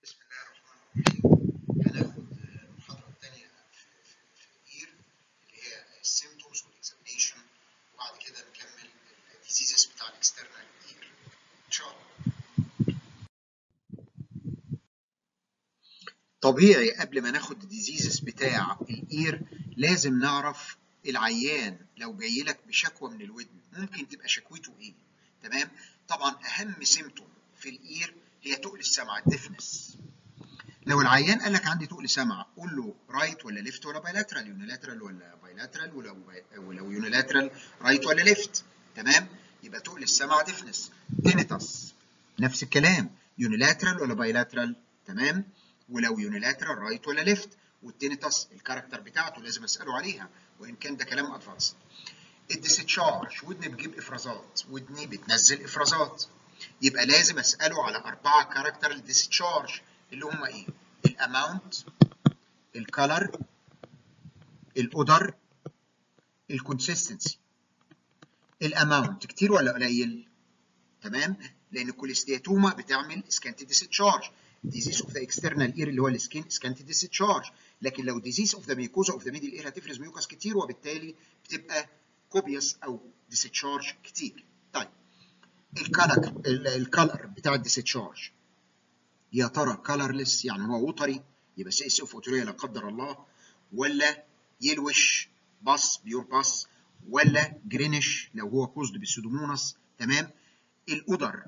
بسم الله الرحمن الرحيم هناخد المحاضرة الثانية في الإير اللي هي السيمتومز والاكزامينيشن وبعد كده نكمل الديزيزز بتاع الاكسترنال إير إن شاء الله. طبيعي قبل ما ناخد الديزيزز بتاع الإير لازم نعرف العيان لو جاي لك بشكوى من الودن ممكن تبقى شكوته إيه؟ تمام؟ طبعا أهم سيمتوم في الإير هي تقل السمع الديفنس لو العيان قال لك عندي تقل سمع قول له رايت ولا ليفت ولا بايلاترال يونيلاترال ولا بايلاترال ولو ولو يونيلاترال رايت ولا ليفت تمام يبقى تقل السمع ديفنس تينيتاس نفس الكلام يونيلاترال ولا بايلاترال تمام ولو يونيلاترال رايت ولا ليفت والتينيتاس الكاركتر بتاعته لازم اساله عليها وان كان ده كلام ادفانس الديستشارج ودني بتجيب افرازات ودني بتنزل افرازات يبقى لازم اساله على اربعه كاركتر الديستشارج اللي هم ايه؟ الاماونت الكالر الاودر الكونسيستنسي الاماونت كتير ولا قليل؟ تمام؟ لان الكوليستياتوما بتعمل سكانتي ديستشارج ديزيز اوف ذا اكسترنال اير اللي هو السكين سكانتي ديستشارج لكن لو ديزيز اوف ذا ميكوزا اوف ذا ميدل اير هتفرز ميوكاس كتير وبالتالي بتبقى كوبيوس او ديستشارج كتير طيب الكالر الكالر بتاع الديستشارج يا ترى كالرلس يعني هو وتري يبقى سي اس اف اوتوريا لا قدر الله ولا يلوش باص بيور باص ولا جرينش لو هو كوزد بالسودوموناس تمام الاودر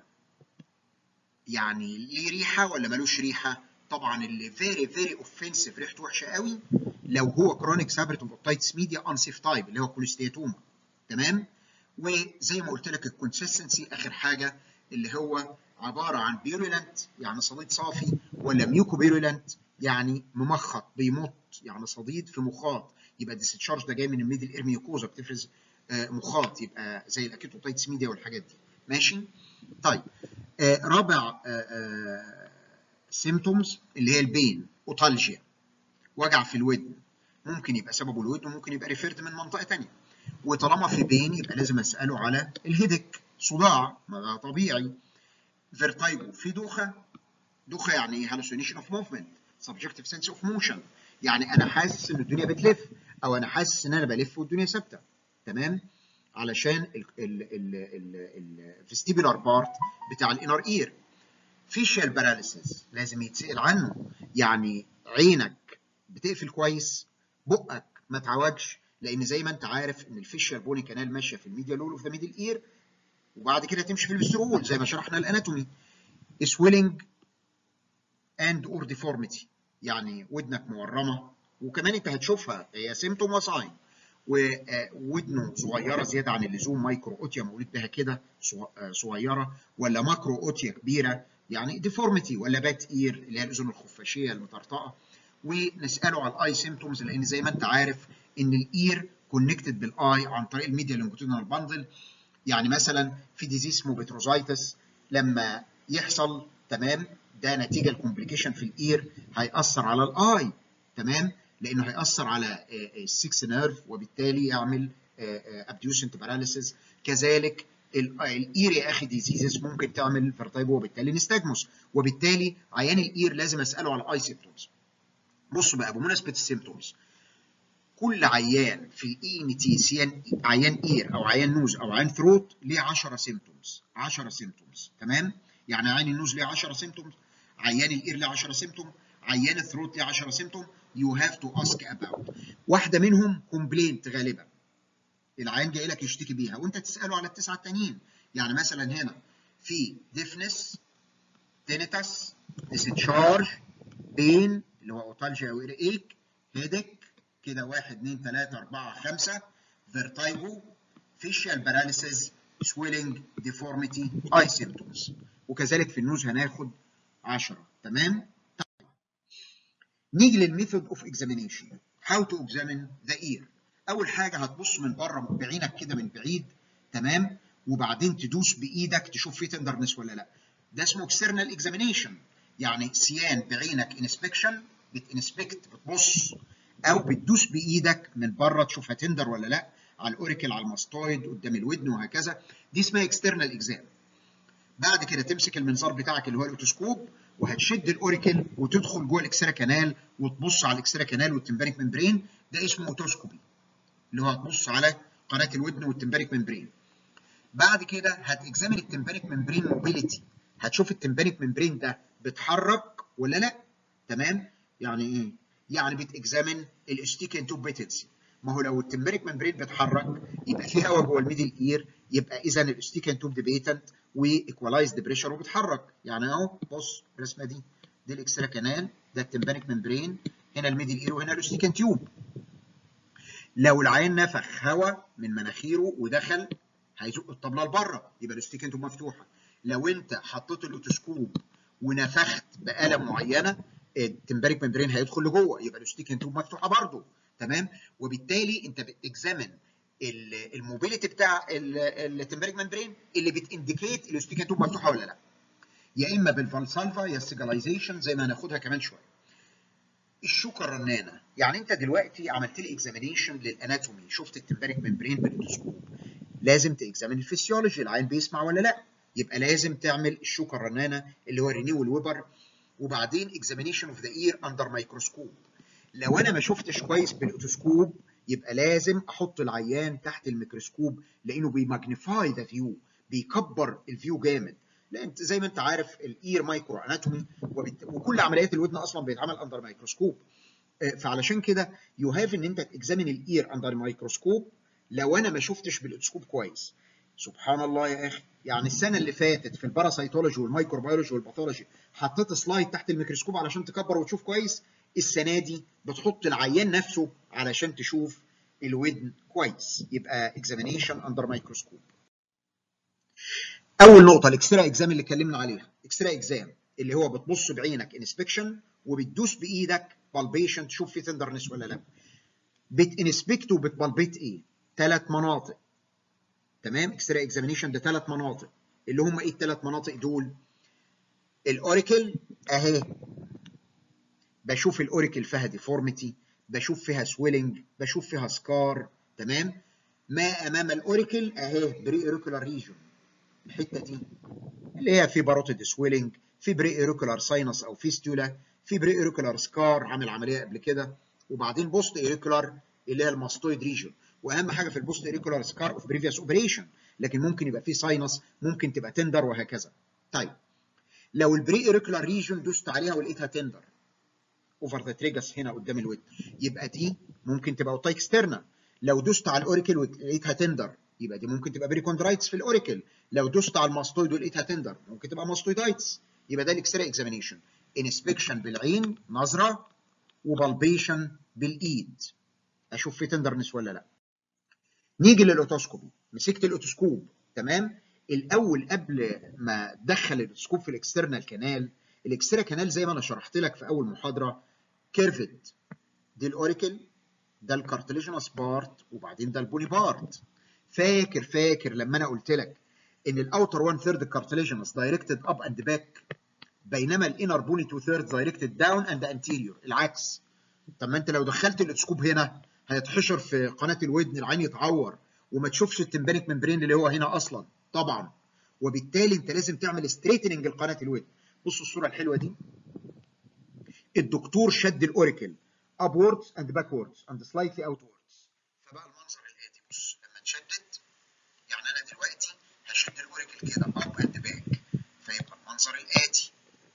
يعني ليه ريحه ولا ملوش ريحه طبعا اللي فيري فيري اوفنسيف ريحته وحشه قوي لو هو كرونيك سابريتوم اوبتايتس ميديا انسيف تايب اللي هو كوليستياتوما تمام وزي ما قلت لك الكونسستنسي اخر حاجه اللي هو عباره عن بيرولنت يعني صديد صافي ولا ميوكو بيرولنت يعني ممخط بيمط يعني صديد في مخاط يبقى الديستشارج ده جاي من الميدل اير ميوكوزا بتفرز مخاط يبقى زي الاكيتوتايتس ميديا والحاجات دي ماشي طيب آه رابع سيمتومز اللي هي البين اوتالجيا وجع في الودن ممكن يبقى سببه الودن وممكن يبقى ريفيرد من منطقه ثانيه وطالما في بين يبقى لازم اساله على الهيدك صداع ما ده طبيعي فيرتايجو في دوخه دوخه يعني ايه هالوسينيشن اوف موفمنت سبجكتيف سنس اوف موشن يعني انا حاسس ان الدنيا بتلف او انا حاسس ان انا بلف والدنيا ثابته تمام علشان الفيستيبولار بارت بتاع الانر اير فيشيال باراليسيس لازم يتسال عنه يعني عينك بتقفل كويس بقك ما تعوجش لان زي ما انت عارف ان الفيشيال بوني كانال ماشيه في الميديا لول اوف ذا ميدل اير وبعد كده تمشي في الفيسترول زي ما شرحنا الاناتومي swelling and or deformity يعني ودنك مورمه وكمان انت هتشوفها هي سيمتوم وساين وودنه صغيره زياده عن اللزوم مايكرو اوتيا مولود بها كده صغيره ولا ماكرو اوتيا كبيره يعني ديفورميتي ولا بات اير اللي هي الاذن الخفاشيه المطرطقه ونساله على الاي سيمتومز لان زي ما انت عارف ان الاير كونكتد بالاي عن طريق الميديا لونجيتودينال باندل يعني مثلا في ديزيز اسمه بتروزايتس لما يحصل تمام ده نتيجه الكومبليكيشن في الاير هياثر على الاي تمام لانه هياثر على السكس نيرف وبالتالي يعمل ابديوسنت باراليسيس كذلك الاير يا اخي ديزيزز ممكن تعمل فيرتايجو وبالتالي نستجمس وبالتالي عيان الاير لازم اساله على الاي سيمتومز بصوا بقى بمناسبه السيمتومز كل عيان في الاي ان تي سيان عيان اير او عيان نوز او عيان ثروت ليه 10 سيمتومز 10 سيمتومز تمام يعني عيان النوز ليه 10 سيمتومز عيان الاير ليه 10 سيمتوم عيان الثروت ليه 10 سيمتوم يو هاف تو اسك اباوت واحده منهم كومبلينت غالبا العيان جاي لك يشتكي بيها وانت تساله على التسعه التانيين يعني مثلا هنا في ديفنس تينيتاس ديستشارج بين اللي هو اوتالجيا او ايك هيدك كده 1 2 3 4 5 فيرتايجو فيشيال باراليسيس سويلنج ديفورميتي اي سيمتومز وكذلك في النوز هناخد 10 تمام طيب. نيجي للميثود اوف اكزامينيشن هاو تو اكزامين ذا اير اول حاجه هتبص من بره بعينك كده من بعيد تمام وبعدين تدوس بايدك تشوف فيه تندرنس ولا لا ده اسمه اكسترنال اكزامينيشن يعني سيان بعينك انسبكشن بتنسبكت بتبص او بتدوس بايدك من بره تشوف هتندر ولا لا على الاوريكل على الماستويد قدام الودن وهكذا دي اسمها اكسترنال اكزام بعد كده تمسك المنظار بتاعك اللي هو الاوتوسكوب وهتشد الاوريكل وتدخل جوه الاكسترا كانال وتبص على الاكسترا كانال والتمبانيك ممبرين ده اسمه اوتوسكوبي اللي هو هتبص على قناه الودن والتمبانيك ممبرين بعد كده هتكزامن التمبانيك ممبرين موبيليتي هتشوف التمبانيك ممبرين ده بيتحرك ولا لا تمام يعني ايه يعني بتكزامن الاستيكن توب بيتنسي ما هو لو التمبانيك ممبرين بيتحرك يبقى في هواء جوه الميدل اير يبقى اذا الاستيكن توب ديبيتنت وايكوالايزد بريشر وبيتحرك يعني اهو بص الرسمه دي دي الاكسترا كانال ده التمبانيك ممبرين هنا الميدل اير وهنا الاستيكن تيوب لو العين نفخ هواء من مناخيره ودخل هيزق الطبله لبره يبقى الاستيكن توب مفتوحه لو انت حطيت الاوتوسكوب ونفخت بآلة معينه التمباريك ممبرين هيدخل لجوه يبقى الاستيكن توب مفتوحه برضه تمام وبالتالي انت بتكزامن الموبيليتي بتاع التمباريك ممبرين اللي بتانديكيت الاستيكن توب مفتوحه ولا لا يا اما بالفالسالفا يا السيجلايزيشن زي ما هناخدها كمان شويه الشوكه الرنانه يعني انت دلوقتي عملت لي اكزامينيشن للاناتومي شفت التمباريك ممبرين بالاوتوسكوب لازم تكزامن الفسيولوجي العين بيسمع ولا لا يبقى لازم تعمل الشوكه الرنانه اللي هو رينيو والويبر وبعدين اكزامينيشن اوف ذا اير اندر مايكروسكوب لو انا ما شفتش كويس بالاوتوسكوب يبقى لازم احط العيان تحت الميكروسكوب لانه بيماجنيفاي ذا فيو بيكبر الفيو جامد لا انت زي ما انت عارف الاير مايكرو اناتومي وكل عمليات الودن اصلا بيتعمل اندر مايكروسكوب فعلشان كده يو هاف ان انت تكزامن الاير اندر مايكروسكوب لو انا ما شفتش بالاوتوسكوب كويس سبحان الله يا اخي يعني السنه اللي فاتت في الباراسيتولوجي والمايكروبيولوجي والباثولوجي حطيت سلايد تحت الميكروسكوب علشان تكبر وتشوف كويس السنه دي بتحط العيان نفسه علشان تشوف الودن كويس يبقى اكزامينيشن اندر مايكروسكوب اول نقطه الاكسترا اكزام اللي اتكلمنا عليها اكسترا اكزام اللي هو بتبص بعينك انسبكشن وبتدوس بايدك بالبيشن تشوف في تندرنس ولا لا بتنسبكت وبتبلبيت ايه ثلاث مناطق تمام اكسترا اكزامينيشن ده ثلاث مناطق اللي هم ايه الثلاث مناطق دول الاوريكل اهي بشوف الاوريكل فيها ديفورميتي بشوف فيها سويلنج بشوف فيها سكار تمام ما امام الاوريكل اهي بري اوريكولار ريجون الحته دي اللي هي في باروتيد سويلنج في بري اوريكولار ساينس او فيستولا في بري اوريكولار سكار عامل عمليه قبل كده وبعدين بوست اوريكولار اللي هي الماستويد ريجون واهم حاجه في البوست اوريكولار سكار اوف بريفيوس اوبريشن لكن ممكن يبقى في ساينس ممكن تبقى تندر وهكذا طيب لو البري اوريكولار ريجون دوست عليها ولقيتها تندر اوفر ذا تريجس هنا قدام الود يبقى دي ممكن تبقى اوتا اكسترنا لو دوست على الاوريكل ولقيتها تندر يبقى دي ممكن تبقى بريكوندرايتس في الاوريكل لو دوست على الماستويد ولقيتها تندر ممكن تبقى ماستويدايتس يبقى ده الاكسترا اكزامينيشن انسبكشن بالعين نظره وبالبيشن بالايد اشوف في تندرنس ولا لا نيجي للاوتوسكوبي مسكت الاوتوسكوب تمام الاول قبل ما ادخل الاوتوسكوب في الاكسترنال كانال الاكسترا كانال زي ما انا شرحت لك في اول محاضره كيرفد دي الاوريكل ده الكارتليجينوس بارت وبعدين ده البوني بارت فاكر فاكر لما انا قلت لك ان الاوتر 1 ثيرد كارتليجينوس دايركتد اب اند باك بينما الانر بوني 2 ثيرد دايركتد داون اند انتيريور العكس طب ما انت لو دخلت الاوتوسكوب هنا هيتحشر في قناه الودن العين يتعور وما تشوفش التمبانيك ممبرين اللي هو هنا اصلا طبعا وبالتالي انت لازم تعمل ستريتننج لقناه الودن بصوا الصوره الحلوه دي الدكتور شد الاوريكل upwards and backwards and slightly outwards فبقى المنظر الاتي بص لما اتشدد يعني انا دلوقتي هشد الاوريكل كده up and back فيبقى المنظر الاتي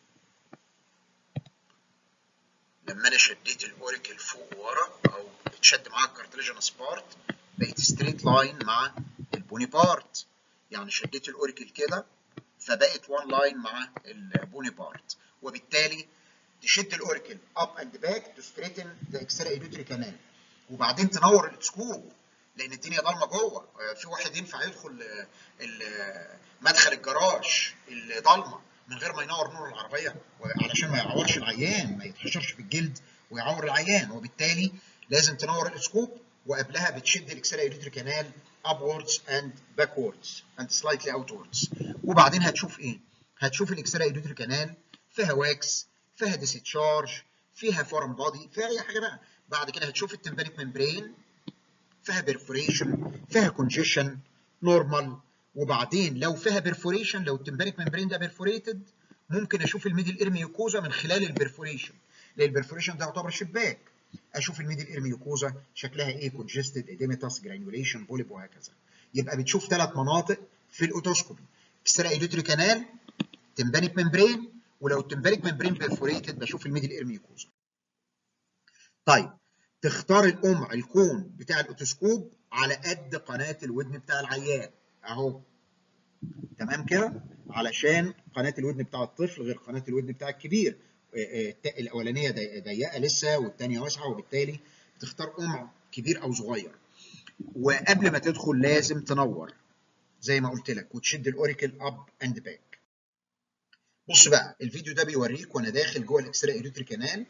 لما انا شديت الاوريكل فوق ورا او اتشد معاها الكارتليجينوس بارت بقت ستريت لاين مع البوني بارت يعني شديت الاوريكل كده فبقت وان لاين مع البوني بارت وبالتالي تشد الاوريكل اب اند باك تو ستريتن ذا اكسترا ايدوتري كانال وبعدين تنور السكوب لان الدنيا ضلمه جوه في واحد ينفع يدخل مدخل الجراج اللي ضلمه من غير ما ينور نور العربيه علشان ما يعورش العيان ما يتحشرش في الجلد ويعور العيان وبالتالي لازم تنور السكوب وقبلها بتشد الاكسترا ايدوتري كانال upwards and backwards and slightly outwards وبعدين هتشوف ايه؟ هتشوف الاكسترا ايدوتري كانال فيها واكس فيها ديسيتشارج فيها فورم بادي فيها اي حاجه بقى بعد كده هتشوف التمبانيك ممبرين فيها بيرفوريشن فيها كونجيشن نورمال وبعدين لو فيها بيرفوريشن لو التمبانيك ممبرين ده بيرفوريتد ممكن اشوف الميدل اير ميوكوزا من خلال البرفوريشن لان البرفوريشن ده يعتبر شباك اشوف الميدل اير ميوكوزا شكلها ايه كونجستد اديميتاس جرانيوليشن بوليب وهكذا يبقى بتشوف ثلاث مناطق في الاوتوسكوبي اكسترا ايدوتري كانال تمبانيك ممبرين ولو التمبانيك ممبرين بيرفوريتد بشوف الميدل اير ميوكوزا طيب تختار القمع الكون بتاع الاوتوسكوب على قد قناه الودن بتاع العيان اهو تمام كده علشان قناه الودن بتاع الطفل غير قناه الودن بتاع الكبير الاولانيه ضيقه لسه والثانيه واسعه وبالتالي بتختار قمع كبير او صغير وقبل ما تدخل لازم تنور زي ما قلت لك وتشد الاوريكل اب اند باك بص بقى الفيديو ده بيوريك وانا داخل جوه الاكسترا ايدوتري كانال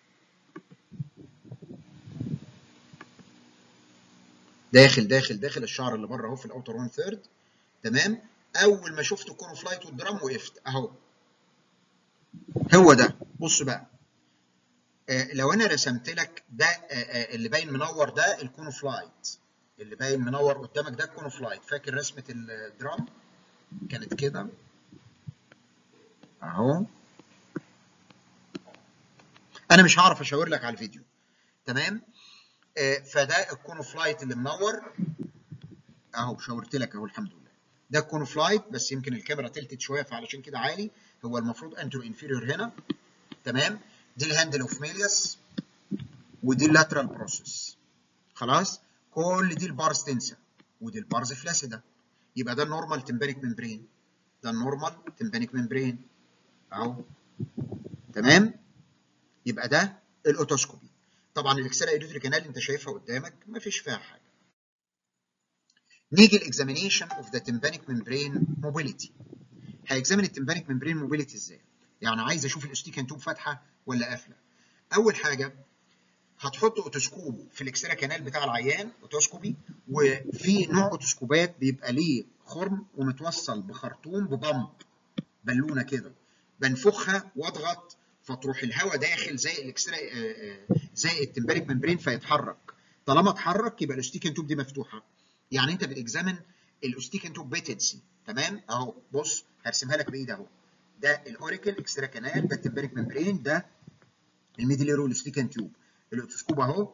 داخل داخل داخل الشعر اللي بره اهو في الاوتر 1 ثيرد تمام اول ما شفت الكونو فلايت والدرام وقفت اهو هو ده بص بقى آه لو انا رسمت لك ده آه آه اللي باين منور ده الكونو فلايت اللي باين منور قدامك ده الكونو فلايت فاكر رسمه الدرام كانت كده اهو انا مش هعرف اشاور لك على الفيديو تمام آه فده الكونو فلايت اللي منور اهو شاورت لك اهو الحمد لله ده الكونو فلايت بس يمكن الكاميرا تلتت شويه فعلشان كده عالي هو المفروض انترو انفيريور هنا تمام دي الهاندل اوف ميلياس ودي اللاترال بروسيس خلاص كل دي البارز تنسى ودي البارز فلاسيدا يبقى ده النورمال تمبانيك ممبرين ده النورمال تمبانيك ممبرين اهو تمام يبقى ده الاوتوسكوبي طبعا الاكسرا ايدوتري كانال انت شايفها قدامك ما فيش فيها حاجه نيجي الاكزامينيشن اوف ذا تمبانيك ممبرين موبيليتي هيكزامن التمبانيك ممبرين موبيليتي ازاي يعني عايز اشوف الاستيكان توب فاتحه ولا قافله اول حاجه هتحط اوتوسكوب في الاكسرا كانال بتاع العيان اوتوسكوبي وفي نوع اوتوسكوبات بيبقى ليه خرم ومتوصل بخرطوم ببمب بالونه كده بنفخها واضغط فتروح الهواء داخل زي الاكسترا زي التمباريك ممبرين فيتحرك طالما اتحرك يبقى الاستيكن توب دي مفتوحه يعني انت بتكزامن الاستيكن توب بيتنسي تمام اهو بص هرسمها لك بايدي اهو ده الاوريكل اكسترا كانال ده التمباريك ممبرين ده الميديليرو الاستيكن توب الاوتوسكوب اهو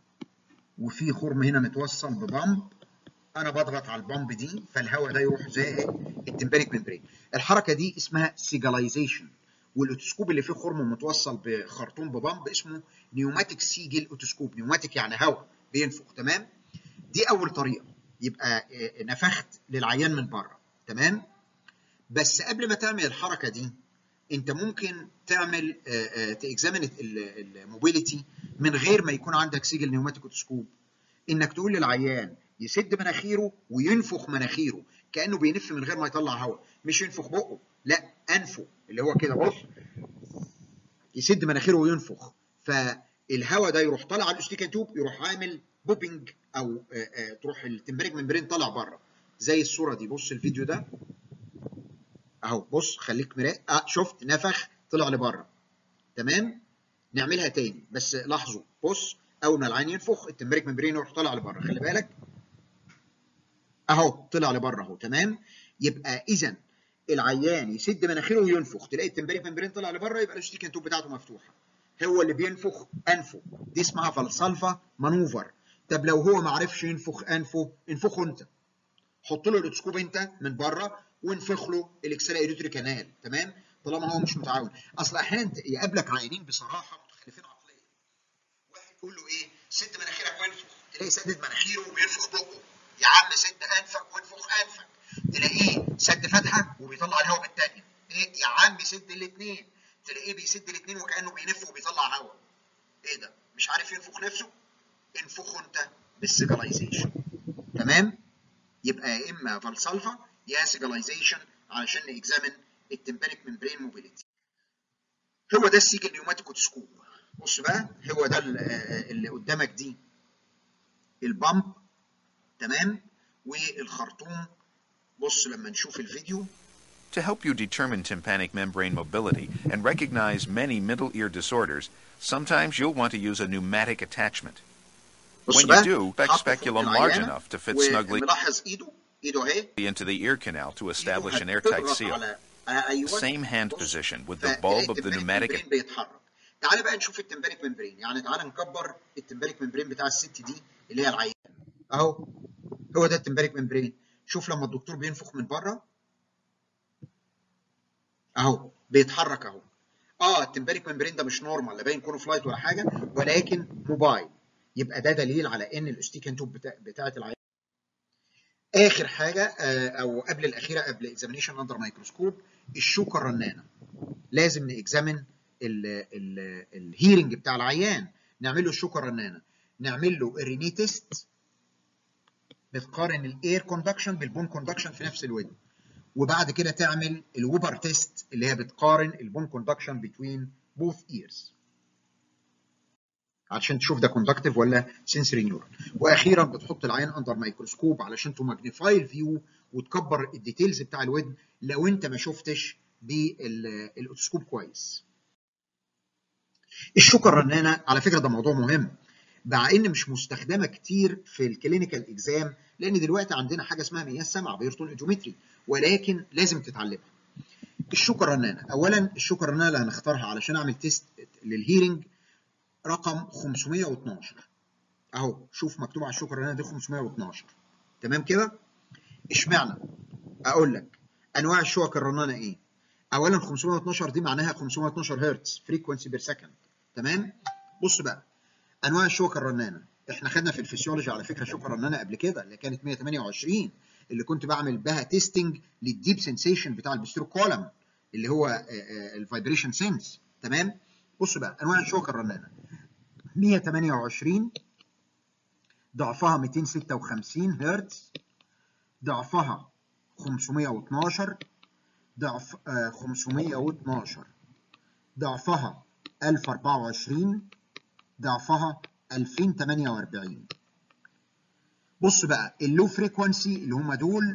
وفي خرم هنا متوصل ببامب انا بضغط على البامب دي فالهواء ده يروح زائق التمباريك ممبرين الحركه دي اسمها سيجلايزيشن والاوتوسكوب اللي فيه خرم متوصل بخرطوم ببامب اسمه نيوماتيك سيجل اوتوسكوب نيوماتيك يعني هواء بينفخ تمام دي اول طريقه يبقى نفخت للعيان من بره تمام بس قبل ما تعمل الحركه دي انت ممكن تعمل تاكزامن الموبيليتي من غير ما يكون عندك سجل نيوماتيك اوتوسكوب انك تقول للعيان يسد مناخيره وينفخ مناخيره كانه بينف من غير ما يطلع هواء مش ينفخ بقه لا انفه اللي هو كده بص يسد مناخيره وينفخ فالهواء ده يروح طالع على الاستيكان توب يروح عامل بوبنج او آآ آآ تروح التمبريك ممبرين طالع بره زي الصوره دي بص الفيديو ده اهو بص خليك مراقب اه شفت نفخ طلع لبره تمام نعملها تاني بس لاحظوا بص اول ما العين ينفخ التمبريك ممبرين يروح طالع لبره خلي بالك اهو طلع لبره اهو تمام يبقى اذا العيان يسد مناخيره وينفخ تلاقي التمبريك ممبرين طلع لبره يبقى الاستيكان توب بتاعته مفتوحه هو اللي بينفخ انفه دي اسمها فالسالفا مانوفر طب لو هو ما عرفش ينفخ انفه انفخه انت حط له الاوتوسكوب انت من بره وانفخ له الاكسلا ايدوتري كانال تمام طالما هو مش متعاون اصل احيانا يقابلك عيانين بصراحه متخلفين عقليا واحد يقول له ايه سد مناخيرك وانفخ تلاقيه سدد مناخيره وبينفخ بقه يا عم سد انفك وانفخ انفك تلاقيه سد فتحه وبيطلع الهواء بالتانيه ايه يا عم سد الاثنين تلاقيه بيسد الاثنين وكانه بينف وبيطلع هواء ايه ده مش عارف ينفخ نفسه انفخه انت بالسيجلايزيشن تمام يبقى يا اما فالسالفا يا سيجلايزيشن علشان نكزامن التمبانيك ممبرين موبيليتي هو ده السيجل نيوماتيك اوتوسكوب بص بقى هو ده اللي قدامك دي البامب تمام والخرطوم بص لما نشوف الفيديو To help you determine tympanic membrane mobility and recognize many middle ear disorders, sometimes you'll want to use a pneumatic attachment. When you do, expect speculum large enough to fit snugly ملاحظ ايده ايده اهي into the ear canal to establish an إيده airtight هتضغط seal. على ايوه Same hand بص، position with the فتلاقي bulb of the التمبانيك pneumatic ممبرين بيتحرك تعالى بقى نشوف التمبانيك ممبرين يعني تعالى نكبر التمبانيك ممبرين بتاع الست دي اللي هي العيان اهو هو ده التمبانيك ممبرين شوف لما الدكتور بينفخ من بره اهو بيتحرك اهو اه التمبانيك ممبرين ده مش نورمال لا باين كونه فلايت ولا حاجه ولكن موبايل يبقى ده دليل على ان الاستيكان توب بتاع بتاعه العيان اخر حاجه آه، او قبل الاخيره قبل اكزامينيشن اندر مايكروسكوب الشوكه الرنانه لازم نكزامن الهيرنج بتاع العيان نعمل له الشوكه الرنانه نعمل له الريني تيست بتقارن الاير كوندكشن بالبون كوندكشن في نفس الودن وبعد كده تعمل الوبر تيست اللي هي بتقارن البون كوندكشن بتوين بوث ايرز عشان تشوف ده كوندكتيف ولا سنسوري نيورون واخيرا بتحط العين اندر مايكروسكوب علشان تماجنيفاي الفيو وتكبر الديتيلز بتاع الودن لو انت ما شفتش بالاوتوسكوب كويس الشوكه الرنانه على فكره ده موضوع مهم مع ان مش مستخدمه كتير في الكلينيكال اكزام لان دلوقتي عندنا حاجه اسمها مياه سمع بيرتون ايديومتري ولكن لازم تتعلمها الشوكه الرنانه اولا الشوكه الرنانه اللي هنختارها علشان اعمل تيست للهيرنج رقم 512 اهو شوف مكتوب على الشوكه الرنانه دي 512 تمام كده اشمعنى اقول لك انواع الشوك الرنانه ايه اولا 512 دي معناها 512 هرتز فريكونسي بير سكند تمام بص بقى انواع الشوك الرنانه احنا خدنا في الفسيولوجي على فكره شوك الرنانه قبل كده اللي كانت 128 اللي كنت بعمل بها تيستنج للديب سنسيشن بتاع البسترو كولم اللي هو الفايبريشن سنس تمام بص بقى انواع الشوك الرنانه 128 ضعفها 256 هرتز ضعفها 512 ضعف آه 512 ضعفها 1024 ضعفها 2048 بص بقى اللو فريكونسي اللي هم دول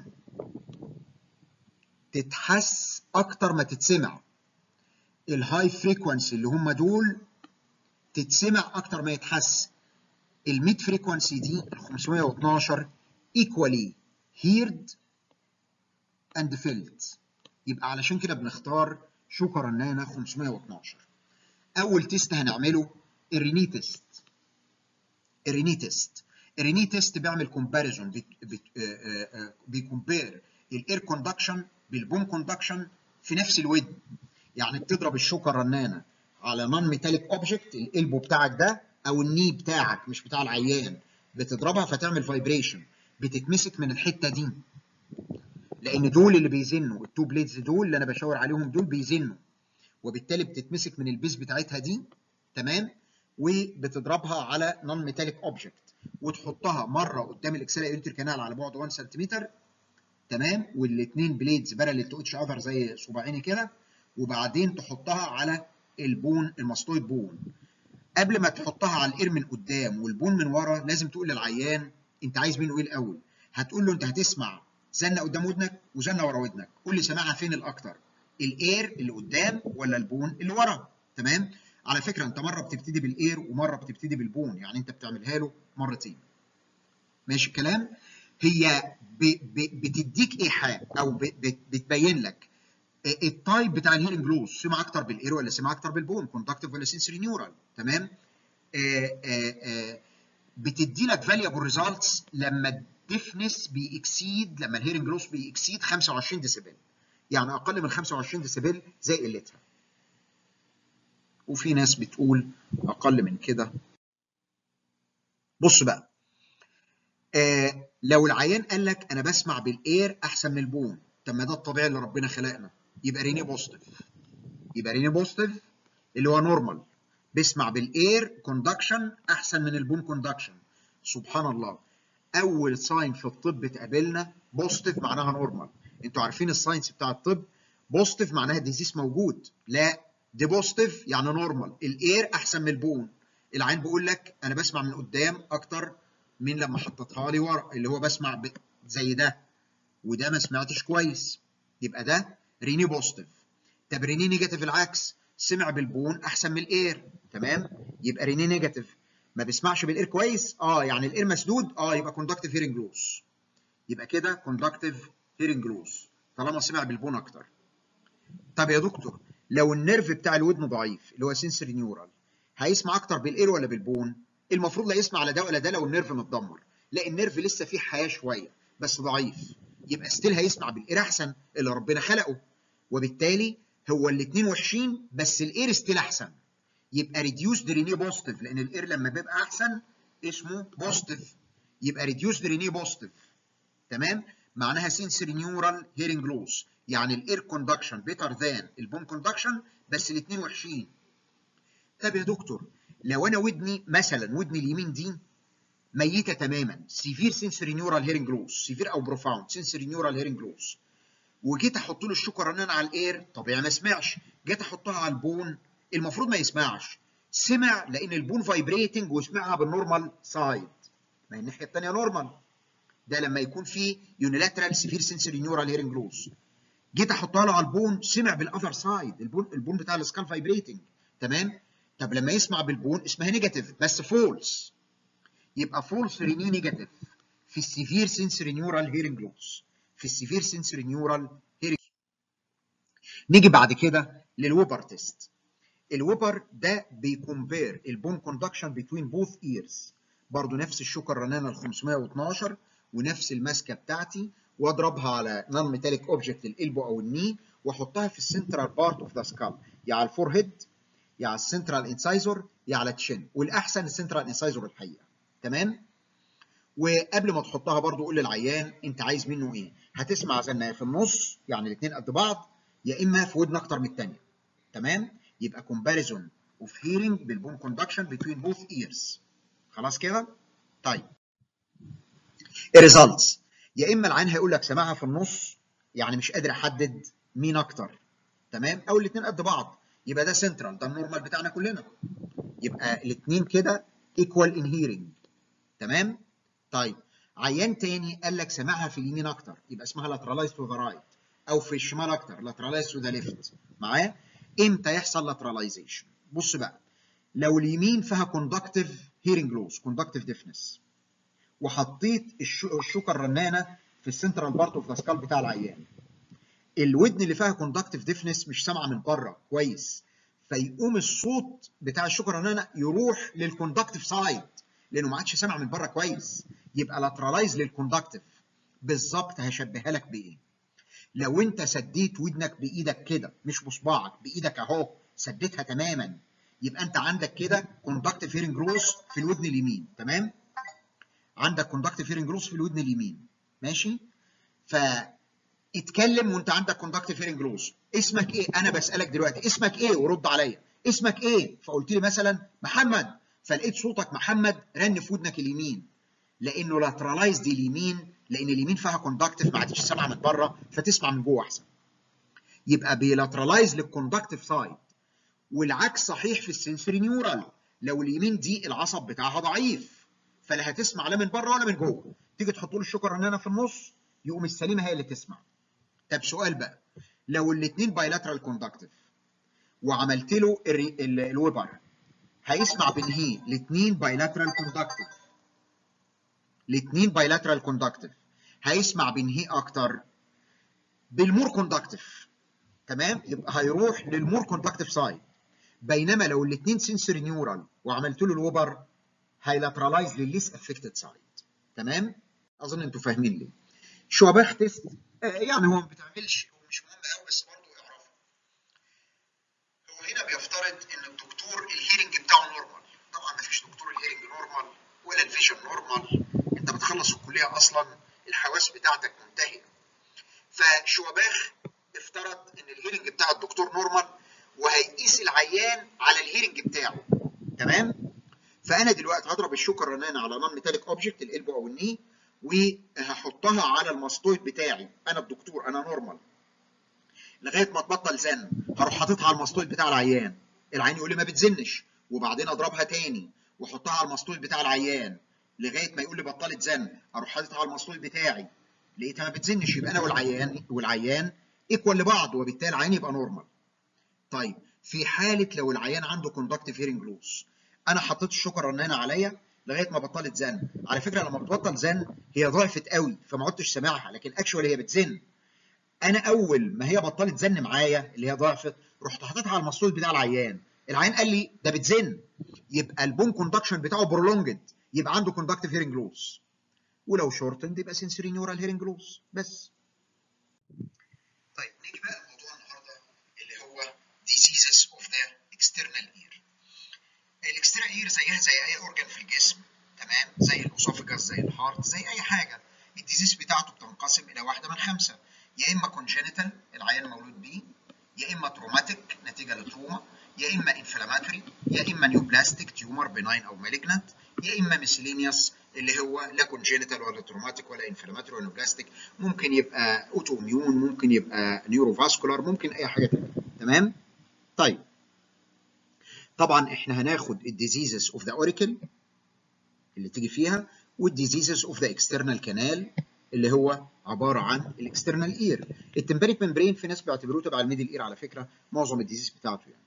تتحس اكتر ما تتسمع الهاي فريكونسي اللي هم دول تتسمع اكتر ما يتحس الميد فريكونسي دي ال 512 equally heard and felt يبقى علشان كده بنختار شوكة رنانة 512 أول تيست هنعمله الريني تيست الريني تيست الريني تيست بيعمل كومباريزون بيكومبير الاير كوندكشن بالبون كوندكشن في نفس الودن يعني بتضرب الشوكة الرنانة على نون ميتاليك اوبجكت القلبو بتاعك ده او الني بتاعك مش بتاع العيان بتضربها فتعمل فايبريشن بتتمسك من الحته دي لان دول اللي بيزنوا التو بليدز دول اللي انا بشاور عليهم دول بيزنوا وبالتالي بتتمسك من البيز بتاعتها دي تمام وبتضربها على نون ميتاليك اوبجكت وتحطها مره قدام الاكسلا اريتر كانال على بعد 1 سنتيمتر تمام والاثنين بليدز بارل تو اتش اذر زي صباعيني كده وبعدين تحطها على البون المسطوط بون قبل ما تحطها على الاير من قدام والبون من ورا لازم تقول للعيان انت عايز منه ايه الاول هتقول له انت هتسمع زنه قدام ودنك وزنه ورا ودنك قول لي سامعها فين الاكتر الاير اللي قدام ولا البون اللي ورا تمام على فكره انت مره بتبتدي بالاير ومره بتبتدي بالبون يعني انت بتعملها له مرتين ماشي الكلام هي ب ب بتديك ايحاء او ب ب بتبين لك التايب بتاع الهيرنج لوز سمع اكتر بالاير ولا سمع اكتر بالبون كوندكتيف ولا سنسوري نيورال تمام آآ آآ بتدي لك فاليبل ريزلتس لما الديفنس بيكسيد لما الهيرنج لوس بيكسيد 25 ديسيبل يعني اقل من 25 ديسيبل زي قلتها وفي ناس بتقول اقل من كده بص بقى آه لو العيان قال لك انا بسمع بالاير احسن من البون طب ما ده الطبيعي اللي ربنا خلقنا يبقى ريني بوزيتيف يبقى ريني بوزيتيف اللي هو نورمال بيسمع بالاير كوندكشن احسن من البون كوندكشن سبحان الله اول ساين في الطب تقابلنا بوزيتيف معناها نورمال انتوا عارفين الساينس بتاع الطب بوزيتيف معناها الديزيز موجود لا دي بوزيتيف يعني نورمال الاير احسن من البون العين بيقول لك انا بسمع من قدام اكتر من لما حطيتها لي ورا اللي هو بسمع ب... زي ده وده ما سمعتش كويس يبقى ده ريني بوزيتيف طب ريني نيجاتيف العكس سمع بالبون احسن من الاير تمام يبقى ريني نيجاتيف ما بيسمعش بالاير كويس اه يعني الاير مسدود اه يبقى كوندكتيف هيرنج لوس يبقى كده كوندكتيف هيرنج لوس طالما سمع بالبون اكتر طب يا دكتور لو النيرف بتاع الودن ضعيف اللي هو سنسوري نيورال هيسمع اكتر بالاير ولا بالبون المفروض لا يسمع لا ده ولا ده لو النيرف متدمر لا النيرف لسه فيه حياه شويه بس ضعيف يبقى ستيل هيسمع بالاير احسن اللي ربنا خلقه وبالتالي هو الاثنين وحشين بس الاير ستيل احسن يبقى ريديوسد ريني بوزيتيف لان الاير لما بيبقى احسن اسمه بوزيتيف يبقى ريديوسد ريني بوزيتيف تمام معناها سنسوري نيورال هيرنج لوس يعني الاير كوندكشن بيتر ذان البون كوندكشن بس الاثنين وحشين طب يا دكتور لو انا ودني مثلا ودني اليمين دي ميته تماما سيفير سنسوري نيورال هيرنج لوس سيفير او بروفاوند سنسوري نيورال هيرنج لوس وجيت احط له الشوكه رنان على الاير طبيعي ما سمعش جيت احطها على البون المفروض ما يسمعش سمع لان البون فايبريتنج وسمعها بالنورمال سايد ما هي الناحيه الثانيه نورمال ده لما يكون في يونيلاترال سيفير سنسوري نيورال هيرنج لوس جيت احطها له على البون سمع بالاذر سايد البون البون بتاع السكال فايبريتنج تمام طب لما يسمع بالبون اسمها نيجاتيف بس فولس يبقى فولس ريني نيجاتيف في السيفير سنسوري نيورال هيرنج لوس في السيفير سنسوري نيورال هيرنج نيجي بعد كده للوبر تيست الوبر ده بيكومبير البون كوندكشن بين بوث ايرز برضه نفس الشوكه الرنانه ال 512 ونفس الماسكه بتاعتي واضربها على نون ميتاليك اوبجكت الالبو او الني واحطها في السنترال بارت اوف ذا سكال يا على الفور هيد يا على السنترال انسايزور يا على التشين والاحسن السنترال انسايزور الحقيقه تمام وقبل ما تحطها برضو قول للعيان انت عايز منه ايه هتسمع زنه في النص يعني الاثنين قد بعض يا اما في ودن اكتر من الثانيه تمام يبقى كومباريزون اوف هيرنج بالبون كوندكشن بين بوث ايرز خلاص كده طيب الريزلتس يا اما العين هيقول لك سماعها في النص يعني مش قادر احدد مين اكتر تمام او الاثنين قد بعض يبقى ده سنترال ده النورمال بتاعنا كلنا يبقى الاثنين كده ايكوال ان هيرنج تمام طيب عيان تاني قال لك سماعها في اليمين اكتر يبقى اسمها لاترالايز تو ذا رايت او في الشمال اكتر لاترالايز تو ذا ليفت معايا امتى يحصل لاتراليزيشن بص بقى لو اليمين فيها كوندكتيف هيرنج لوس كوندكتيف ديفنس وحطيت الشوكه الرنانه في السنترال بارت اوف ذا سكال بتاع العيان الودن اللي فيها كوندكتيف ديفنس مش سامعه من بره كويس فيقوم الصوت بتاع الشوكه الرنانه يروح للكوندكتيف سايد لانه ما عادش سامع من بره كويس يبقى لاترالايز للكوندكتيف بالظبط هشبهها لك بايه لو انت سديت ودنك بايدك كده مش بصباعك بايدك اهو سديتها تماما يبقى انت عندك كده كوندكتيف هيرنج لوس في الودن اليمين تمام عندك كوندكتيف هيرنج لوس في الودن اليمين ماشي فاتكلم وانت عندك كوندكتيف هيرنج لوس اسمك ايه انا بسالك دلوقتي اسمك ايه ورد عليا اسمك ايه فقلت لي مثلا محمد فلقيت صوتك محمد رن في ودنك اليمين لانه لاترالايزد اليمين لان اليمين فيها كوندكتيف ما عادش سامعه من بره فتسمع من جوه احسن يبقى بيلاترالايز للكوندكتيف سايد والعكس صحيح في السنسوري نيورال لو اليمين دي العصب بتاعها ضعيف فلا هتسمع لا من بره ولا من جوه تيجي تحط له الشوكه الرنانه في النص يقوم السليمه هي اللي تسمع طب سؤال بقى لو الاثنين بايلاترال كوندكتيف وعملت له الويبر هيسمع بنهي الاثنين بايلاترال كوندكتيف الاثنين بايلاترال كوندكتيف هيسمع بنهي اكتر بالمور كوندكتيف تمام يبقى هيروح للمور كوندكتيف سايد بينما لو الاثنين سنسوري نيورال وعملت له الوبر هيلاترالايز للليس افكتد سايد تمام اظن انتوا فاهمين ليه شوباخ تيست آه يعني هو ما بتعملش هو مش مهم قوي بس برضه اعرفه هو هنا بيفترض ان الدكتور الهيرنج بتاعه نورمال طبعا ما فيش دكتور الهيرنج نورمال ولا الفيجن نورمال انت بتخلص الكليه اصلا الحواس بتاعتك منتهيه فشوباخ افترض ان الهيرنج بتاع الدكتور نورمال وهيقيس العيان على الهيرنج بتاعه تمام فانا دلوقتي هضرب الشوكه الرنانه على نون ميتاليك اوبجكت الالبو او الني وهحطها على الماستويد بتاعي انا الدكتور انا نورمال لغايه ما تبطل زن هروح حاططها على الماستويد بتاع العيان العيان يقول لي ما بتزنش وبعدين اضربها تاني واحطها على الماستويد بتاع العيان لغايه ما يقول لي بطلت زن اروح حاططها على الماستويد بتاعي لقيتها ما بتزنش يبقى انا والعيان والعيان ايكوال لبعض وبالتالي العيان يبقى نورمال طيب في حاله لو العيان عنده كوندكتيف هيرنج لوس انا حطيت الشوكه الرنانه عليا لغايه ما بطلت زن على فكره لما بتبطل زن هي ضعفت قوي فما عدتش سامعها لكن اكشوالي هي بتزن انا اول ما هي بطلت زن معايا اللي هي ضعفت رحت حاططها على المسطول بتاع العيان العيان قال لي ده بتزن يبقى البون كوندكشن بتاعه برولونجد يبقى عنده كوندكتيف هيرنج لوس ولو شورتند يبقى سنسوري نيورال هيرنج لوس بس طيب نيجي بقى لموضوع النهارده اللي هو diseases of the external ear الاكسترنال اير زيها زي اي اورجان في الجسم تمام زي الاسوفجاس زي الهارت زي اي حاجه الديزيز بتاعته بتنقسم الى واحده من خمسه يا اما كونجينيتال العيان مولود بيه يا اما تروماتيك نتيجه لتروما يا اما انفلاماتوري يا اما نيوبلاستيك تيومر بناين او مالجنانت يا اما ميسيلينيوس اللي هو لا كونجينيتال ولا تروماتيك ولا انفلاماتوري ولا نيوبلاستيك ممكن يبقى اوتو اميون ممكن يبقى نيوروفاسكولار ممكن اي حاجه تانية تمام طيب طبعا احنا هناخد الديزيزز اوف ذا اوريكل اللي تيجي فيها والديزيزز اوف ذا اكسترنال كانال اللي هو عباره عن الاكسترنال اير التمبانيك ممبرين في ناس بيعتبروه تبع الميدل اير على فكره معظم الديزيز بتاعته يعني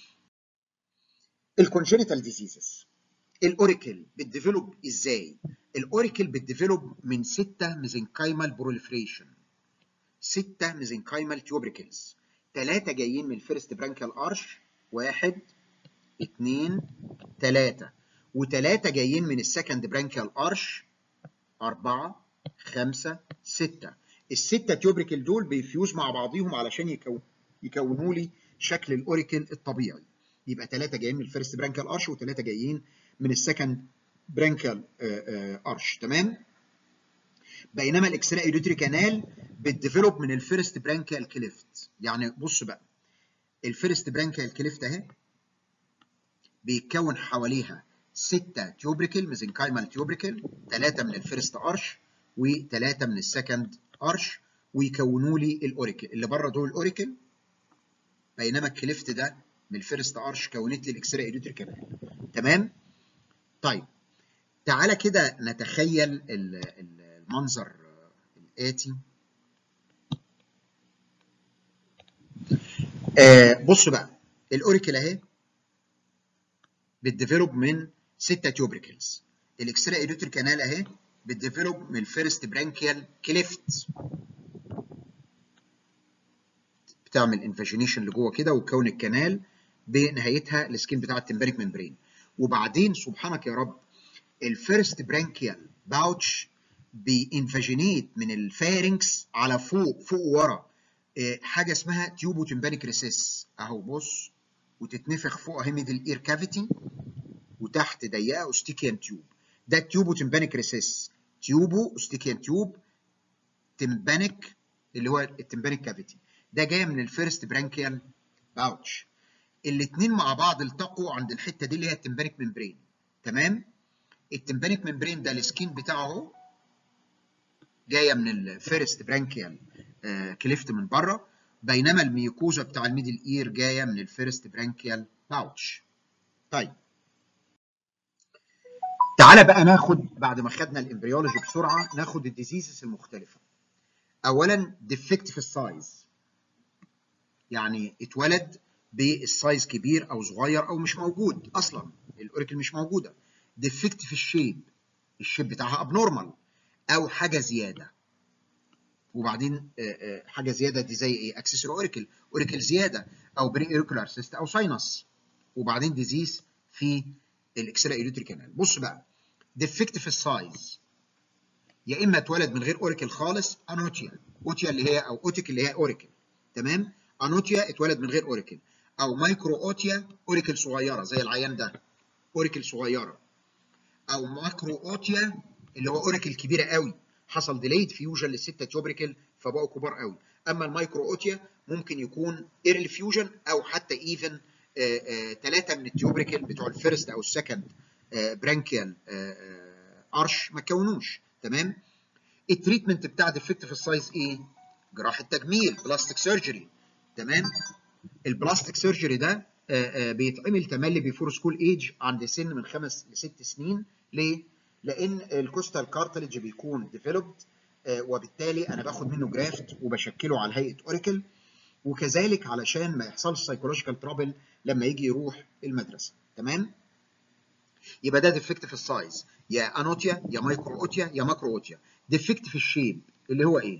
الكونجينيتال ديزيزز الاوريكل بتديفلوب ازاي الاوريكل بتديفلوب من ستة ميزنكايمال بروليفريشن ستة ميزنكايمال تيوبريكلز ثلاثة جايين من الفيرست برانكال ارش واحد اثنين ثلاثة وثلاثة جايين من السكند برانكال ارش أربعة خمسة ستة الستة تيوبريكل دول بيفيوز مع بعضيهم علشان يكون يكونوا لي شكل الاوريكل الطبيعي يبقى ثلاثة جايين من الفيرست برانكال ارش وثلاثة جايين من السكند برانكال ارش تمام بينما الاكسترا ايدوتري كانال بتديفلوب من الفيرست برانكال كليفت يعني بص بقى الفيرست برانكال كليفت اهي بيتكون حواليها ستة تيوبريكل ميزنكايمال تيوبريكل ثلاثة من الفيرست ارش وثلاثة من السكند ارش ويكونوا لي الاوريكل اللي بره دول الاوريكل بينما الكليفت ده من الفيرست ارش كونت لي الاكسترا ايدوتري كانال تمام طيب تعالى كده نتخيل المنظر الاتي آه بص بقى الاوريكل اهي بتديفلوب من ستة تيوبريكلز الاكسترا ايدوتري كانال اهي بتديفلوب من الفيرست برانكيال كليفت بتعمل انفاجينيشن لجوه كده وتكون الكنال بنهايتها السكين بتاع التمبانيك ممبرين وبعدين سبحانك يا رب الفيرست برانكيال باوتش بينفاجينيت من الفارنكس على فوق فوق ورا حاجه اسمها تيوبو تمبانيك ريسيس اهو بص وتتنفخ فوق اهي ميدل اير كافيتي وتحت ضيقه اوستيكيان تيوب ده التيوبو تمبانيك ريسيس تيوبو اوستيكيان تيوب تمبانيك اللي هو التمبانيك كافيتي ده جاي من الفيرست برانكيال باوتش الاثنين مع بعض التقوا عند الحته دي اللي هي التمبانيك ممبرين تمام التمبانيك ممبرين ده السكين بتاعه اهو جايه من الفيرست برانكيال آه كليفت من بره بينما الميوكوزا بتاع الميدل اير جايه من الفيرست برانكيال باوتش طيب تعالى بقى ناخد بعد ما خدنا الامبريولوجي بسرعه ناخد الديزيزز المختلفه اولا ديفكت في السايز يعني اتولد بالسايز كبير او صغير او مش موجود اصلا الاوريكل مش موجوده ديفكت في الشيب الشيب بتاعها ابنورمال او حاجه زياده وبعدين حاجه زياده دي زي ايه اكسسوري اوريكل اوريكل زياده او بري اوريكولار سيست او ساينس وبعدين ديزيز في الاكسرا ايلوتري كانال بص بقى ديفكت في السايز يا اما اتولد من غير اوريكل خالص انوتيا اوتيا اللي هي او اوتيك اللي هي اوريكل تمام انوتيا اتولد من غير اوريكل او مايكرو اوتيا اوريكل صغيره زي العيان ده اوريكل صغيره او ماكرو اوتيا اللي هو اوريكل كبيره قوي حصل ديليد فيوجن للسته تيوبريكل فبقوا كبار قوي اما المايكرو اوتيا ممكن يكون ايرلي فيوجن او حتى ايفن ثلاثه من التيوبريكل بتوع الفيرست او السكند برانكيال ارش ما كونوش تمام التريتمنت بتاع ديفكت في السايز ايه جراحه تجميل بلاستيك سيرجري تمام البلاستيك سيرجري ده بيتعمل تملي بيفور سكول ايج عند سن من خمس لست سنين ليه؟ لان الكوستال كارتلج بيكون ديفلوبد وبالتالي انا باخد منه جرافت وبشكله على هيئه اوريكل وكذلك علشان ما يحصلش سايكولوجيكال ترابل لما يجي يروح المدرسه تمام؟ يبقى ده ديفكت في السايز يا انوتيا يا مايكرو اوتيا يا ماكرو اوتيا ديفكت في الشيب اللي هو ايه؟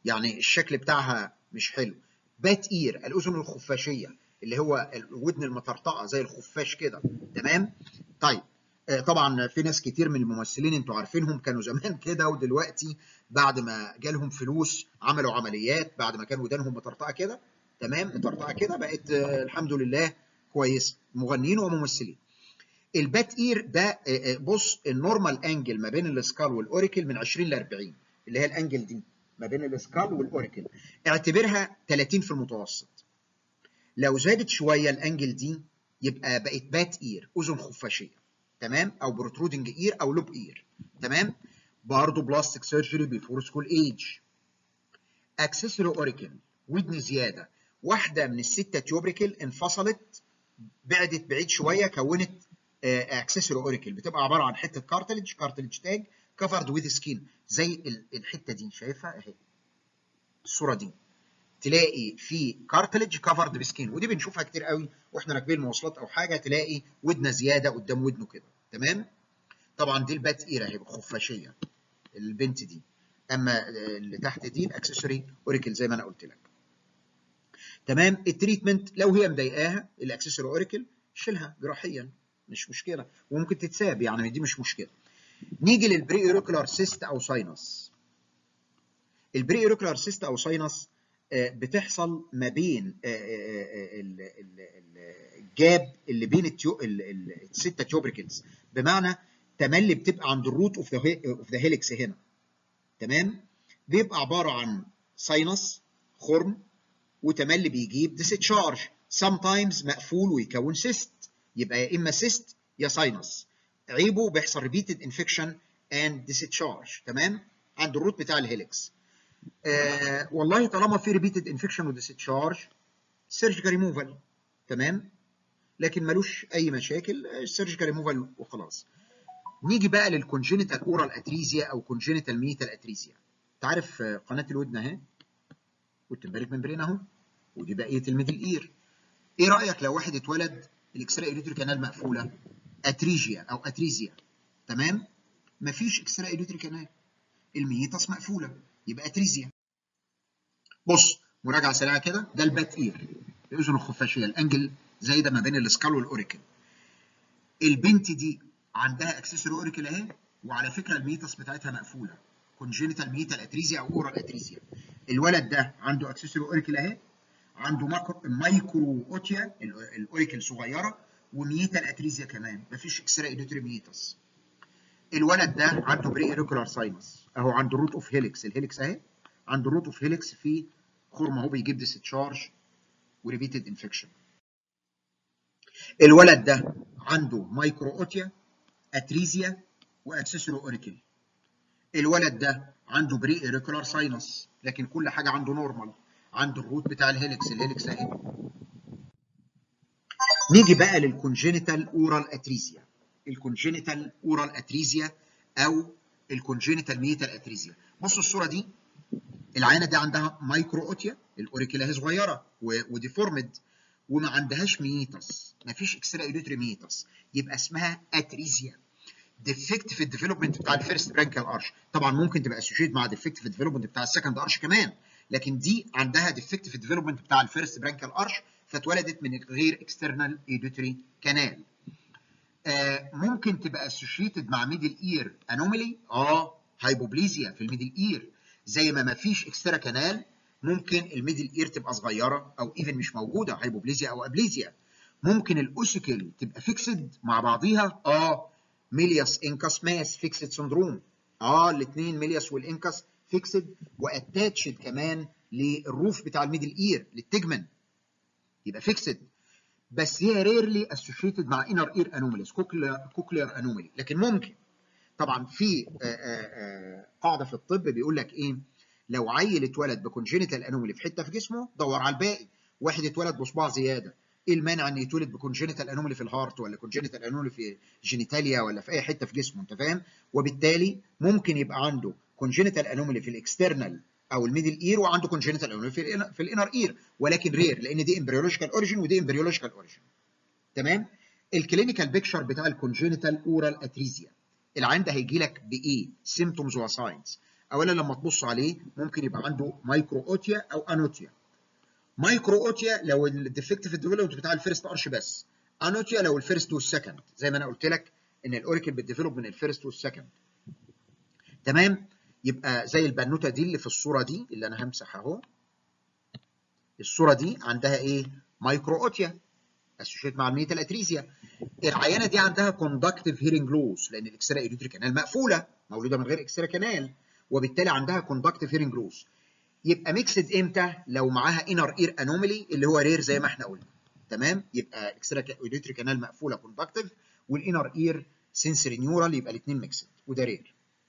يعني الشكل بتاعها مش حلو بات اير الاذن الخفاشيه اللي هو الودن المطرطقه زي الخفاش كده تمام طيب طبعا في ناس كتير من الممثلين انتوا عارفينهم كانوا زمان كده ودلوقتي بعد ما جالهم فلوس عملوا عمليات بعد ما كان ودانهم مطرطقه كده تمام مطرطقه كده بقت الحمد لله كويس مغنيين وممثلين البات اير ده بص النورمال انجل ما بين السكال والاوريكل من 20 ل 40 اللي هي الانجل دي ما بين السكال والاوريكل اعتبرها 30 في المتوسط لو زادت شويه الانجل دي يبقى بقت بات اير اذن خفاشيه تمام او بروترودنج اير او لوب اير تمام برضه بلاستيك سيرجري بيفور سكول ايج اكسسوري اوريكل ودن زياده واحده من السته تيوبريكل انفصلت بعدت بعيد شويه كونت اكسسوري اوريكل بتبقى عباره عن حته كارتلج كارتلج تاج كفرد وذ سكين زي الحته دي شايفها اهي الصوره دي تلاقي في كارتلج كفرد بسكين ودي بنشوفها كتير قوي واحنا راكبين المواصلات او حاجه تلاقي ودنه زياده قدام ودنه كده تمام طبعا دي البات ايرا اهي خفاشيه البنت دي اما اللي تحت دي الاكسسوري اوريكل زي ما انا قلت لك تمام التريتمنت لو هي مضايقاها الاكسسوري اوريكل شيلها جراحيا مش مشكله وممكن تتساب يعني دي مش مشكله نيجي للبري اوريكولار سيست او ساينس البري اوريكولار سيست او ساينس بتحصل ما بين الجاب اللي بين التيو السته تيوبريكلز بمعنى تملي بتبقى عند الروت اوف ذا اوف ذا هيليكس هنا تمام بيبقى عباره عن ساينس خرم وتملي بيجيب ديستشارج سام تايمز مقفول ويكون سيست يبقى يا اما سيست يا ساينس عيبه بيحصل ريبيتد انفكشن اند ديستشارج تمام عند الروت بتاع الهيليكس آه والله طالما في ريبيتد انفكشن وديستشارج سيرجيكال ريموفال تمام لكن ملوش اي مشاكل سيرجيكال ريموفال وخلاص نيجي بقى للكونجينيتال اورال اتريزيا او كونجينيتال ميتال اتريزيا انت عارف قناه الودن اهي والتمبريك ممبرين اهو ودي بقيه الميدل اير ايه رايك لو واحد اتولد الاكسترا اليوتري كانال مقفوله اتريجيا او اتريزيا تمام مفيش اكسترا اليوتري كانال الميتاس مقفوله يبقى اتريزيا بص مراجعه سريعه كده ده البات اير الاذن الخفاشيه الانجل زايده ما بين السكال والاوريكل البنت دي عندها اكسسوري اوريكل اهي وعلى فكره الميتاس بتاعتها مقفوله كونجينيتال ميتال اتريزيا او اورال اتريزيا الولد ده عنده اكسسوري اوريكل اهي عنده مايكرو اوتيا الاوريكل صغيره وميتال اتريزيا كمان مفيش اكسترا ايدوتري ميتاس الولد ده عنده بري ايريكولار ساينس اهو عنده روت اوف هيليكس الهيليكس اهي عنده روت اوف هيليكس في خرم اهو بيجيب ديستشارج وريبيتد انفكشن الولد ده عنده مايكرو اوتيا اتريزيا واكسسوري اوريكل الولد ده عنده بري ايريكولار ساينس لكن كل حاجه عنده نورمال عنده الروت بتاع الهيليكس الهيليكس اهي نيجي بقى للكونجينيتال اورال اتريزيا الكونجينيتال اورال اتريزيا او الكونجينيتال ميتال اتريزيا بصوا الصوره دي العينه دي عندها مايكرو اوتيا الاوريكل اهي صغيره وديفورمد وما عندهاش ميتاس ما فيش اكسترا ايدوتري ميتاس يبقى اسمها اتريزيا ديفكت في الديفلوبمنت بتاع الفيرست برانكال ارش طبعا ممكن تبقى اسوشيت مع ديفكت في الديفلوبمنت بتاع السكند ارش كمان لكن دي عندها ديفكت في الديفلوبمنت بتاع الفيرست برانكال ارش فاتولدت من غير اكسترنال ايدوتري كانال آه ممكن تبقى اسوشيتد مع ميدل اير انوميلي اه هايبوبليزيا في الميدل اير زي ما ما فيش اكسترا كانال ممكن الميدل اير تبقى صغيره او ايفن مش موجوده هايبوبليزيا او ابليزيا ممكن الاوسيكل تبقى فيكسد مع بعضيها اه ميلياس انكاس ماس فيكسد سندروم اه الاثنين ميلياس والانكاس فيكسد واتاتشد كمان للروف بتاع الميدل اير للتجمن يبقى فيكسد بس هي ريرلي اسوشيتد مع انر اير انوماليز كوكلير انومالي لكن ممكن طبعا في آآ آآ قاعده في الطب بيقول لك ايه لو عيل اتولد بكونجينيتال انومالي في حته في جسمه دور على الباقي واحد اتولد بصباع زياده ايه المانع ان يتولد بكونجينيتال انومالي في الهارت ولا كونجينيتال انومالي في جينيتاليا ولا في اي حته في جسمه انت فاهم وبالتالي ممكن يبقى عنده كونجينيتال انومالي في الاكسترنال او الميدل اير وعنده كونجينيتال انومالي في في الانر اير ولكن رير لان دي امبريولوجيكال اوريجين ودي امبريولوجيكال اوريجين تمام الكلينيكال بيكشر بتاع الكونجينيتال اورال اتريزيا العين ده هيجي لك بايه سيمتومز وساينز اولا لما تبص عليه ممكن يبقى عنده مايكرو اوتيا او انوتيا مايكرو اوتيا لو الديفكتيف ديفلوبمنت بتاع الفيرست ارش بس انوتيا لو الفيرست والسكند زي ما انا قلت لك ان الاوريكل بتديفلوب من الفيرست والسكند تمام يبقى زي البنوته دي اللي في الصوره دي اللي انا همسح اهو الصوره دي عندها ايه مايكرو اوتيا اسوشيت مع الميتال اتريزيا العيانه دي عندها كوندكتيف هيرنج لوس لان الاكسترا ايديوتري كانال مقفوله مولوده من غير اكسترا كانال وبالتالي عندها كوندكتيف هيرنج لوس يبقى ميكسد امتى لو معاها انر اير انومالي اللي هو رير زي ما احنا قلنا تمام يبقى الاكسترا ايديوتري كانال مقفوله كوندكتيف والانر اير سنسوري نيورال يبقى الاثنين ميكسد وده رير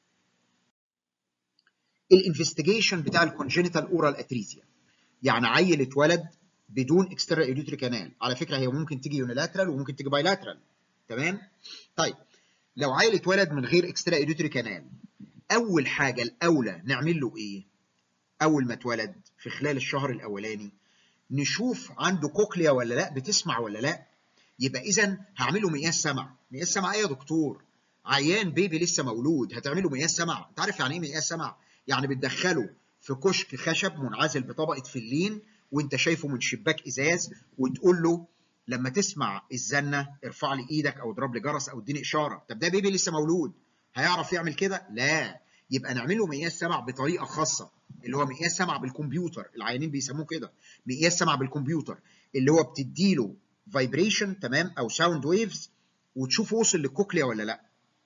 الانفستيجيشن بتاع الكونجينيتال اورال اتريزيا يعني عيل اتولد بدون اكسترا ايديوتري كانال على فكره هي ممكن تيجي يونيلاترال وممكن تيجي بايلاترال تمام طيب لو عيل اتولد من غير اكسترا ايديوتري كانال اول حاجه الاولى نعمل له ايه اول ما اتولد في خلال الشهر الاولاني نشوف عنده كوكليا ولا لا بتسمع ولا لا يبقى اذا هعمل له مقياس سمع مقياس سمع ايه يا دكتور عيان بيبي لسه مولود هتعمل له مقياس سمع انت عارف يعني ايه مقياس سمع يعني بتدخله في كشك خشب منعزل بطبقه فلين وانت شايفه من شباك ازاز وتقول له لما تسمع الزنه ارفع لي ايدك او اضرب لي جرس او اديني اشاره طب ده بيبي لسه مولود هيعرف يعمل كده لا يبقى نعمل له مقياس سمع بطريقه خاصه اللي هو مقياس سمع بالكمبيوتر العيانين بيسموه كده مقياس سمع بالكمبيوتر اللي هو بتديله فايبريشن تمام او ساوند ويفز وتشوف وصل للكوكليا ولا لا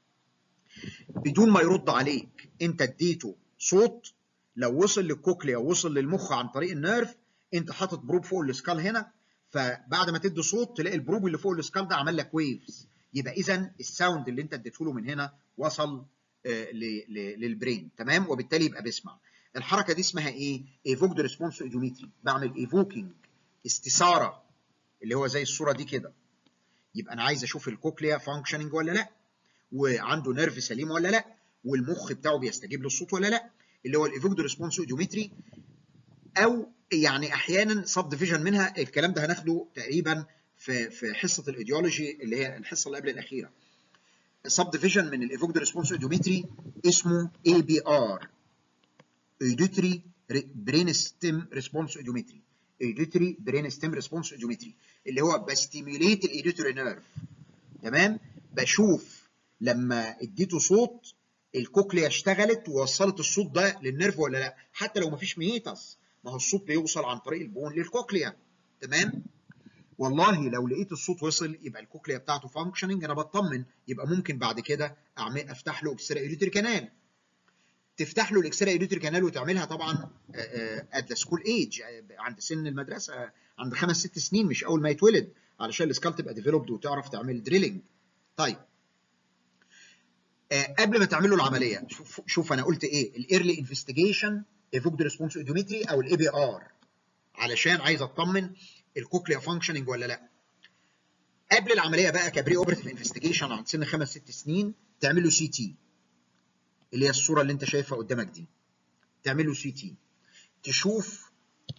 بدون ما يرد عليك انت اديته صوت لو وصل للكوكليا ووصل للمخ عن طريق النيرف انت حاطط بروب فوق السكال هنا فبعد ما تدي صوت تلاقي البروب اللي فوق السكال ده عمل لك ويفز يبقى اذا الساوند اللي انت اديته له من هنا وصل آه للبرين تمام وبالتالي يبقى بيسمع الحركه دي اسمها ايه ايفوكد ريسبونس ايديومتري بعمل ايفوكينج استثاره اللي هو زي الصوره دي كده يبقى انا عايز اشوف الكوكليا فانكشننج ولا لا وعنده نيرف سليم ولا لا والمخ بتاعه بيستجيب للصوت ولا لا اللي هو الايفوكد ريسبونس ايديومتري او يعني احيانا سب ديفيجن منها الكلام ده هناخده تقريبا في في حصه الايديولوجي اللي هي الحصه اللي قبل الاخيره سب ديفيجن من الايفوكد ريسبونس ايديومتري اسمه اي بي ار ايديوتري برين ستيم ريسبونس ايديومتري ايديوتري برين ستيم ريسبونس ايديومتري اللي هو بستيميوليت الايديوتري نيرف تمام بشوف لما اديته صوت الكوكليا اشتغلت ووصلت الصوت ده للنيرف ولا لا حتى لو مفيش ميتاس ما هو الصوت بيوصل عن طريق البون للكوكليا تمام والله لو لقيت الصوت وصل يبقى الكوكليا بتاعته فانكشننج انا بطمن يبقى ممكن بعد كده اعمل افتح له اكسترا ايديوتري كانال تفتح له الاكسترا ايديوتري كانال وتعملها طبعا ات ذا سكول ايج عند سن المدرسه عند خمس ست سنين مش اول ما يتولد علشان السكال تبقى ديفلوبد وتعرف تعمل دريلنج طيب آه قبل ما تعمل له العمليه شوف, شوف انا قلت ايه الايرلي انفستيجيشن ايفوكد ريسبونس اوديومتري او الاي بي ار علشان عايز اطمن الكوكليا فانكشننج ولا لا قبل العمليه بقى كبري اوبرتيف انفستيجيشن عند سن خمس ست سنين تعمل له سي تي اللي هي الصوره اللي انت شايفها قدامك دي تعمل له سي تي تشوف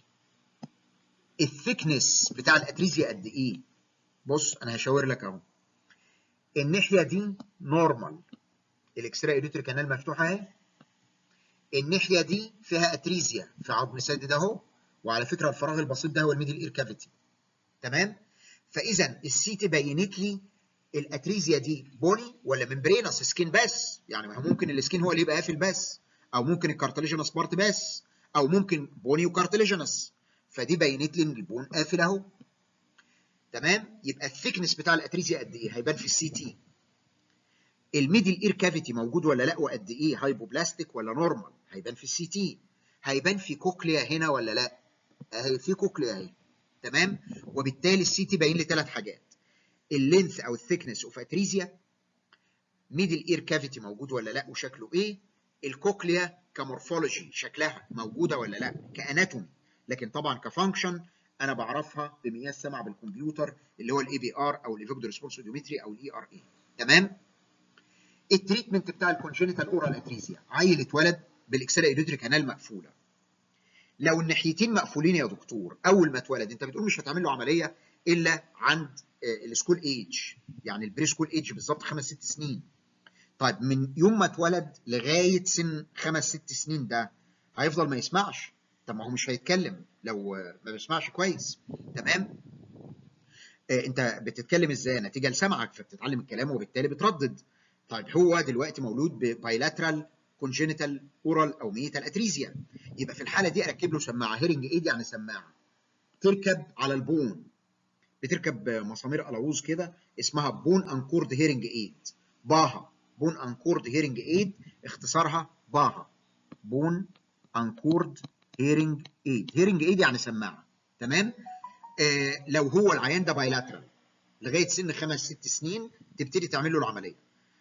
الثيكنس بتاع الاتريزيا قد ايه بص انا هشاور لك اهو الناحيه دي نورمال الاكسترا ايديوتري كانال مفتوحه اهي الناحيه دي فيها اتريزيا في عظم سادد اهو وعلى فكره الفراغ البسيط ده هو الميدل اير كافيتي تمام فاذا السيتي بينت لي الاتريزيا دي بوني ولا ممبرينس سكين بس يعني ما ممكن السكين هو اللي يبقى قافل بس او ممكن الكارتليجينس بارت بس او ممكن بوني وكارتليجينس فدي بينت لي ان البون قافل اهو تمام يبقى الثيكنس بتاع الاتريزيا قد ايه هيبان في السي تي الميدل اير كافيتي موجود ولا لا وقد ايه هايبوبلاستيك ولا نورمال هيبان في السي تي هيبان في كوكليا هنا ولا لا اهي في كوكليا اهي تمام وبالتالي السي تي باين لي ثلاث حاجات اللينث او الثيكنس اوف اتريزيا ميدل اير كافيتي موجود ولا لا وشكله ايه الكوكليا كمورفولوجي شكلها موجوده ولا لا كاناتومي لكن طبعا كفانكشن انا بعرفها بمقياس سمع بالكمبيوتر اللي هو الاي بي ار او الايفوكد ريسبونس اوديومتري او الاي ار اي تمام التريتمنت بتاع الكونجينيتال اورال اتريزيا عيل اتولد بالاكسلا ايديوتري كانال مقفوله لو الناحيتين مقفولين يا دكتور اول ما اتولد انت بتقول مش هتعمل له عمليه الا عند السكول ايج يعني البري سكول ايج بالظبط خمس ست سنين طيب من يوم ما اتولد لغايه سن خمس ست سنين ده هيفضل ما يسمعش طب ما هو مش هيتكلم لو ما بيسمعش كويس تمام آه انت بتتكلم ازاي نتيجه لسمعك فبتتعلم الكلام وبالتالي بتردد طيب هو دلوقتي مولود ببايلاترال كونجينيتال اورال او ميتال اتريزيا يبقى في الحاله دي اركب له سماعه هيرنج ايد يعني سماعه تركب على البون بتركب مسامير قلاووز كده اسمها بون انكورد هيرنج ايد باها بون انكورد هيرنج ايد اختصارها باها بون انكورد هيرنج ايد هيرنج ايد يعني سماعه تمام آه لو هو العيان ده بايلاترال لغايه سن خمس ست سنين تبتدي تعمل له العمليه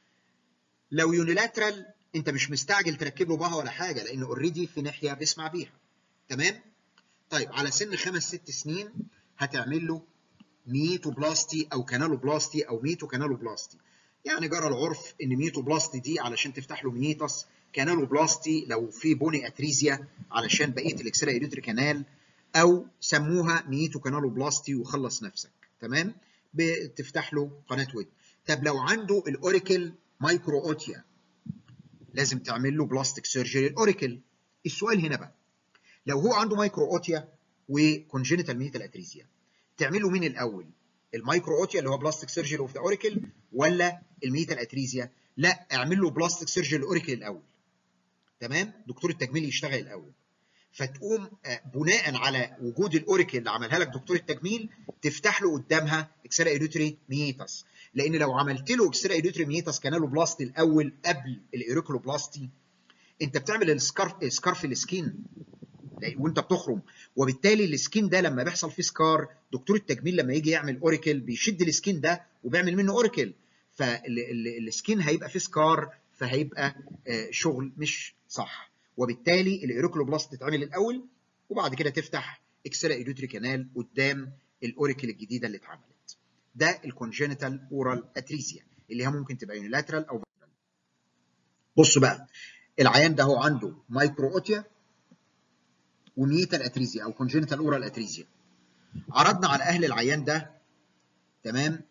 لو يونيلاترال انت مش مستعجل تركب له باها ولا حاجه لان اوريدي في ناحيه بيسمع بيها تمام طيب على سن خمس ست سنين هتعمل له ميتوبلاستي او كانالوبلاستي او ميتو كانالوبلاستي يعني جرى العرف ان ميتوبلاستي دي علشان تفتح له ميتس كانالوبلاستي لو في بوني اتريزيا علشان بقيه الاكسرا ايريتري كانال او سموها ميتو كانالوبلاستي وخلص نفسك تمام بتفتح له قناه ود طب لو عنده الاوريكل مايكرو اوتيا لازم تعمل له بلاستيك سيرجري الاوريكل السؤال هنا بقى لو هو عنده مايكرو اوتيا وكونجينيتال ميتال اتريزيا تعمل له مين الاول المايكرو اوتيا اللي هو بلاستيك سيرجري اوف ذا اوريكل ولا الميتال اتريزيا لا اعمل له بلاستيك سيرجري الاوريكل الاول تمام دكتور التجميل يشتغل الاول فتقوم بناء على وجود الاوريكل اللي عملها لك دكتور التجميل تفتح له قدامها اكسرا ايدوتري ميتاس لان لو عملت له اكسرا ايدوتري ميتاس كانالوبلاستي الاول قبل الايريكولوبلاستي انت بتعمل السكارف سكارف السكين وانت بتخرم وبالتالي السكين ده لما بيحصل فيه سكار دكتور التجميل لما يجي يعمل اوريكل بيشد السكين ده وبيعمل منه اوريكل فالسكين هيبقى فيه سكار فهيبقى شغل مش صح وبالتالي الايريكولوبلاست تتعمل الاول وبعد كده تفتح اكسرا ايدوتري كانال قدام الاوريكل الجديده اللي اتعملت ده الكونجينيتال اورال اتريسيا اللي هي ممكن تبقى يونيلاترال او بايلاترال بص بقى العيان ده هو عنده مايكرو اوتيا وميتال اتريزيا او كونجينيتال اورال اتريزيا عرضنا على اهل العيان ده تمام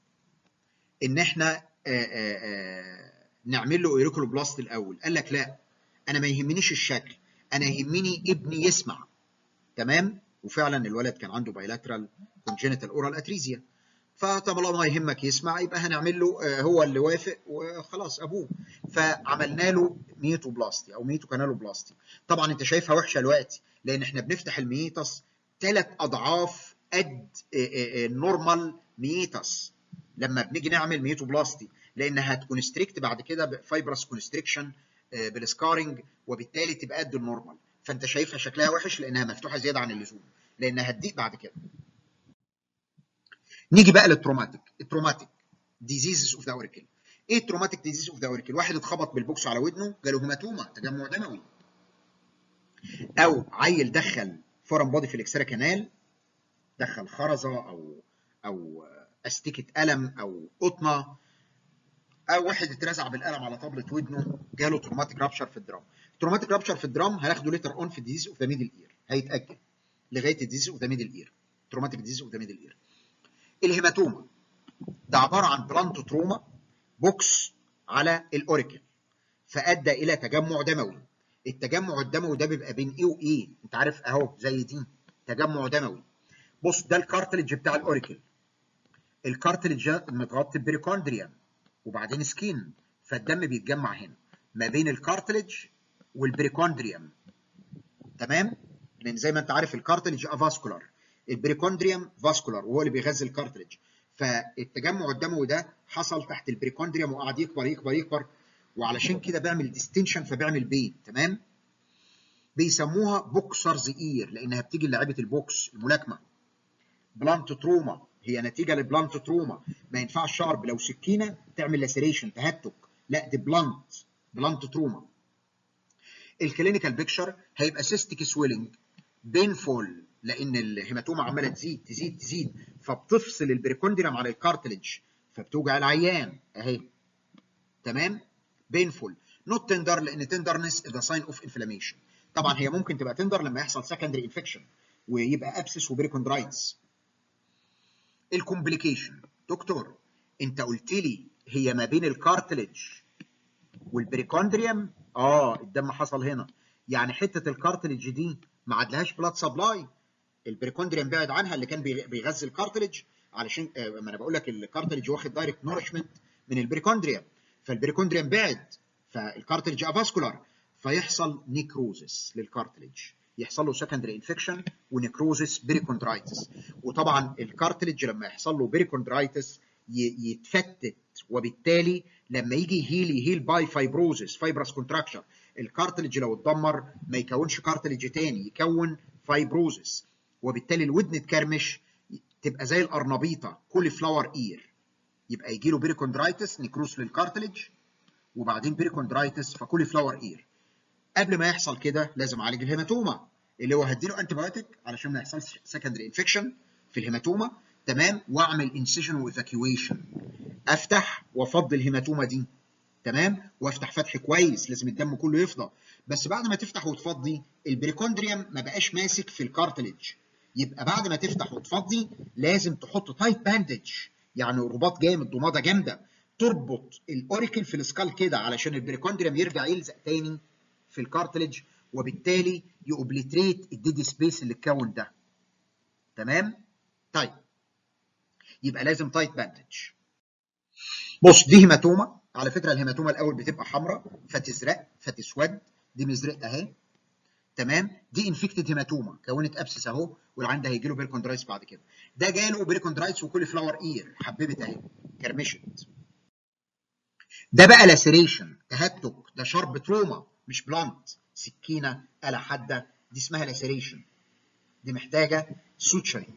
ان احنا آآ آآ نعمل له ايريكولوبلاست الاول قال لك لا انا ما يهمنيش الشكل انا يهمني ابني يسمع تمام وفعلا الولد كان عنده بايلاترال كونجينيتال اورال اتريزيا فطالما ما يهمك يسمع يبقى هنعمل له هو اللي وافق وخلاص ابوه فعملنا له ميتو بلاستي او ميتو كانالو بلاستي طبعا انت شايفها وحشه دلوقتي لان احنا بنفتح الميتس ثلاث اضعاف قد النورمال ميتس لما بنيجي نعمل ميتو بلاستي لانها هتكونستريكت بعد كده بفايبرس كونستريكشن بالسكارنج وبالتالي تبقى قد النورمال فانت شايفها شكلها وحش لانها مفتوحه زياده عن اللزوم لانها هتضيق بعد كده نيجي بقى للتروماتيك التروماتيك ديزيزز اوف ذا اوريكل ايه التروماتيك ديزيز اوف ذا اوريكل واحد اتخبط بالبوكس على ودنه جاله هيماتوما تجمع دموي او عيل دخل فورم بودي في الاكسرا كانال دخل خرزه او او استيكه قلم او قطنه او واحد اترزع بالقلم على طبله ودنه جاله تروماتيك رابشر في الدرام تروماتيك رابشر في الدرام هناخده ليتر اون في الديزيز اوف ذا ميدل اير هيتاجل لغايه الديزيز اوف ذا ميدل اير تروماتيك ديزيز اوف ذا ميدل اير الهيماتوما ده عباره عن بلانت تروما بوكس على الاوريكل فادى الى تجمع دموي التجمع الدموي ده بيبقى بين ايه وايه انت عارف اهو زي دي تجمع دموي بص ده الكارتلج بتاع الاوريكل الكارتلج متغطي ببريكوندريا وبعدين سكين فالدم بيتجمع هنا ما بين الكارتلج والبريكوندريوم تمام لان زي ما انت عارف الكارتلج افاسكولار البريكوندريوم فاسكولار وهو اللي بيغذي الكارتلج فالتجمع الدموي ده حصل تحت البريكوندريوم وقعد يكبر يكبر يكبر وعلشان كده بيعمل ديستنشن فبيعمل بين تمام بيسموها بوكسرز اير لانها بتيجي لعيبه البوكس الملاكمه بلانت تروما هي نتيجه لبلانت تروما ما ينفعش شارب لو سكينه تعمل لاسيريشن تهتك لا دي بلانت بلانت تروما الكلينيكال بيكتشر هيبقى سيستيك سويلنج بينفول لان الهيماتوما عماله تزيد تزيد تزيد فبتفصل البريكوندريوم على الكارتلج فبتوجع العيان اهي تمام بينفول نوت تندر لان تندرنس ذا ساين اوف انفلاميشن طبعا هي ممكن تبقى تندر لما يحصل سكندري انفكشن ويبقى ابسس وبريكوندرايتس الكومبليكيشن دكتور انت قلت لي هي ما بين الكارتلج والبريكوندريوم اه الدم حصل هنا يعني حته الكارتلج دي ما عادلهاش بلاد سبلاي البريكوندريوم بعد عنها اللي كان بيغذي الكارتلج علشان آه ما انا بقول لك الكارتلج واخد دايركت نورشمنت من البريكوندريوم فالبريكوندريوم بعد فالكارتلج افاسكولار فيحصل نيكروزس للكارتلج يحصل له سكندري انفكشن ونيكروزس بريكوندرايتس وطبعا الكارتلج لما يحصل له بريكوندرايتس يتفتت وبالتالي لما يجي يهيل يهيل باي فايبروزس فايبرس كونتراكشن الكارتلج لو اتدمر ما يكونش كارتلج تاني يكون فايبروزس وبالتالي الودن تكرمش تبقى زي القرنبيطه كل فلاور اير يبقى يجي له بريكوندرايتس نيكروس للكارتلج وبعدين بريكوندرايتس فكل فلاور اير قبل ما يحصل كده لازم اعالج الهيماتوما اللي هو هديله انتي بايوتيك علشان ما يحصلش سكندري انفكشن في الهيماتوما تمام واعمل انسيجن وايفاكيويشن افتح وافضي الهيماتوما دي تمام وافتح فتح كويس لازم الدم كله يفضى بس بعد ما تفتح وتفضي البريكوندريوم ما بقاش ماسك في الكارتلج يبقى بعد ما تفتح وتفضي لازم تحط تايت باندج يعني رباط جامد ضماده جامده تربط الاوريكل في السكال كده علشان البريكوندريوم يرجع يلزق تاني في الكارتلج وبالتالي يوبليتريت الديد سبيس اللي اتكون ده تمام طيب يبقى لازم تايت باندج بص دي هيماتوما على فكره الهيماتوما الاول بتبقى حمراء فتزرق فتسود دي مزرق اهي تمام دي انفكتد هيماتوما كونت ابسس اهو والعين ده هيجي له بيركوندرايتس بعد كده ده جاله بيركوندرايتس وكل فلاور اير حببت اهي كرمشت ده بقى لاسيريشن تهتك ده شرب تروما مش بلانت سكينه آلة حاده دي اسمها لاسيريشن دي محتاجه سوتشرينج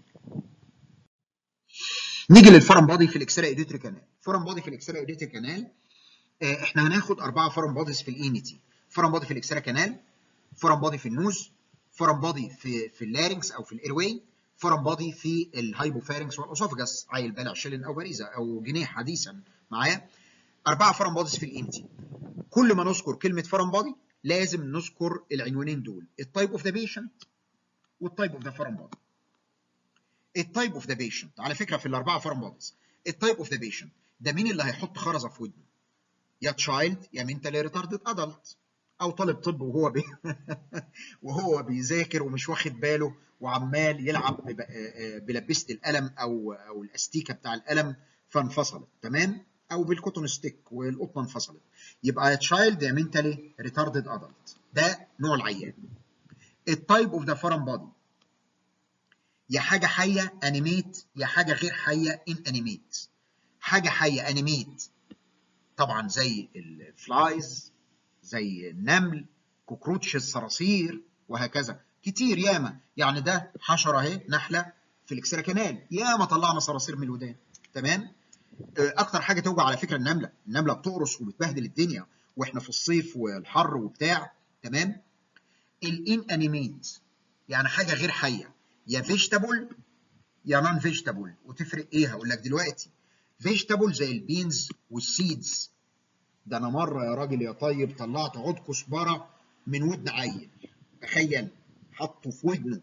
نيجي للفرم بادي في الاكسرا ايديتري كانال فرم بادي في الاكسرا ايديتري كانال آه احنا هناخد اربعه فرم باديز في الاينيتي فرم بادي في الاكسرا كانال فرم بادي في النوز فرم بادي في في اللارنكس او في الايرواي فرم بادي في الهايبوفارنكس والاسوفجاس عيل بالع شلن او باريزا او جنيه حديثا معايا اربعه فرم باديز في الانتي كل ما نذكر كلمه فرم بادي لازم نذكر العنوانين دول التايب اوف ذا بيشنت والتايب اوف ذا فرم بادي التايب اوف ذا بيشنت على فكره في الاربعه فرم باديز التايب اوف ذا بيشنت ده مين اللي هيحط خرزه في ودنه يا تشايلد يا منتالي ريتاردد ادلت او طالب طب وهو بي وهو بيذاكر ومش واخد باله وعمال يلعب بلبسه القلم او او الاستيكه بتاع القلم فانفصلت تمام او بالكوتون ستيك والقطنه انفصلت يبقى يا تشايلد يا منتالي ريتاردد ادلت ده نوع العيان التايب اوف ذا فورم بادي يا حاجه حيه انيميت يا حاجه غير حيه ان انيميت حاجه حيه انيميت طبعا زي الفلايز زي النمل كوكروتش الصراصير وهكذا كتير ياما يعني ده حشره اهي نحله في الاكسرا كانال ياما طلعنا صراصير من الودان تمام اكتر حاجه توجع على فكره النمله النمله بتقرص وبتبهدل الدنيا واحنا في الصيف والحر وبتاع تمام الان انيميت يعني حاجه غير حيه يا فيجيتابل يا نون فيجيتابل وتفرق ايه هقول لك دلوقتي فيجيتابل زي البينز والسيدز ده انا مره يا راجل يا طيب طلعت عود كزبره من ودن عيل تخيل حطه في ودنه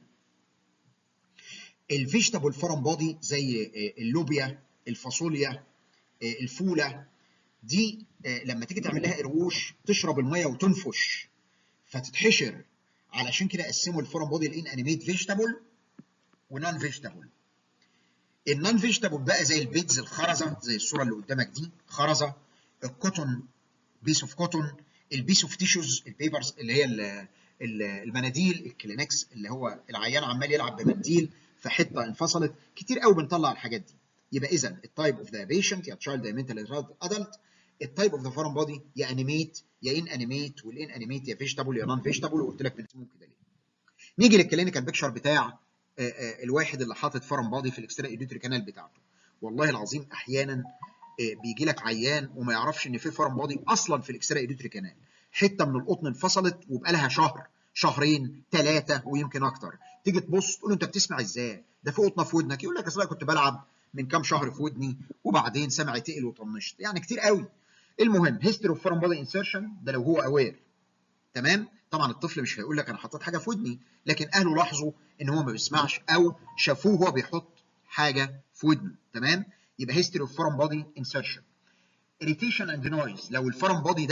الفيجيتابل فورم بودي زي اللوبيا الفاصوليا الفوله دي لما تيجي تعمل لها قروش تشرب الميه وتنفش فتتحشر علشان كده قسموا الفورم بودي لان انيميت فيجيتابل ونون فيجيتابل النون فيجيتابل بقى زي البيتز الخرزه زي الصوره اللي قدامك دي خرزه الكوتون بيس اوف كوتون البيس اوف تيشوز البيبرز اللي هي المناديل الكلينكس اللي هو العيان عمال يلعب بمنديل فحته انفصلت كتير قوي بنطلع الحاجات دي يبقى اذا التايب اوف ذا بيشنت يا تشايلد يا منتال ادلت التايب اوف ذا فورم بودي يا انيميت يا ان انيميت والان انيميت يا فيجيتابل يا نون فيجيتابل وقلت لك بنسموهم كده ليه نيجي للكلينيكال بيكشر بتاع الواحد اللي حاطط فورم بودي في الاكسترا ايديتري كانال بتاعته والله العظيم احيانا بيجي لك عيان وما يعرفش ان في فورم بودي اصلا في الاكسترا ايديتري كانال حته من القطن انفصلت وبقى لها شهر شهرين ثلاثه ويمكن اكتر تيجي تبص تقول له انت بتسمع ازاي ده في قطنه في ودنك يقول لك اصل كنت بلعب من كام شهر في ودني وبعدين سمعي تقل وطنشت يعني كتير قوي المهم هيستوري اوف فورم بودي انسيرشن ده لو هو اوير تمام طبعا الطفل مش هيقول لك انا حطيت حاجه في ودني لكن اهله لاحظوا ان هو ما بيسمعش او شافوه وهو بيحط حاجه في ودنه تمام يبقى هيستوري اوف فورم بودي انسيرشن irritation اند نويز لو الفورم بودي ده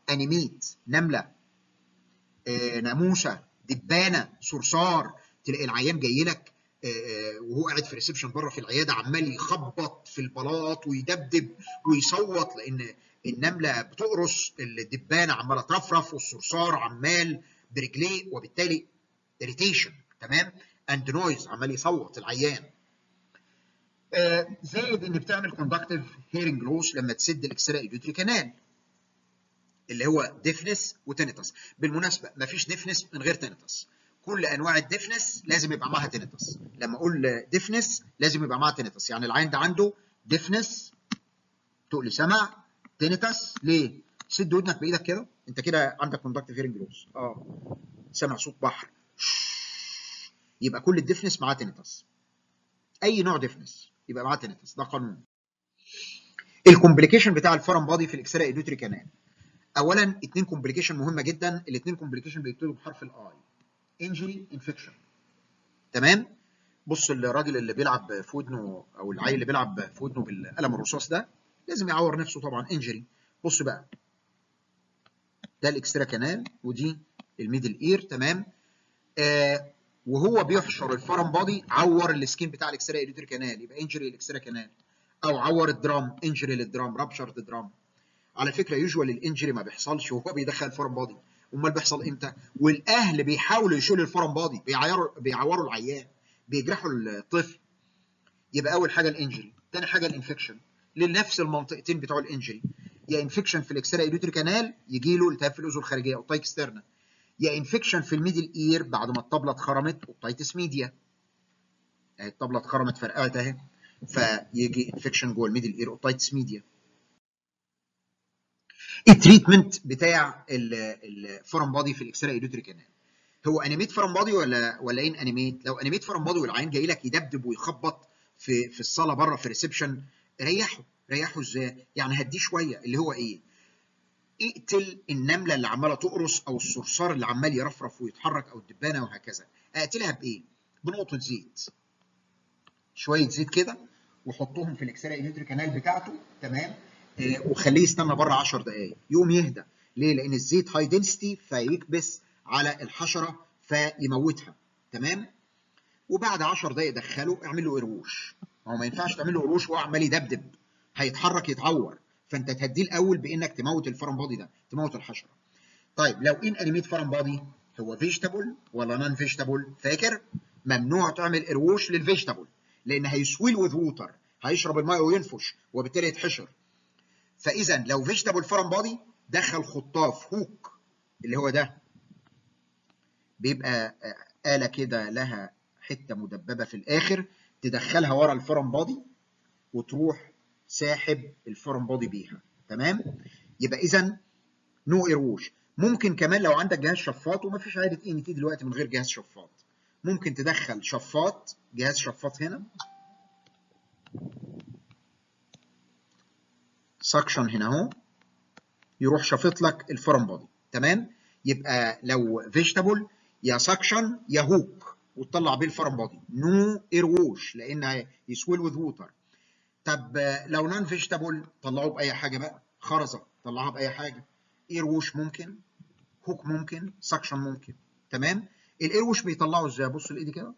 انيميت نمله آه، ناموسه دبانه صرصار تلاقي العيان جاي لك آه، آه، وهو قاعد في ريسبشن بره في العياده عمال يخبط في البلاط ويدبدب ويصوت لان النمله بتقرص الدبانه عماله ترفرف والصرصار عمال برجليه وبالتالي اريتيشن تمام اند نويز عمال يصوت العيان آه، زائد ان بتعمل كوندكتيف هيرنج لوس لما تسد الاكسترا ايديوتري كانال اللي هو ديفنس وتينيتس بالمناسبه مفيش ديفنس من غير تينيتس كل انواع الديفنس لازم يبقى معاها تينيتس لما اقول ديفنس لازم يبقى معاها تينيتس يعني العين ده عنده ديفنس تقول سمع تينيتس ليه سد ودنك بايدك كده انت كده عندك كوندكتيف هيرنج لوس اه سمع صوت بحر يبقى كل الديفنس معاه تينيتس اي نوع ديفنس يبقى معاه تينيتس ده قانون الكومبليكيشن بتاع الفرن بادي في الاكسرا ايدوتري كانال اولا اثنين كومبليكيشن مهمه جدا الاثنين كومبليكيشن بيبتدوا بحرف الاي انجري انفكشن تمام بص الراجل اللي بيلعب في ودنه او العيل اللي بيلعب في ودنه بالقلم الرصاص ده لازم يعور نفسه طبعا انجري بص بقى ده الاكسترا كانال ودي الميدل اير تمام آه وهو بيحشر الفرن بادي عور السكين بتاع الاكسترا ايديتري كانال يبقى انجري الاكسترا كانال او عور الدرام انجري للدرام رابشر الدرام على فكره يوجوال الانجري ما بيحصلش وهو بيدخل الفرن بادي امال بيحصل امتى والاهل بيحاولوا يشيلوا الفرن بادي بيعوروا بيعوروا العيان بيجرحوا الطفل يبقى اول حاجه الانجري ثاني حاجه الانفكشن لنفس المنطقتين بتوع الانجري يا انفكشن في الاكسترا ايديوتري كانال يجي له التهاب في الاذن الخارجيه او تايك ستيرنا يا انفكشن في الميدل اير بعد ما الطبله اتخرمت اوبتايتس ميديا اهي الطبله اتخرمت فرقعت اهي فيجي انفكشن جوه الميدل اير اوبتايتس ميديا التريتمنت بتاع الفورم بادي في الاكسترا ايديوتري كانال هو انيميت فورم بادي ولا ولا ايه انيميت لو انيميت فورم بادي والعيان جاي لك يدبدب ويخبط في في الصاله بره في الريسبشن ريحه ريحه ازاي يعني هديه شويه اللي هو ايه اقتل النمله اللي عماله تقرص او الصرصار اللي عمال يرفرف ويتحرك او الدبانه وهكذا اقتلها بايه بنقطه زيت شويه زيت كده وحطهم في الاكسرا ايديوتري كانال بتاعته تمام آه وخليه يستنى بره 10 دقائق يقوم يهدى ليه لان الزيت هاي دنسيتي فيكبس على الحشره فيموتها تمام وبعد 10 دقائق دخله اعمل له قروش ما هو ما ينفعش تعمل له قروش وهو عمال يدبدب هيتحرك يتعور فانت تهديه الاول بانك تموت الفرن بادي ده تموت الحشره طيب لو ان انيميت فرن بادي هو فيجيتابل ولا نون فيجيتابل فاكر ممنوع تعمل قروش للفيجيتابل لان هيسويل وذ ووتر هيشرب الماء وينفش وبالتالي يتحشر فاذا لو فيجيتابل فرن بادي دخل خطاف هوك اللي هو ده بيبقى آلة كده لها حتة مدببة في الآخر تدخلها ورا الفرن بادي وتروح ساحب الفرن بادي بيها تمام يبقى اذا نو قروش ممكن كمان لو عندك جهاز شفاط ومفيش عاده اي تي دلوقتي من غير جهاز شفاط ممكن تدخل شفاط جهاز شفاط هنا سكشن هنا اهو يروح شافط لك الفرن بادي تمام يبقى لو فيجيتابل يا سكشن يا هوك وتطلع بيه الفرن بادي نو ايروش لان يسويل وذ ووتر طب لو نان فيجيتابل طلعوه باي حاجه بقى خرزه طلعها باي حاجه ايروش ممكن هوك ممكن سكشن ممكن تمام الايروش بيطلعه ازاي بصوا لايدي كده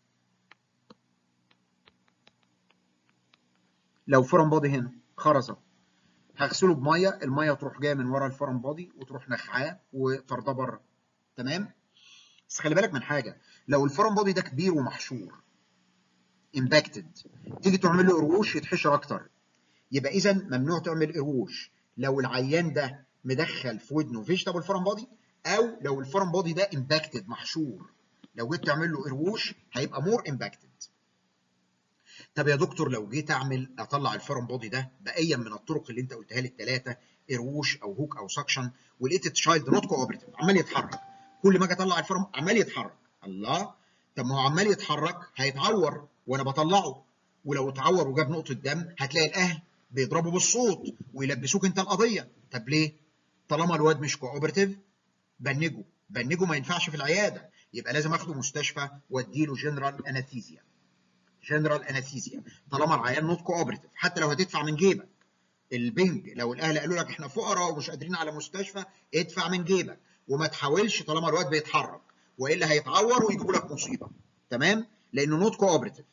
لو فرن بادي هنا خرزه هغسله بميه الميه تروح جايه من ورا الفرن بادي وتروح نخعاه وطرداه بره تمام بس خلي بالك من حاجه لو الفرن بادي ده كبير ومحشور امباكتد تيجي تعمل له قروش يتحشر اكتر يبقى اذا ممنوع تعمل قروش لو العيان ده مدخل في ودنه فيجيتابل فرن بادي او لو الفرن بادي ده امباكتد محشور لو جيت تعمل له قروش هيبقى مور امباكتد طب يا دكتور لو جيت اعمل اطلع الفرن بادي ده بايا من الطرق اللي انت قلتها لي الثلاثه قروش او هوك او سكشن ولقيت التشايلد نوت كوبريتيف عمال يتحرك كل ما اجي اطلع الفرن عمال يتحرك الله طب ما هو عمال يتحرك هيتعور وانا بطلعه ولو اتعور وجاب نقطه دم هتلاقي الاهل بيضربوا بالصوت ويلبسوك انت القضيه طب ليه طالما الواد مش كوبرتيف بنجه بنجه ما ينفعش في العياده يبقى لازم اخده مستشفى واديله جنرال انستيزيا جنرال انستيزيا طالما العيان نوت كوبرتيف حتى لو هتدفع من جيبك البنج لو الاهل قالوا لك احنا فقراء ومش قادرين على مستشفى ادفع من جيبك وما تحاولش طالما الواد بيتحرك والا هيتعور ويجيبوا لك مصيبه تمام لانه نوت كوبرتيف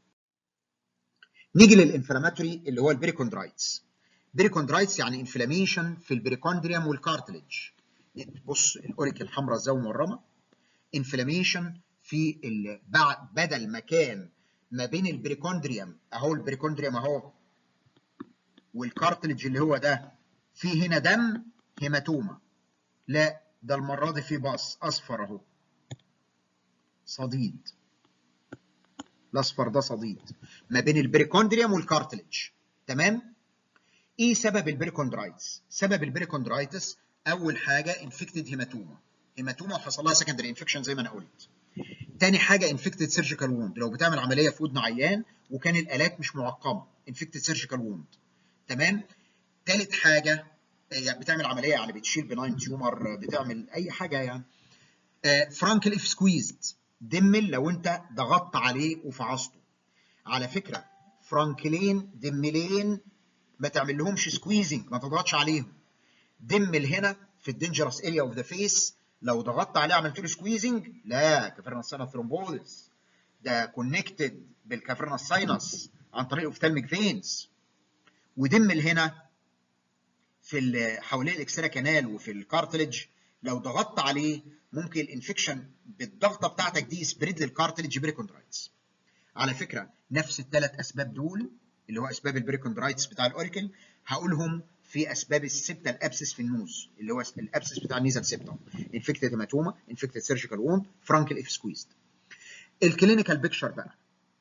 نيجي للانفلاماتوري اللي هو البريكوندرايتس بريكوندرايتس يعني انفلاميشن في البريكوندريوم والكارتلج بص الاوريك الحمراء ازاي مورمه انفلاميشن في بدل مكان ما بين البريكوندريوم اهو البريكوندريوم اهو والكارتلج اللي هو ده في هنا دم هيماتوما لا ده المره دي في باص اصفر اهو صديد الاصفر ده صديد ما بين البريكوندريوم والكارتلج تمام ايه سبب البريكوندرايتس سبب البريكوندرايتس اول حاجه انفكتد هيماتوما هيماتوما وحصل لها سكندري انفكشن زي ما انا قلت تاني حاجه انفكتد سيرجيكال ووند لو بتعمل عمليه في ودن عيان وكان الالات مش معقمه انفكتد سيرجيكال ووند تمام تالت حاجه يعني بتعمل عمليه يعني بتشيل بناين تيومر بتعمل اي حاجه يعني فرانكل اف سكويزد دمل لو انت ضغطت عليه وفعصته على فكره فرانكلين دملين ما تعمل لهمش سكويزنج ما تضغطش عليهم دمل هنا في الدينجرس اريا اوف ذا فيس لو ضغطت عليه عملت له سكويزنج لا كافرنا ساينس ثرومبوزس ده كونكتد بالكافرنا ساينس عن طريق اوفتالميك فينز ودمل هنا في حوالين الاكسترا كانال وفي الكارتلج لو ضغطت عليه ممكن الانفكشن بالضغطه بتاعتك دي سبريد للكارتلج بريكوندرايتس على فكره نفس الثلاث اسباب دول اللي هو اسباب البريكوندرايتس بتاع الاوريكل هقولهم في اسباب السبتال ابسس في النوز اللي هو الابسس بتاع النيزل سيبتوم انفكتد هيماتوما انفكتد سيرجيكال ووند فرانكل اف سكويزد الكلينيكال بيكتشر بقى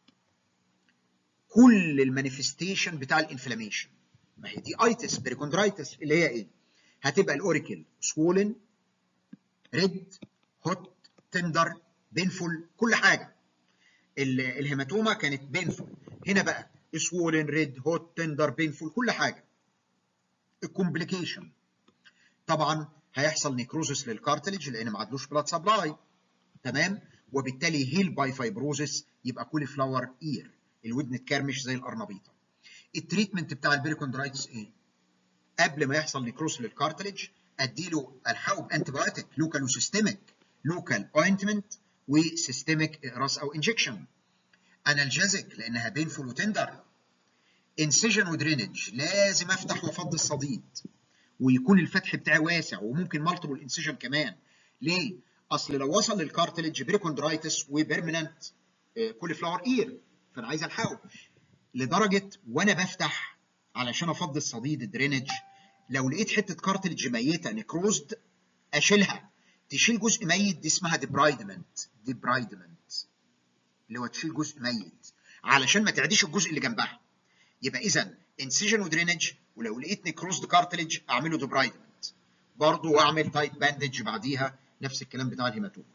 كل المانيفستيشن بتاع الانفلاميشن ما هي دي ايتس بريكوندرايتس اللي هي ايه هتبقى الاوريكل سوولن ريد هوت تندر بينفول كل حاجه الهيماتوما كانت بينفول هنا بقى سوولن ريد هوت تندر بينفول كل حاجه الكومبليكيشن طبعا هيحصل نيكروزس للكارتلج لان ما عندوش بلاد سبلاي تمام وبالتالي هيل باي فايبروزس يبقى كولي فلاور اير الودن اتكرمش زي القرنبيطه التريتمنت بتاع البريكوندرايتس ايه قبل ما يحصل نيكروس للكارتلج اديله الحقه بانتيبيوتيك لوكال وسيستميك لوكال اوينتمنت وسيستميك اقراص او انجكشن انالجيزك لانها بينفول وتندر انسجن ودرينج لازم افتح وافضي الصديد ويكون الفتح بتاعي واسع وممكن مالتيبل انسجن كمان ليه؟ اصل لو وصل للكارتلج بريكوندرايتس وبيرمننت كولي فلاور اير فانا عايز الحقه لدرجه وانا بفتح علشان افضي الصديد الدرينج لو لقيت حته كارتلج ميته نكروزد اشيلها تشيل جزء ميت دي اسمها ديبرايدمنت ديبرايدمنت اللي هو تشيل جزء ميت علشان ما تعديش الجزء اللي جنبها يبقى اذا انسيجن ودرينج ولو لقيت نكروزد كارتلج اعمله ديبرايدمنت برضه واعمل تايت باندج بعديها نفس الكلام بتاع الهيماتوما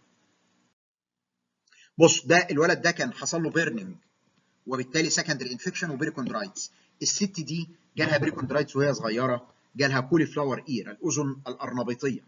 بص ده الولد ده كان حصل له بيرنينج وبالتالي سكندري انفكشن وبريكوندرايتس الست دي جالها بريكوندرايتس وهي صغيره جالها كولي فلاور اير الاذن الارنبيطيه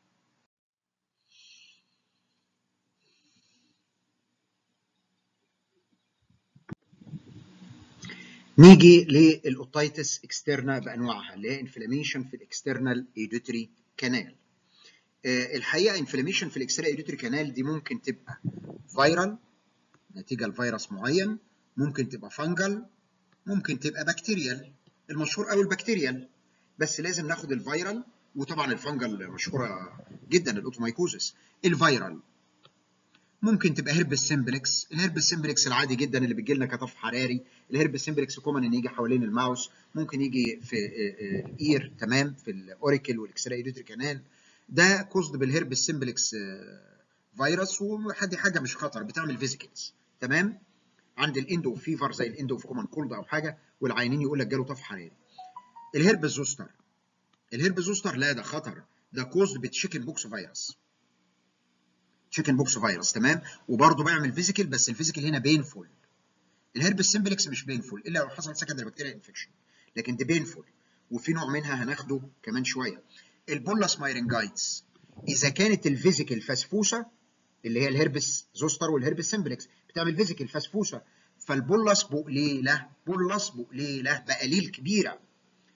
نيجي للاوتايتس اكسترنا بانواعها اللي هي انفلاميشن في الاكسترنال ايدوتري كانال الحقيقه انفلاميشن في الاكسترنال ايدوتري كانال دي ممكن تبقى فيرال نتيجه لفيروس معين ممكن تبقى فانجل ممكن تبقى بكتيريال المشهور قوي البكتيريال بس لازم ناخد الفيرال وطبعا الفانجل مشهوره جدا الاوتومايكوزس الفيرال ممكن تبقى هيربس سيمبلكس الهيربس سيمبلكس العادي جدا اللي بيجي لنا كطف حراري الهيربس سيمبلكس كومن ان يجي حوالين الماوس ممكن يجي في الاير تمام في الاوريكل والاكسترا ايدوتري كانال ده كوزد بالهيربس سيمبلكس فيروس ودي حاجه مش خطر بتعمل فيزيكلز تمام عند الاندو فيفر زي الاندو في كومن كولد او حاجه والعيانين يقول لك جاله طف حراري الهيربس زوستر الهيربس زوستر لا ده خطر ده كوزد بتشيكن بوكس فيروس تشيكن بوكس فيروس تمام وبرضه بعمل فيزيكال بس الفيزيكال هنا بينفول الهربس سيمبلكس مش بينفول الا لو حصل سكندري بكتيريا انفكشن لكن دي بينفول وفي نوع منها هناخده كمان شويه البولاس مايرنجايتس اذا كانت الفيزيكال فسفوسه اللي هي الهربس زوستر والهربس سيمبلكس بتعمل فيزيكال فسفوسه فالبولاس بقليله بولاس بقليله بقليل كبيره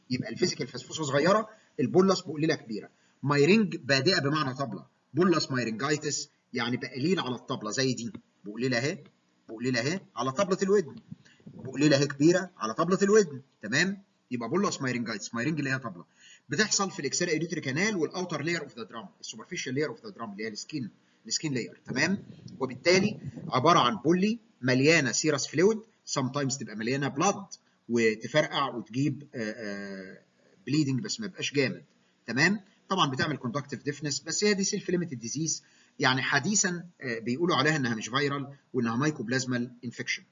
يبقى الفيزيكال فسفوسه صغيره البولس بقليله كبيره مايرنج بادئه بمعنى طبله بولس مايرنجايتس يعني بقليل على الطبله زي دي بقليله اهي بقليله اهي على طبله الودن بقليله اهي كبيره على طبله الودن تمام يبقى بولس مايرنجايتس مايرنج اللي هي طبله بتحصل في الاكسير ايديوتري كانال والاوتر لاير اوف ذا درام السوبرفيشال لاير اوف ذا درام اللي هي السكين السكين لاير تمام وبالتالي عباره عن بولي مليانه سيرس فلويد سام تايمز تبقى مليانه بلاد وتفرقع وتجيب بليدنج بس ما يبقاش جامد تمام طبعا بتعمل كوندكتيف ديفنس بس هي دي سيلف ليميتد ديزيز يعني حديثا بيقولوا عليها انها مش فيرال وانها مايكوبلازمال انفكشن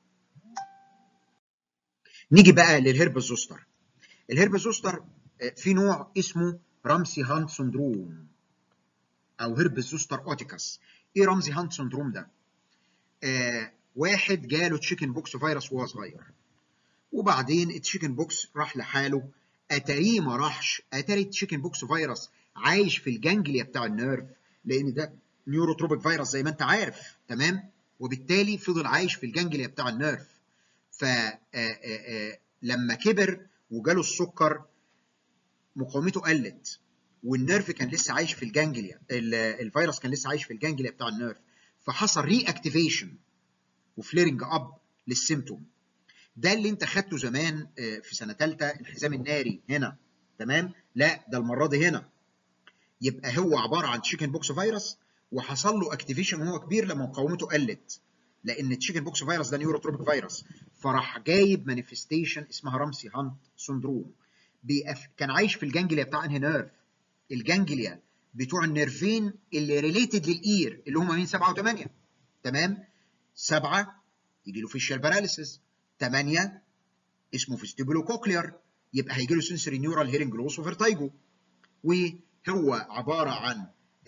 نيجي بقى للهرب زوستر الهرب زوستر في نوع اسمه رامسي هانت سندروم او هرب زوستر اوتيكاس ايه رمزي هانت سندروم ده آه واحد جاله تشيكن بوكس فيروس وهو صغير وبعدين التشيكن بوكس راح لحاله اتاريه ما راحش اتاري التشيكن بوكس فيروس عايش في الجانجليا بتاع النيرف لان ده نيوروتروبيك فيروس زي ما انت عارف تمام وبالتالي فضل عايش في الجانجليا بتاع النيرف ف لما كبر وجاله السكر مقاومته قلت والنيرف كان لسه عايش في الجانجليا الفيروس كان لسه عايش في الجانجليا بتاع النيرف فحصل ري اكتيفيشن وفليرنج اب للسيمتوم ده اللي انت خدته زمان في سنه ثالثه الحزام الناري هنا تمام لا ده المره دي هنا يبقى هو عباره عن تشيكن بوكس فيروس وحصل له اكتيفيشن وهو كبير لما مقاومته قلت لان التشيكن بوكس فيروس ده نيوروتروبيك فيروس فراح جايب مانيفستيشن اسمها رامسي هانت سندروم بيقف كان عايش في الجانجليا بتاع انهي نيرف الجانجليا بتوع النيرفين اللي ريليتد للاير اللي هم مين 7 و8 تمام 7 يجي له فيشال باراليسيس 8 اسمه فيستيبولو كوكلير يبقى هيجي له سنسوري نيورال هيرنج لوس وفيرتايجو وهو عباره عن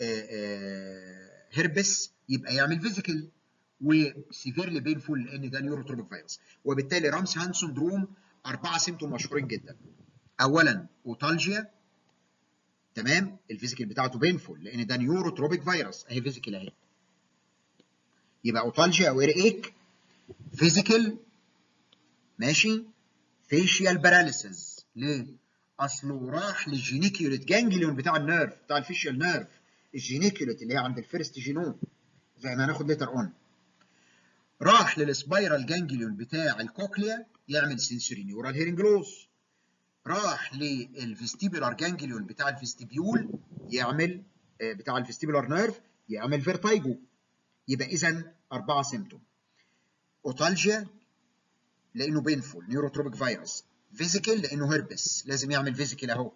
هربس يبقى يعمل فيزيكال وسيفيرلي بينفول لان ده نيوروتروبيك فيروس وبالتالي رامس هاند سندروم اربعه سيمتوم مشهورين جدا اولا اوتالجيا تمام الفيزيكال بتاعته بينفول لان ده نيوروتروبيك فيروس اهي فيزيكال اهي يبقى اوتالجيا او ايك فيزيكال ماشي فيشيال باراليسيس ليه؟ اصله راح للجينيكيوليت جانجليون بتاع النيرف بتاع الفيشيال نيرف الجينيكيوليت اللي هي عند الفيرست جينوم زي ما هناخد ليتر اون راح للسبايرال جانجليون بتاع الكوكليا يعمل سنسوري نيورال هيرنج لوس راح للفيستيبولار جانجليون بتاع الفيستيبيول يعمل بتاع الفيستيبولار نيرف يعمل فيرتايجو يبقى اذا اربعه سيمتوم اوتالجيا لانه بينفول نيوروتروبيك فيروس فيزيكال لانه هربس لازم يعمل فيزيكال اهو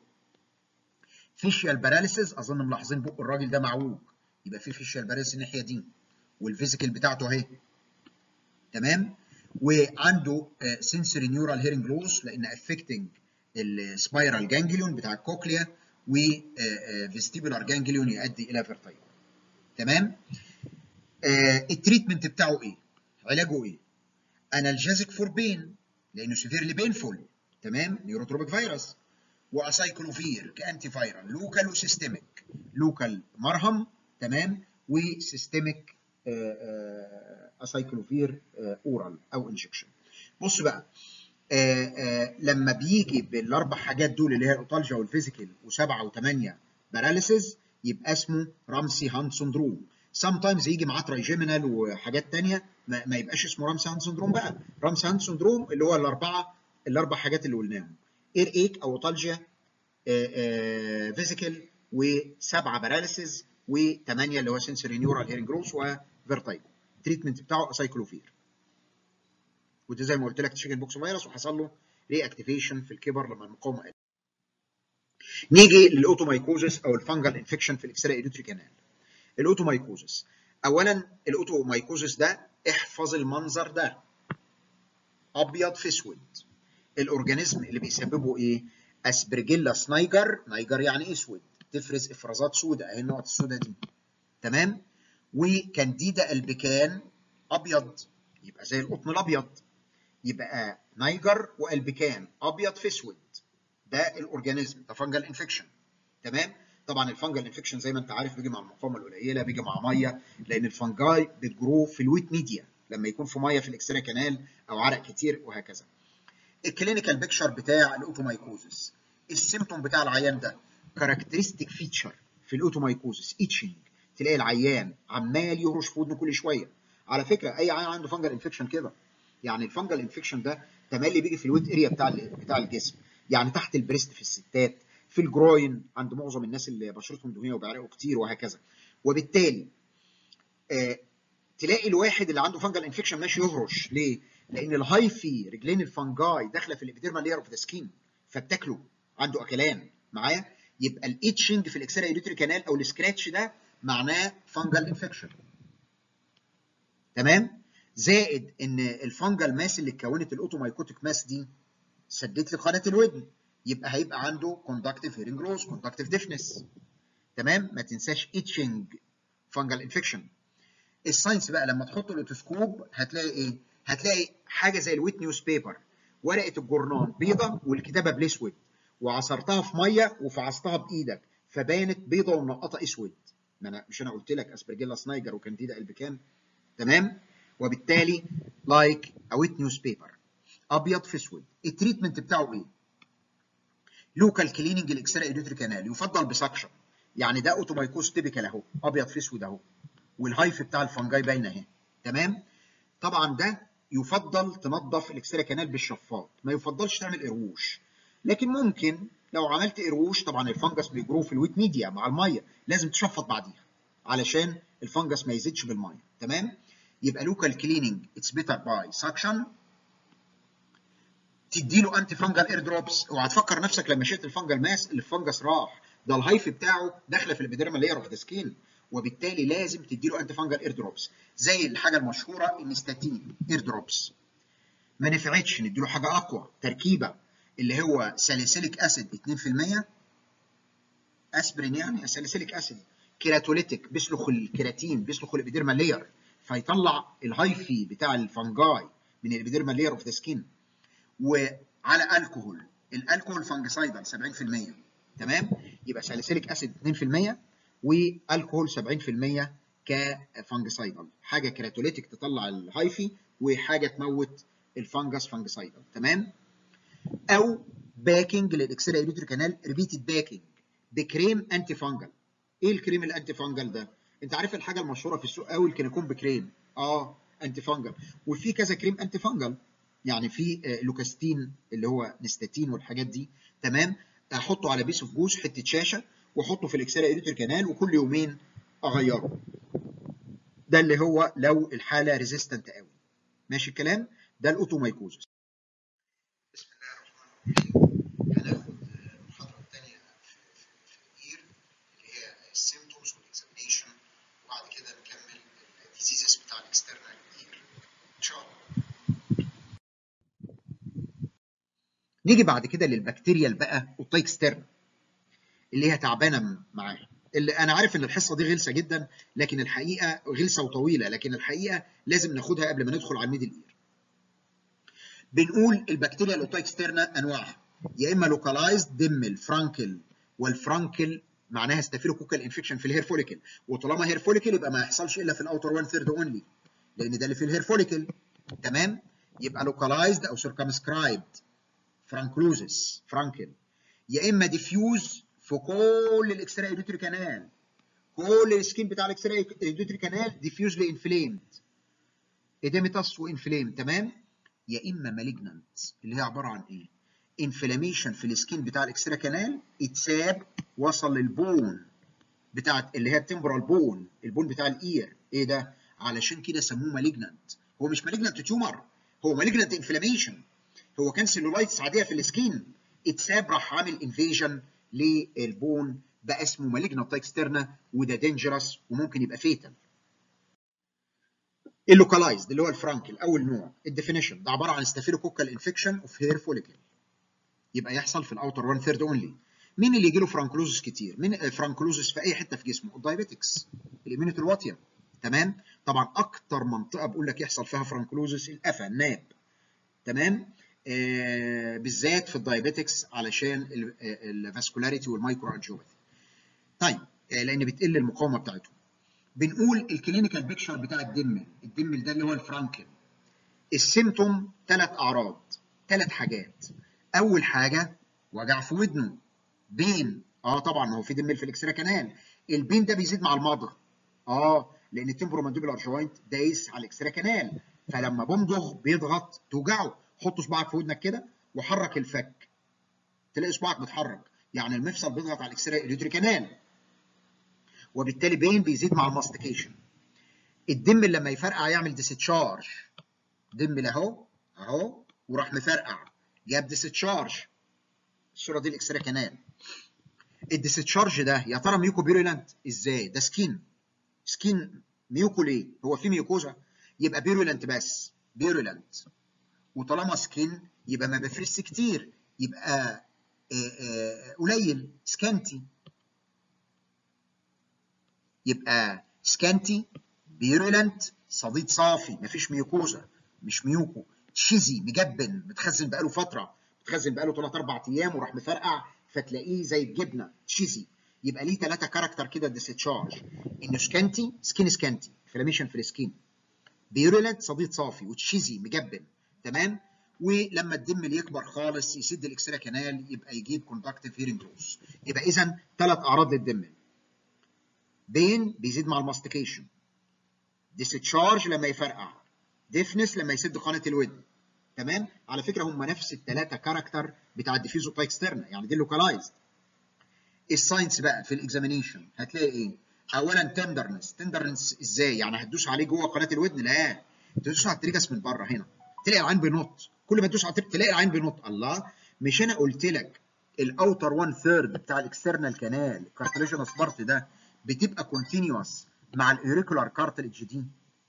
فيشيال باراليسيس اظن ملاحظين بق الراجل ده معوج يبقى في فيشيال باراليسيس الناحيه دي والفيزيكال بتاعته اهي تمام وعنده سنسوري نيورال هيرنج لوس لان افكتنج السبايرال جانجليون بتاع الكوكليا وفيستيبولار جانجليون يؤدي الى فيرتايجو تمام آه التريتمنت بتاعه ايه علاجه ايه انالجيزك فور بين لانه سيفيرلي بينفول تمام نيوروتروبيك فيروس واسايكلوفير كانتي فايرال لوكال وسيستميك لوكال مرهم تمام وسيستميك اسايكلوفير اورال او انجكشن بص بقى آآ آآ لما بيجي بالاربع حاجات دول اللي هي الاوتالجيا والفيزيكال وسبعه وثمانيه باراليسيز يبقى اسمه رامسي هاند سندروم سام تايمز يجي معاه ترايجيمينال وحاجات ثانيه ما, ما يبقاش اسمه رامسي هاند سندروم بقى رامسي هاند سندروم اللي هو الاربعه الاربع حاجات اللي قلناهم اير ايك او اوتالجيا فيزيكال وسبعه باراليسيز وثمانيه اللي هو سنسوري نيورال هيرنج لوس وفيرتايجو التريتمنت بتاعه اسايكلوفير وده زي ما قلت لك تشيكن بوكس فيروس وحصل له ري اكتيفيشن في الكبر لما المقاومه قلت. نيجي للاوتومايكوزس او الفانجل انفكشن في الاكسترا ايدوتري كانال. الاوتومايكوزس اولا الاوتومايكوزس ده احفظ المنظر ده ابيض في اسود الاورجانيزم اللي بيسببه ايه؟ اسبرجيلا نايجر نايجر يعني اسود تفرز افرازات سوداء اهي النقط السوداء دي تمام؟ وكانديدا البكان ابيض يبقى زي القطن الابيض يبقى نايجر والبكان ابيض في اسود ده الاورجانيزم ده فانجل انفكشن تمام طبعا الفانجل انفكشن زي ما انت عارف بيجي مع المقاومه القليله بيجي مع ميه لان الفنجاي بتجرو في الويت ميديا لما يكون في ميه في الاكسترا كانال او عرق كتير وهكذا الكلينيكال بيكشر بتاع الاوتومايكوزس السيمتوم بتاع العيان ده كاركترستيك فيتشر في الاوتومايكوزس ايتشنج تلاقي العيان عمال يهرش في ودنه كل شويه على فكره اي عيان عنده فانجل انفكشن كده يعني الفانجل انفكشن ده تملي بيجي في الويت اريا بتاع بتاع الجسم يعني تحت البريست في الستات في الجروين عند معظم الناس اللي بشرتهم دهنيه وبيعرقوا كتير وهكذا وبالتالي آه تلاقي الواحد اللي عنده فانجل انفكشن ماشي يهرش ليه؟ لان الهايفي رجلين الفانجاي داخله في الابيديرمال لير اوف ذا سكين فبتاكله عنده اكلان معايا يبقى الايتشنج في الاكسرا ايديتري كانال او السكراتش ده معناه فانجل انفكشن تمام زائد ان الفانجل ماس اللي اتكونت الاوتومايكوتيك ماس دي سدت لي قناه الودن يبقى هيبقى عنده كوندكتيف هيرنج لوس كوندكتيف ديفنس تمام ما تنساش ايتشنج فانجل انفكشن الساينس بقى لما تحط الاوتوسكوب هتلاقي ايه هتلاقي حاجه زي الويت نيوز بيبر ورقه الجورنال بيضه والكتابه بالاسود وعصرتها في ميه وفعصتها بايدك فبانت بيضه ومنقطه اسود ما انا مش انا قلت لك اسبرجيلا سنايجر وكانديدا البيكان تمام وبالتالي لايك ا ويت نيوز بيبر ابيض في اسود التريتمنت بتاعه ايه لوكال كليننج الاكسرا ايديوتري كانال يفضل بسكشن يعني ده اوتومايكوز تيبيكال اهو ابيض في اسود اهو والهايف بتاع الفنجاي باينه اهي تمام طبعا ده يفضل تنظف الاكسرا كانال بالشفاط ما يفضلش تعمل قروش لكن ممكن لو عملت قروش طبعا الفنجس بيجرو في الويت ميديا مع الميه لازم تشفط بعديها علشان الفنجس ما يزيدش بالميه تمام يبقى لوكال كليننج اتس بيتر باي سكشن تديله انتي فانجل اير دروبس اوعى تفكر نفسك لما شلت الفنجل ماس اللي الفنجس راح ده الهايف بتاعه داخله في الابيديرمال لاير اوف ذا سكين وبالتالي لازم تديله انتي فانجل اير دروبس زي الحاجه المشهوره النستاتين اير دروبس ما نفعتش نديله حاجه اقوى تركيبه اللي هو ساليسيليك اسيد 2% اسبرين يعني ساليسيليك اسيد كيراتوليتيك بيسلخ الكيراتين بيسلخ الابيديرمال لاير فيطلع الهايفي بتاع الفنجاي من الابيديرمال لاير اوف ذا سكين وعلى الكحول الالكحول فانجسايدال 70% تمام يبقى ساليسيليك اسيد 2% والكحول 70% كفانجسايدال حاجه كراتوليتيك تطلع الهايفي وحاجه تموت الفانجس فانجسايدال تمام او باكينج للاكسرا ايديتري كانال ريبيتد باكينج بكريم انتي فانجل ايه الكريم الانتي فانجل ده انت عارف الحاجه المشهوره في السوق قوي الكينيكون بكريم اه انتي فانجل وفي كذا كريم انتي فانجل يعني في لوكاستين اللي هو نستاتين والحاجات دي تمام احطه على بيس اوف جوز حته شاشه واحطه في الاكسرا ايديتور كانال وكل يومين اغيره ده اللي هو لو الحاله ريزيستنت قوي ماشي الكلام ده الاوتومايكوزس بسم الله الرحمن الرحيم هناخد المحاضره الثانيه في الاير اللي هي السيمتومز والاكزامينيشن وبعد كده نكمل الديزيزز بتاع الاكسترنال اير ان شاء الله نيجي بعد كده للبكتيريا بقى اوتايكسترن اللي هي تعبانه معاها اللي انا عارف ان الحصه دي غلسه جدا لكن الحقيقه غلسه وطويله لكن الحقيقه لازم ناخدها قبل ما ندخل على الميدل اير بنقول البكتيريا الاوتايكسترنا انواعها يا اما لوكالايزد دم الفرانكل والفرانكل معناها ستافيلوكوكال انفكشن في الهير فوليكل وطالما هير فوليكل يبقى ما يحصلش الا في الاوتر 1 ثيرد اونلي لان ده اللي في الهير فوليكل تمام يبقى لوكالايزد او سيركمسكرايبد فرانكلوزس فرانكل يا اما ديفيوز في كل الاكسترا ايديتري كانال كل السكين بتاع الاكسترا ايديتري كانال ديفيوزلي انفليمد اديميتاس وانفليم تمام يا اما مالجنانت اللي هي عباره عن ايه انفلاميشن في السكين بتاع الاكسترا كانال اتساب وصل للبون بتاعت اللي هي التمبرال بون البون بتاع الاير ايه ده علشان كده سموه مالجنانت هو مش مالجنانت تيومر هو مالجنانت انفلاميشن هو كان سيلولايتس عاديه في السكين اتساب راح عامل انفيجن للبون بقى اسمه مالجنانت اكسترنا وده دينجرس وممكن يبقى فيتال اللوكالايزد اللي هو الفرانكل اول نوع الديفينيشن ده عباره عن ستافيلوكوكال انفكشن اوف هير فوليكل يبقى يحصل في الاوتر 1 ثيرد اونلي مين اللي يجي له فرانكلوزس كتير مين فرانكلوزس في اي حته في جسمه الدايابيتكس الاميونيتي الواطيه تمام طبعا اكتر منطقه بقول لك يحصل فيها فرانكلوزس القفا الناب تمام آه بالذات في الدايابيتكس علشان الفاسكولاريتي والمايكرو انجيوباثي طيب آه لان بتقل المقاومه بتاعتهم بنقول الكلينيكال بيكشر بتاع الدمل الدمل ده اللي هو الفرانكل السيمتوم ثلاث اعراض ثلاث حاجات اول حاجه وجع في ودنه بين اه طبعا ما هو في دم في الاكسترا كانال البين ده بيزيد مع المضغ اه لان التمبرومانديبولار جوينت دايس على الاكسترا كانال فلما بمضغ بيضغط توجعه حط صباعك في ودنك كده وحرك الفك تلاقي صباعك متحرك يعني المفصل بيضغط على الاكسترا اليوتري كانال وبالتالي بين بيزيد مع الماستيكيشن الدم لما يفرقع يعمل ديستشارج دم اهو اهو وراح مفرقع جاب ديستشارج الصوره دي الاكسترا كانال الديستشارج ده يا ترى ميوكو بيرولانت ازاي ده سكين سكين ميوكو ليه هو في ميوكوزا يبقى بيرولانت بس بيرولانت وطالما سكين يبقى ما بيفرش كتير يبقى قليل سكانتي يبقى سكانتي بيرولانت صديد صافي مفيش ميوكوزا مش ميوكو تشيزي مجبن متخزن بقاله فتره متخزن بقاله 3 4 ايام وراح مفرقع فتلاقيه زي الجبنه تشيزي يبقى ليه ثلاثه كاركتر كده ديستشارج انه سكانتي سكين سكانتي انفلاميشن في السكين بيرولانت صديد صافي وتشيزي مجبن تمام ولما الدم اللي يكبر خالص يسد الاكسترا كانال يبقى يجيب كوندكتيف هيرنج لوس يبقى اذا ثلاث اعراض للدم بين بيزيد مع الماستيكيشن ديستشارج لما يفرقع ديفنس لما يسد قناه الودن تمام على فكره هم نفس الثلاثه كاركتر بتاع الديفيوزو بايكسترنا يعني دي لوكالايزد الساينس بقى في الاكزامينيشن هتلاقي ايه اولا تندرنس تندرنس ازاي يعني هتدوس عليه جوه قناه الودن لا تدوس على التريجس من بره هنا تلاقي العين بينط كل ما تدوس على تلاقي العين بينط الله مش انا قلت لك الاوتر 1 ثيرد بتاع الاكسترنال كانال الكارتليجينوس بارت ده بتبقى كونتينيوس مع الاوريكولار كارتلج دي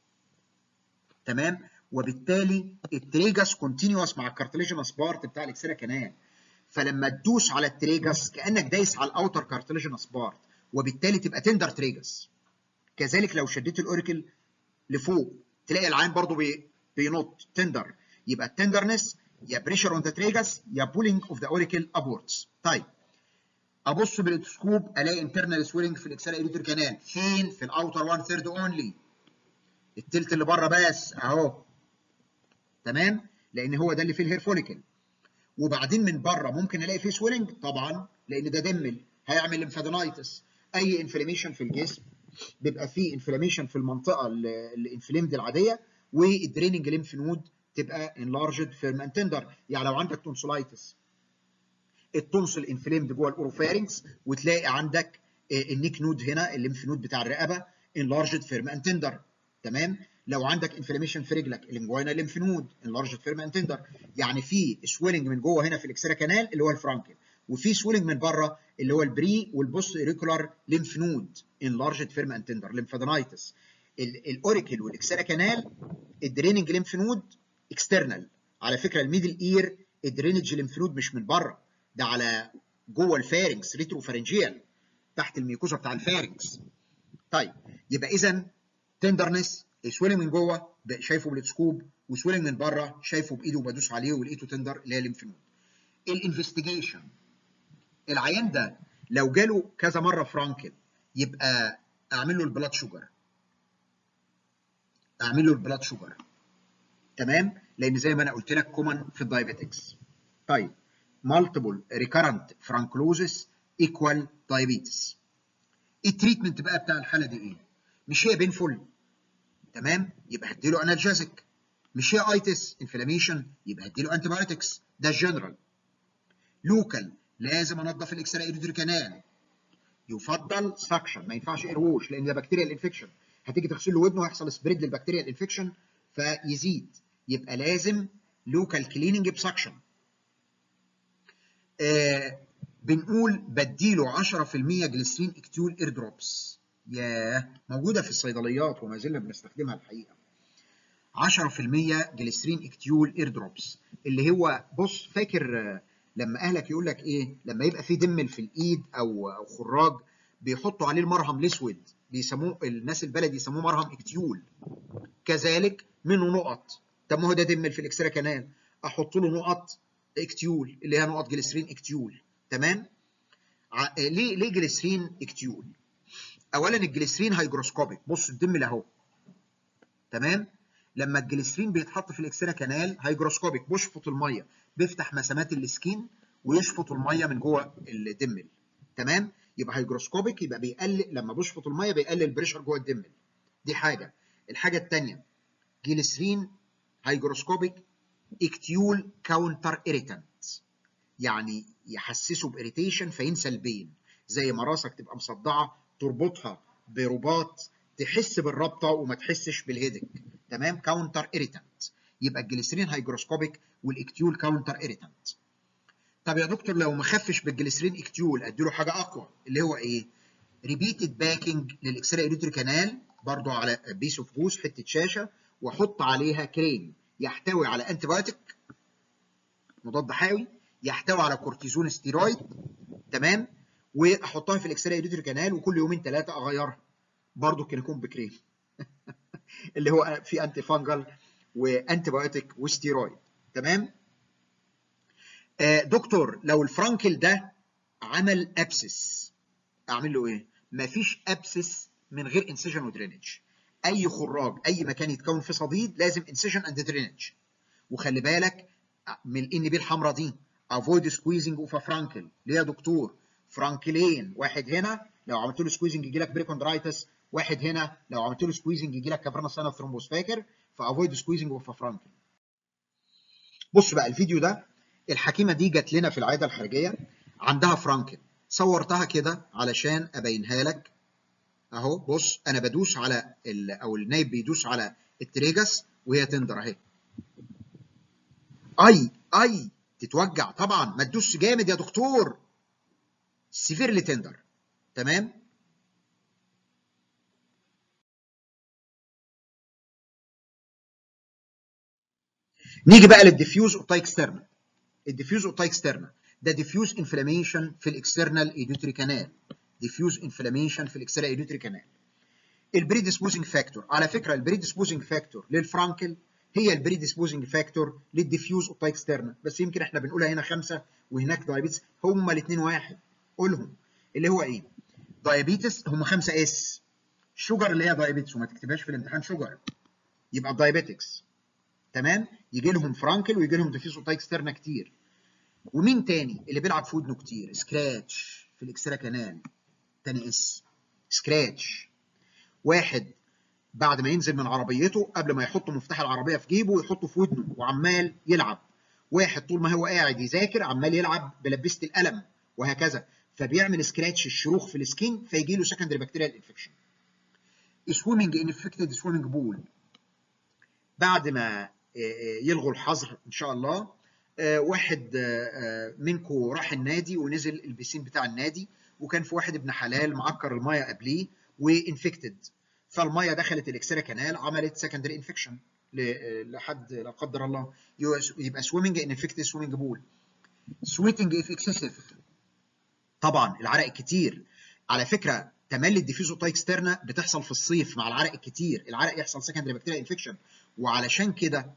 تمام وبالتالي التريجس كونتينيوس مع الكارتليجينوس بارت بتاع الاكسترا كانال فلما تدوس على التريجس كانك دايس على الاوتر كارتليجينوس بارت وبالتالي تبقى تندر تريجس كذلك لو شديت الاوريكل لفوق تلاقي العين برضو بي بينط تندر يبقى التندرنس يا بريشر اون ذا تريجس يا بولينج اوف ذا اوريكل ابوردز طيب ابص بالاتسكوب الاقي انترنال سويلنج في الاكسال ايريتور كانال فين في الاوتر 1 ثيرد اونلي التلت اللي بره بس اهو تمام لان هو ده اللي فيه الهير فوليكل وبعدين من بره ممكن الاقي فيه سويلنج طبعا لان ده دمل هيعمل لمفادينايتس اي انفلاميشن في الجسم بيبقى فيه انفلاميشن في المنطقه الانفليمد العاديه والدريننج ليمف نود تبقى انلارجد فيرم اند تندر يعني لو عندك تونسلايتس التونسل انفليمد جوه الاوروفارينكس وتلاقي عندك النيك نود هنا الليمف نود بتاع الرقبه انلارجد فيرم اند تندر تمام لو عندك انفلاميشن في رجلك الانجوينا ليمف نود انلارجد فيرم اند تندر يعني في سويلنج من جوه هنا في الاكسترا كانال اللي هو الفرانكل وفي سويلنج من بره اللي هو البري والبوست اوريكولار ليمف نود انلارجد فيرم اند تندر ليمفادينايتس الاوريكل والاكسترا كانال الدريننج ليمف نود اكسترنال على فكره الميدل اير الدرينج ليمف نود مش من بره ده على جوه الفارنكس ريترو فارنجيال تحت الميكوزا بتاع الفارنكس طيب يبقى اذا تندرنس سويلنج من جوه شايفه بالسكوب وسويلنج من بره شايفه بايده وبدوس عليه ولقيته تندر اللي هي الليمف نود الانفستيجيشن العيان ده لو جاله كذا مره فرانكل يبقى اعمل له البلاد شوجر اعمل له البلاد شوجر تمام لان زي ما انا قلت لك كومن في الدايابيتكس طيب multiple recurrent frankulosis equal diabetes التريتمنت بقى بتاع الحاله دي ايه مش هي بينفول تمام يبقى هديله انالجيزك مش هي ايتس انفلاميشن يبقى هديله انتي بايوتكس ده الجنرال لوكال لازم انضف الاكسترا ايريدري كانال يفضل سكشن ما ينفعش ايروش لان ده بكتيريال انفكشن هتيجي تغسل له ودنه هيحصل سبريد للبكتيريال انفكشن فيزيد يبقى لازم لوكال كليننج بسكشن آه بنقول بديله 10% جليسرين اكتيول اير دروبس ياه موجوده في الصيدليات وما زلنا بنستخدمها الحقيقه 10% جليسرين اكتيول اير دروبس اللي هو بص فاكر لما اهلك يقول لك ايه لما يبقى في دم في الايد او او خراج بيحطوا عليه المرهم الاسود بيسموه الناس البلدي يسموه مرهم اكتيول كذلك منه نقط طب ما هو ده دم في الاكسترا كانال احط له نقط اكتيول اللي هي نقط جليسرين اكتيول تمام ع... ليه ليه جليسرين اكتيول اولا الجليسرين هيجروسكوبيك بص الدم اللي اهو تمام لما الجليسرين بيتحط في الاكسترا كانال هيجروسكوبيك بيشفط الميه بيفتح مسامات السكين ويشفط الميه من جوه الدمل تمام يبقى هيجروسكوبيك يبقى بيقلل لما بيشفط الميه بيقلل البريشر جوه الدمل دي حاجه الحاجه الثانيه جليسرين هيجروسكوبيك اكتيول كاونتر اريتانت يعني يحسسه باريتيشن فينسى البين زي ما راسك تبقى مصدعه تربطها برباط تحس بالربطه وما تحسش بالهيدك تمام كاونتر اريتانت يبقى الجليسرين هيجروسكوبيك والاكتيول كاونتر اريتانت طب يا دكتور لو ما خفش بالجليسرين اكتيول اديله حاجه اقوى اللي هو ايه ريبيتد باكينج للاكسترا ايريتري كانال برضو على بيس اوف جوز حته شاشه واحط عليها كريم يحتوي على انتي بايوتيك مضاد حيوي يحتوي على كورتيزون ستيرويد تمام واحطها في الاكسترا ايريتري كانال وكل يومين ثلاثه اغيرها برضو كان يكون بكريم اللي هو في انتي فانجل وانتي بايوتيك وستيرويد تمام آه دكتور لو الفرانكل ده عمل ابسس اعمل له ايه مفيش ابسس من غير انسيجن ودرينج اي خراج اي مكان يتكون فيه صديد لازم انسيجن اند درينج وخلي بالك من الان بي الحمراء دي افويد سكويزنج اوف فرانكل ليه يا دكتور فرانكلين واحد هنا لو عملت له سكويزنج يجي لك بريكوندرايتس واحد هنا لو عملت له سكويزنج يجي لك كافرنا سانا ثرومبوس فاكر فافويد سكويزنج اوف فرانكل بص بقى الفيديو ده الحكيمه دي جت لنا في العياده الخارجيه عندها فرانكل صورتها كده علشان ابينها لك اهو بص انا بدوس على ال او النايب بيدوس على التريجس وهي تندر اهي اي اي تتوجع طبعا ما تدوسش جامد يا دكتور سيفيرلي تندر تمام نيجي بقى للديفيوز اوتاي اكسترنال الديفيوز اوتاي اكسترنال ده ديفيوز انفلاميشن في الاكسترنال ايديوتري كانال ديفيوز انفلاميشن في الاكسترنال ايديوتري كانال البريديسبوزنج فاكتور على فكره البريديسبوزنج فاكتور للفرانكل هي البريديسبوزنج فاكتور للديفيوز اوتاي اكسترنال بس يمكن احنا بنقولها هنا خمسه وهناك دايابيتس هما الاثنين واحد قولهم اللي هو ايه دايابيتس هم خمسه اس شوجر اللي هي دايابيتس وما تكتبهاش في الامتحان شوجر يبقى دايابيتكس تمام يجي لهم فرانكل ويجي لهم ديفيوز اوتاي اكسترنا كتير ومين تاني اللي بيلعب في ودنه كتير سكراتش في الاكسترا كانال تاني اس سكراتش واحد بعد ما ينزل من عربيته قبل ما يحط مفتاح العربيه في جيبه ويحطه في ودنه وعمال يلعب واحد طول ما هو قاعد يذاكر عمال يلعب بلبسه القلم وهكذا فبيعمل سكراتش الشروخ في السكين فيجي له سكندري بكتيريال انفكشن سويمنج انفكتد سويمنج بول بعد ما يلغوا الحظر ان شاء الله واحد منكم راح النادي ونزل البسين بتاع النادي وكان في واحد ابن حلال معكر المايه قبليه وانفكتد فالمايه دخلت الاكسترا كانال عملت سكندري انفكشن لحد لا قدر الله يبقى سويمنج ان انفكتد سويمنج بول سويتنج اف اكسسيف طبعا العرق الكتير على فكره تملي الديفيوزو اكسترنا بتحصل في الصيف مع العرق الكتير العرق يحصل سكندري بكتيريا انفكشن وعلشان كده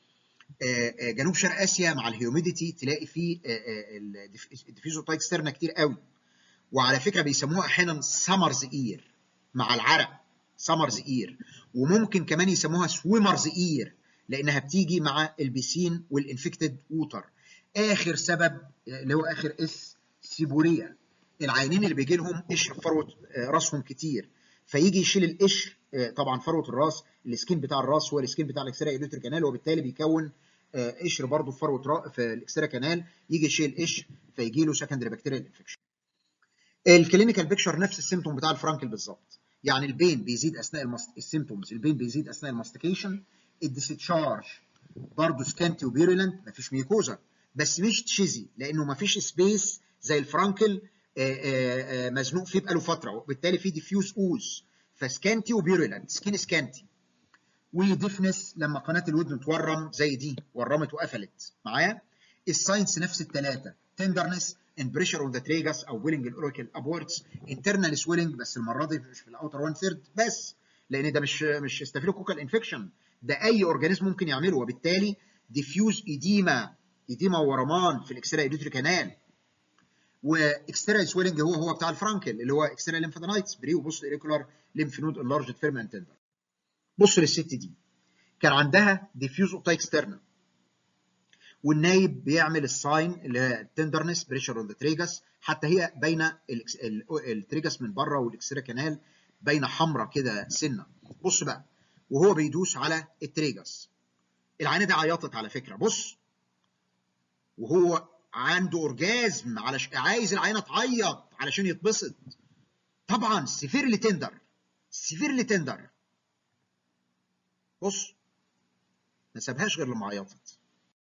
جنوب شرق اسيا مع الهيوميديتي تلاقي فيه الديفيوزو اكسترنا كتير قوي وعلى فكره بيسموها احيانا سمرز اير مع العرق سمرز اير وممكن كمان يسموها سويمرز اير لانها بتيجي مع البسين والانفكتد ووتر اخر سبب اللي هو اخر اس سيبوريا العينين اللي بيجي لهم قشر في فروه راسهم كتير فيجي يشيل القشر طبعا فروه الراس السكين بتاع الراس هو السكين بتاع الاكسترا ايلوتري كانال وبالتالي بيكون قشر برضه في فروه في الاكسترا كانال يجي يشيل قشر فيجي له سكندري بكتيريال انفكشن الكلينيكال بيكشر نفس السيمتوم بتاع الفرانكل بالظبط يعني البين بيزيد اثناء المست... السيمتومز البين بيزيد اثناء الماستيكيشن الديستشارج برضه سكانتي وبيرولنت مفيش ميكوزا بس مش تشيزي لانه مفيش سبيس زي الفرانكل آآ آآ مزنوق فيه بقاله فتره وبالتالي في ديفيوز اوز فسكانتي وبيرولنت سكين سكانتي وديفنس لما قناه الودن تورم زي دي ورمت وقفلت معايا الساينس نفس الثلاثه تندرنس and pressure on the tragus او willing الاوراكل upwards internal swelling بس المره دي مش في الاوتر 1 ثيرد بس لان ده مش مش ستافيلوكوكال انفكشن ده اي اورجانيزم ممكن يعمله وبالتالي ديفيوز ايديما ايديما ورمان في الاكسترا ايديوتري كانال واكسترا سويلنج هو هو بتاع الفرانكل اللي هو اكسترا ليمفادينايتس بري وبص ايريكولار ليمف نود انلارجد فيرم اند تندر بص للست دي كان عندها ديفيوز اوتاي اكسترنا والنايب بيعمل الساين اللي هي التندرنس بريشر اون ذا تريجس حتى هي باينه التريجس من بره والاكسترا كانال باينه حمراء كده سنه بص بقى وهو بيدوس على التريجس العينه دي عيطت على فكره بص وهو عنده اورجازم على ش... عايز العينه تعيط علشان يتبسط طبعا سيفيرلي تندر سيفيرلي تندر بص ما سابهاش غير لما عيطت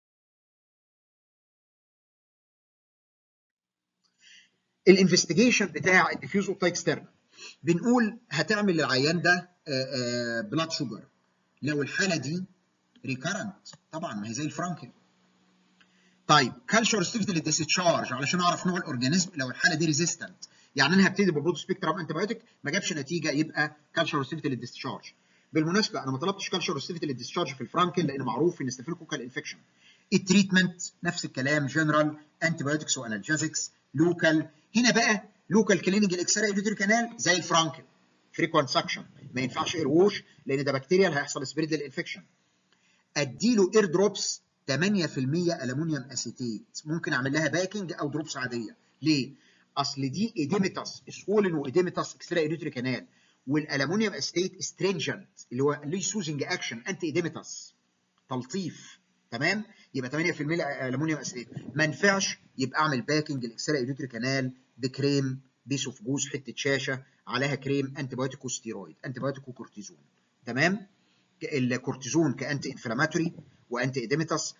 الانفستيجيشن بتاع الديفيوز اوتاي اكسترنا بنقول هتعمل للعيان ده بلاد شوجر لو الحاله دي ريكارنت طبعا ما هي زي الفرانكل طيب كالشر ستيفتي للديسشارج علشان اعرف نوع الاورجانيزم لو الحاله دي ريزيستنت يعني انا هبتدي ببرود سبيكترم انتي بايوتيك ما جابش نتيجه يبقى كالشر ستيفتي للديسشارج بالمناسبه انا ما طلبتش كالشر ستيفتي للديسشارج في الفرانكل لان معروف ان ستافيلوكوكال انفكشن التريتمنت نفس الكلام جنرال انتي بايوتكس وانالجيزكس لوكال هنا بقى لوكال كليننج الاكسرا يوتري كانال زي الفرانكل فريكوانت سكشن ما ينفعش اير ووش لان ده بكتيريال هيحصل سبريد للانفكشن اديله اير دروبس 8% الومنيوم اسيتيت ممكن اعمل لها باكينج او دروبس عاديه ليه اصل دي ايديميتاس سوولن وايديميتاس اكسترا يوتري كانال والالومنيوم اسيتيت سترينجنت اللي هو ليه سوزنج اكشن انتي ايديميتاس تلطيف تمام يبقى 8% الومنيوم اسيتيت ما ينفعش يبقى اعمل باكينج الاكسترا يوتري كانال بكريم بيس اوف جوز حته شاشه عليها كريم انتي بايوتيك وستيرويد انتي بايوتيك وكورتيزون تمام الكورتيزون كانتي انفلاماتوري وانتي ايديميتاس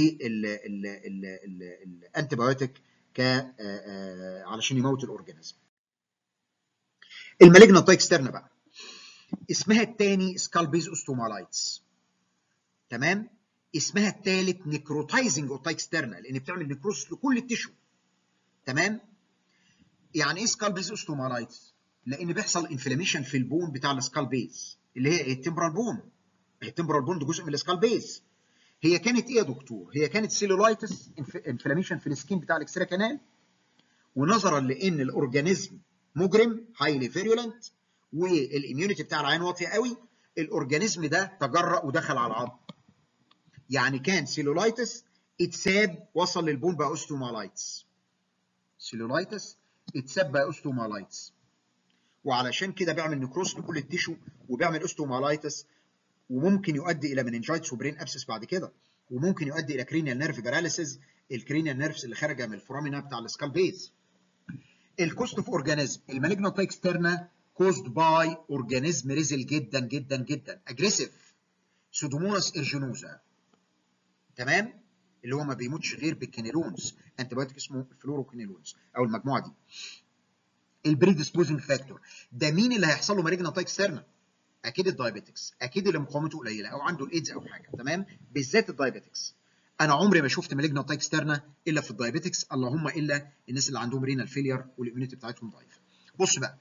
والانتي بايوتيك ك علشان يموت الاورجانيزم المالجنانت اكسترنا بقى اسمها الثاني سكالبيز اوستومالايتس تمام اسمها الثالث نيكروتايزنج اوتايكسترنا لان بتعمل نيكروس لكل التشو تمام يعني ايه سكال بيز اوستومالايتس لان بيحصل انفلاميشن في البون بتاع السكال بيز اللي هي التمبرال بون التمبرال بون ده جزء من السكال بيز هي كانت ايه يا دكتور هي كانت سيلولايتس انفلاميشن في السكين بتاع الاكسترا كانال ونظرا لان الاورجانيزم مجرم هايلي فيريولنت والاميونيتي بتاع العين واطيه قوي الاورجانيزم ده تجرأ ودخل على العظم يعني كان سيلولايتس اتساب وصل للبون بقى اوستومالايتس سيلولايتس اتساب بقى اوستومالايتس وعلشان كده بيعمل نكروس لكل التيشو وبيعمل اوستومالايتس وممكن يؤدي الى مننجايتس وبرين ابسس بعد كده وممكن يؤدي الى كرينيال نيرف باراليسيس الكرينيال نيرفز اللي خارجه من الفورامينا بتاع السكال بيز الكوست اوف اورجانيزم المالجنانت اكسترنا كوزد باي اورجانيزم ريزل جدا جدا جدا اجريسيف سودوموناس ارجينوزا تمام اللي هو ما بيموتش غير بالكينيلونز انتي بايوتيك اسمه الفلوروكينيلونز او المجموعه دي البريديسبوزنج فاكتور ده مين اللي هيحصل له مالجنانت اكسترنا اكيد الدايابيتكس اكيد اللي مقاومته قليله او عنده الايدز او حاجه تمام بالذات الدايابيتكس انا عمري ما شفت مالجنانت اكسترنا الا في الدايابيتكس اللهم الا الناس اللي عندهم رينال فيلير والاميونيتي بتاعتهم ضعيفه بص بقى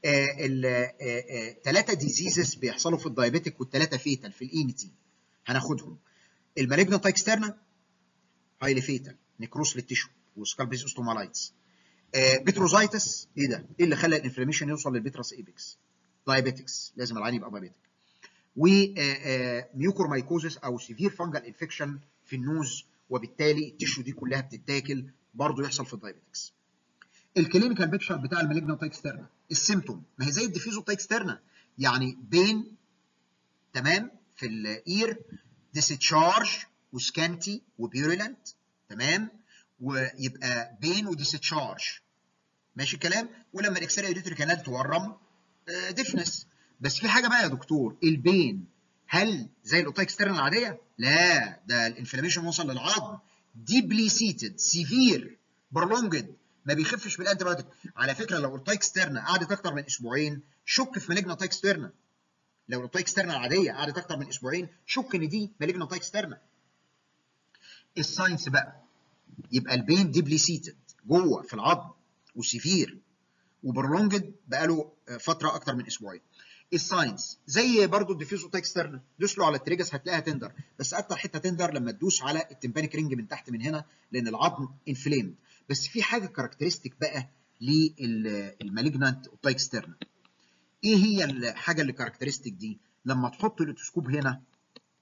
الثلاثه ديزيزز بيحصلوا في الدايابيتك والثلاثه فيتال في الاينتي هناخدهم المالجنانت اكسترنا هايلي فيتال نيكروس للتيشو وسكالبيز اوستومالايتس بتروزايتس ايه ده؟ ايه اللي خلى الانفلاميشن يوصل للبيترس ايبكس؟ دايابيتكس لازم العين يبقى دايابيتك وميوكورمايكوزس او سيفير فانجل انفكشن في النوز وبالتالي التيشو دي كلها بتتاكل برضه يحصل في الدايابيتكس الكلينيكال بيكشر بتاع المالجنانت اكسترنا السيمتوم ما هي زي الديفيوز اكسترنا يعني بين تمام في الاير ديستشارج وسكانتي وبيوريلنت تمام ويبقى بين وديستشارج ماشي الكلام ولما الاكسرا يوريتري كانال تورم ديفنس بس في حاجه بقى يا دكتور البين هل زي الاوتايك اكسترنال العاديه؟ لا ده الانفلاميشن وصل للعظم ديبلي سيتد سيفير برولونجد ما بيخفش بالانتي بايوتيك على فكره لو الاوتايك اكسترنا قعدت اكتر من اسبوعين شك في مالجنا اوتايك اكسترنا لو الاوتايك اكسترنا العاديه قعدت اكتر من اسبوعين شك ان دي مالجنا اوتايك اكسترنا الساينس بقى يبقى البين ديبلي سيتد جوه في العظم وسيفير وبرولونجد بقاله فتره اكتر من اسبوعين الساينس زي برضو الديفيوز اوتايك اكسترنا دوس له على التريجس هتلاقيها تندر بس اكتر حته تندر لما تدوس على التمبانيك رينج من تحت من هنا لان العظم انفليمد بس في حاجه كاركترستيك بقى للمالجنانت اوتايك اكسترنا ايه هي الحاجه اللي كاركترستيك دي لما تحط الاوتوسكوب هنا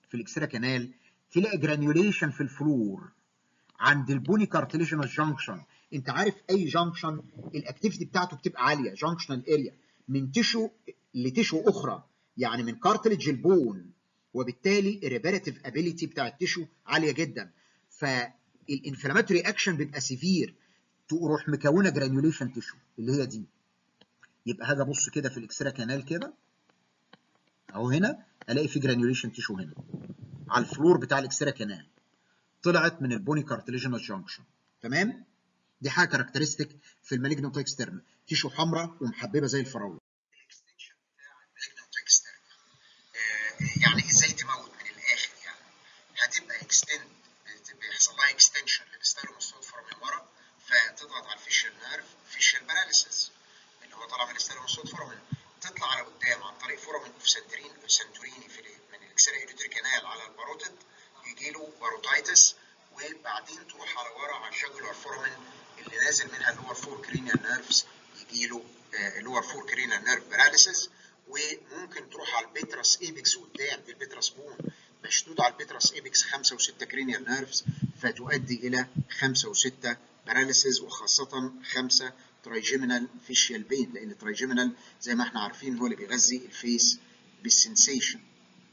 في الاكسترا كانال تلاقي جرانيوليشن في الفلور عند البوني كارتليجينوس جانكشن انت عارف اي جانكشن الاكتيفيتي بتاعته بتبقى عاليه جانكشنال اريا من تشو لتشو اخرى يعني من كارتليج البون وبالتالي الريباراتيف ابيليتي بتاع التشو عاليه جدا فالانفلاماتوري اكشن بيبقى سيفير تروح مكونه جرانيوليشن تشو اللي هي دي يبقى هذا بص كده في الاكسترا كانال كده اهو هنا الاقي في جرانيوليشن تيشو هنا على الفلور بتاع الاكسترا كانال طلعت من البوني كارتليجينوس جانكشن تمام دي حاجه كاركترستيك في المالجنت اكسترنا تيشو حمراء ومحببه زي الفراوله الاكستنشن بتاع المالجنت اكسترنا يعني ازاي تموت من الاخر يعني هتبقى اكستند بيحصل لها اكستنشن للستيروموستات من ورا فتضغط على الفيشل نيرف فيشل باراليسيس اللي هو طالع من الستيروموستات فورمن تطلع على قدام عن طريق فورمن اوف سنترين سنتوريني في من الاكسرا ايديتري كانال على الباروتيد يجي له باروتايتس وبعدين تروح على ورا على الجاجولار فورمن اللي نازل منها اللور فور كرينيال نيرفز يجي له اللور فور كرينيال نيرف باراليسيس وممكن تروح على البيترس ايبكس قدام دي البيترس بون مشدود على البيترس ايبكس 5 و6 كرينيال نيرفز فتؤدي الى 5 و6 باراليسيس وخاصه 5 ترايجيمينال فيشيال بين لان الترايجيمينال زي ما احنا عارفين هو اللي بيغذي الفيس بالسنسيشن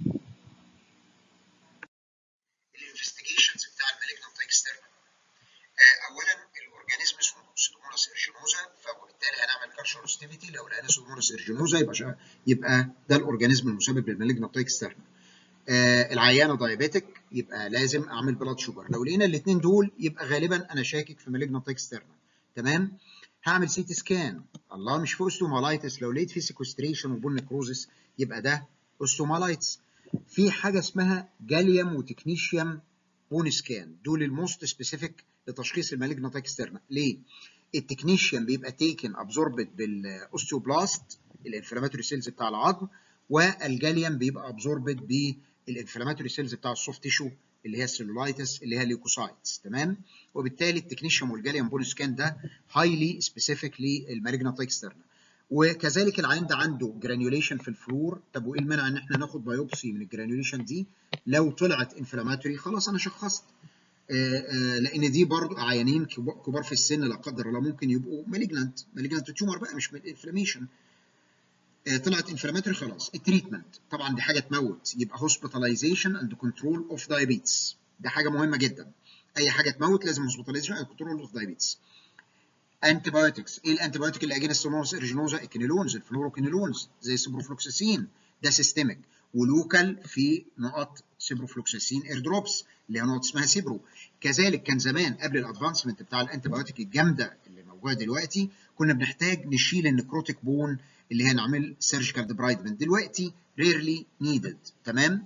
الانفستيجيشنز بتاع المالجنت اكسترنال اولا الاورجانيزم اسمه سودوموناس ارجينوزا فبالتالي هنعمل كارشوروستيفيتي لو لقينا سودوموناس ارجينوزا يبقى يبقى ده الاورجانيزم المسبب للمالجنت اكسترنال آه العيانه دايابيتك يبقى لازم اعمل بلاد شوجر لو لقينا الاثنين دول يبقى غالبا انا شاكك في مالجنت اكسترنال تمام هعمل سي تي سكان الله مش في اوستومالايتس لو لقيت في سيكوستريشن وبون نكروزس يبقى ده اوستومالايتس في حاجه اسمها جاليوم وتكنيشيوم بون سكان دول الموست سبيسيفيك لتشخيص المالجنت اكسترنا ليه التكنيشيوم بيبقى تيكن ابزوربد بالاوستيوبلاست الانفلاماتوري سيلز بتاع العظم والجاليوم بيبقى ابزوربد بالانفلاماتوري سيلز بتاع السوفت تيشو اللي هي السيلولايتس اللي هي الليوكوسايتس تمام وبالتالي التكنيشيوم والجاليوم بون سكان ده هايلي سبيسيفيك للمالجنت اكسترنا وكذلك العين ده عنده جرانيوليشن في الفلور طب وايه المانع ان احنا ناخد بايوبسي من الجرانيوليشن دي لو طلعت انفلاماتوري خلاص انا شخصت آآ آآ لان دي برضو عيانين كبار في السن لا قدر الله ممكن يبقوا مالجنت مالجنت تيومر بقى مش انفلاميشن طلعت انفلاماتوري خلاص التريتمنت طبعا دي حاجه تموت يبقى هوسبيتاليزيشن اند كنترول اوف دايابيتس ده حاجه مهمه جدا اي حاجه تموت لازم هوسبيتاليزيشن اند كنترول اوف دايابيتس انتي بايوتكس ايه الانتي بايوتيك اللي اجينست سوموس ارجينوزا الكينيلونز الفلوروكينيلونز زي السبروفلوكساسين ده سيستميك ولوكال في نقط سيبروفلوكساسين ايردروبس اللي هي نقط اسمها سيبرو كذلك كان زمان قبل الادفانسمنت بتاع الانتي بايوتيك الجامده اللي موجوده دلوقتي كنا بنحتاج نشيل النكروتيك بون اللي هي نعمل سيرجيكال ديبرايدمنت دلوقتي ريرلي نيدد تمام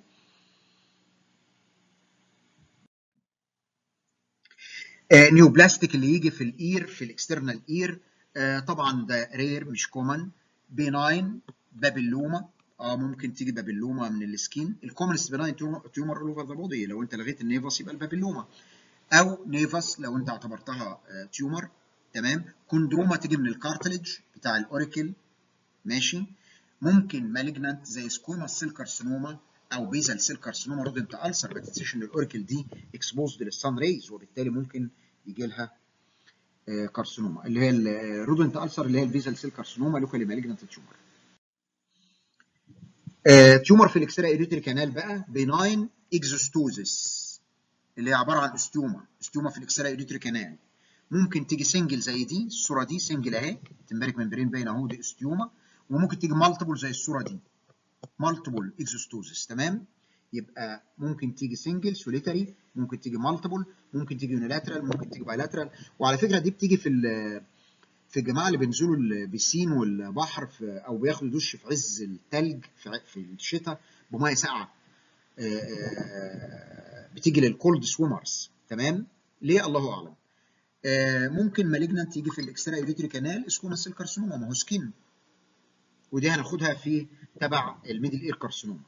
آه نيو بلاستيك اللي يجي في الاير في الاكسترنال اير آه طبعا ده رير مش كومن بيناين بابلوما اه ممكن تيجي بابلوما من السكين الكومنست بيناين تيومر اول اوفر ذا بودي لو انت لغيت النيفاس يبقى البابلوما او نيفاس لو انت اعتبرتها آه تيومر تمام كوندروما تيجي من الكارتلج بتاع الاوريكل ماشي ممكن مالجنانت زي سكوما سيل كارسينوما او بيزل سيل كارسينوما رودنت السر ما تنسيش ان الاوريكل دي اكسبوزد للسان ريز وبالتالي ممكن يجي لها كارسينوما اللي هي الرودنت السر اللي هي البيزل سيل كارسينوما لوكالي مالجنانت تيومر تيومر في الاكسترا ايريتري كانال بقى بيناين اكزوستوزس اللي هي عباره عن استوما استوما في الاكسترا ايريتري كانال ممكن تيجي سنجل زي دي الصوره دي سنجل اهي تمبارك ممبرين باين اهو دي استيوما وممكن تيجي مالتيبل زي الصوره دي مالتيبل اكزوستوزس تمام يبقى ممكن تيجي سنجل سوليتري ممكن تيجي مالتيبل ممكن تيجي يونيلاترال ممكن تيجي بايلاترال وعلى فكره دي بتيجي في في الجماعه اللي بينزلوا البسين والبحر في او بياخدوا دش في عز الثلج في, في الشتاء بميه ساقعه بتيجي للكولد سويمرز تمام ليه الله اعلم ممكن مالجنانت يجي في الاكسترا ايريتري كانال اسمه سيل كارسينوما ما هو سكين ودي هناخدها في تبع الميدل اير كارسينوما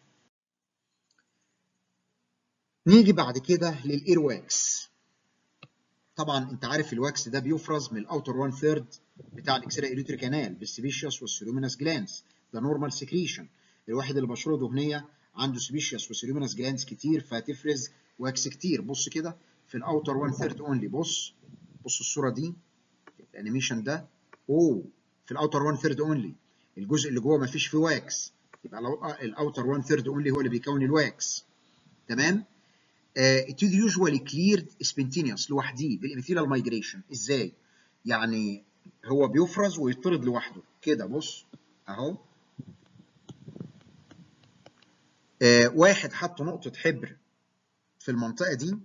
نيجي بعد كده للاير واكس طبعا انت عارف الواكس ده بيفرز من الاوتر 1 ثيرد بتاع الاكسترا ايريتري كانال بالسبيشيوس والسيروميناس جلانس ده نورمال سكريشن الواحد اللي بشره دهنيه عنده سبيشيس وسيلومينس جلاندز كتير فتفرز واكس كتير بص كده في الاوتر 1 ثيرد اونلي بص بص الصوره دي الانيميشن ده اوه في الاوتر 1 ثيرد اونلي الجزء اللي جوه ما فيش فيه واكس يبقى الاوتر 1 ثيرد اونلي هو اللي بيكون الواكس تمام it is usually cleared spontaneous لوحديه بالابيثيلال مايجريشن ازاي يعني هو بيفرز ويطرد لوحده كده بص اهو آه واحد حط نقطة حبر في المنطقة دي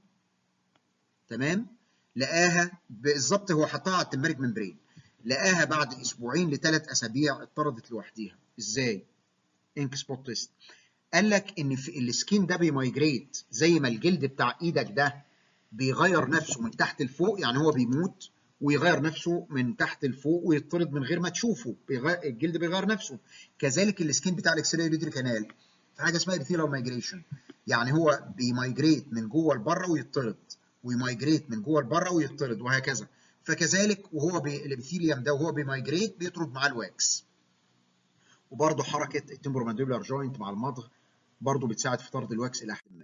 تمام لقاها بالظبط هو حطها على التمبريك ممبرين لقاها بعد اسبوعين لثلاث اسابيع اتطردت لوحديها ازاي؟ انك سبوت تيست قال لك ان في السكين ده بيمايجريت زي ما الجلد بتاع ايدك ده بيغير نفسه من تحت لفوق يعني هو بيموت ويغير نفسه من تحت لفوق ويطرد من غير ما تشوفه بيغير الجلد بيغير نفسه كذلك السكين بتاع الاكسلريتري كانال في حاجه اسمها ابيثيلال مايجريشن يعني هو بيمايجريت من جوه لبره ويطرد ويمايجريت من جوه لبره ويطرد وهكذا فكذلك وهو بي... الابيثيليوم ده وهو بيمايجريت بيطرد معاه الواكس وبرضه حركه التمبرومانديبولار جوينت مع المضغ برضه بتساعد في طرد الواكس الى حد ما.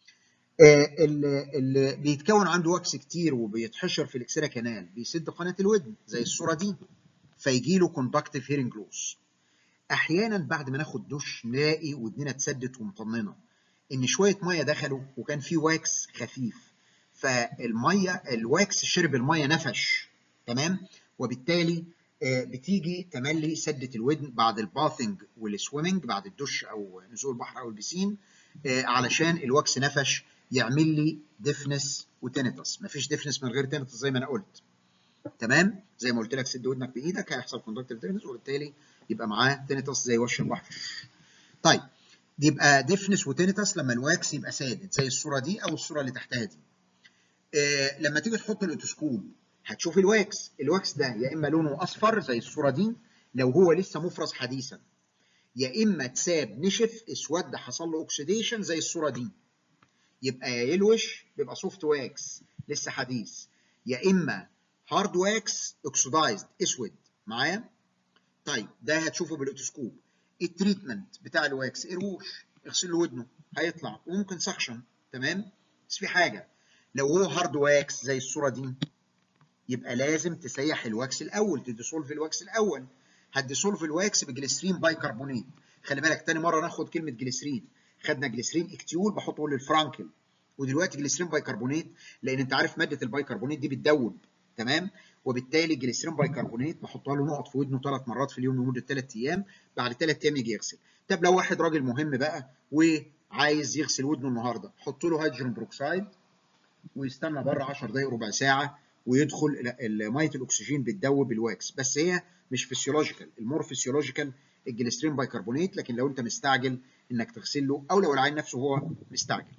اللي, اللي بيتكون عنده واكس كتير وبيتحشر في الاكسيرا كانال بيسد قناه الودن زي الصوره دي فيجي له كوندكتيف هيرنج لوس. احيانا بعد ما ناخد دش نلاقي ودننا اتسدت ومطننه ان شويه ميه دخلوا وكان في واكس خفيف فالميه الواكس شرب الميه نفش تمام وبالتالي بتيجي تملي سده الودن بعد الباثنج والسويمنج بعد الدش او نزول البحر او البسين علشان الواكس نفش يعمل لي ديفنس وتينيتس مفيش ديفنس من غير تينيتس زي ما انا قلت تمام زي ما قلت لك سد ودنك بايدك هيحصل كوندكتيف تينيتس وبالتالي يبقى معاه تينيتس زي وش البحر طيب دي يبقى ديفنس وتينيتس لما الواكس يبقى سادد زي الصوره دي او الصوره اللي تحتها دي آه لما تيجي تحط الاوتوسكوب هتشوف الواكس الواكس ده يا اما لونه اصفر زي الصوره دي لو هو لسه مفرز حديثا يا اما اتساب نشف اسود حصل له اوكسيديشن زي الصوره دي يبقى يا يلوش بيبقى سوفت واكس لسه حديث يا اما هارد واكس اوكسيدايزد اسود معايا طيب ده هتشوفه بالاوتوسكوب التريتمنت بتاع الواكس قروش اغسل له ودنه هيطلع وممكن سكشن تمام بس في حاجه لو هو هارد واكس زي الصوره دي يبقى لازم تسيح الواكس الاول تديسولف الواكس الاول هتديسولف الواكس بجليسرين بايكربونات خلي بالك تاني مره ناخد كلمه جليسرين خدنا جليسرين اكتيول بحطه للفرانكل ودلوقتي جليسرين بايكربونات لان انت عارف ماده البايكربونات دي بتدوب تمام وبالتالي جليسرين بايكربونات بحطها له نقط في ودنه ثلاث مرات في اليوم لمده ثلاث ايام بعد ثلاث ايام يجي يغسل طب لو واحد راجل مهم بقى وعايز يغسل ودنه النهارده حط له هيدروجين بروكسايد ويستنى بره 10 دقائق ربع ساعه ويدخل ميه الاكسجين بتدوب الواكس بس هي مش فيسيولوجيكال المور فيسيولوجيكال الجليسرين بايكربونات لكن لو انت مستعجل انك تغسل له او لو العين نفسه هو مستعجل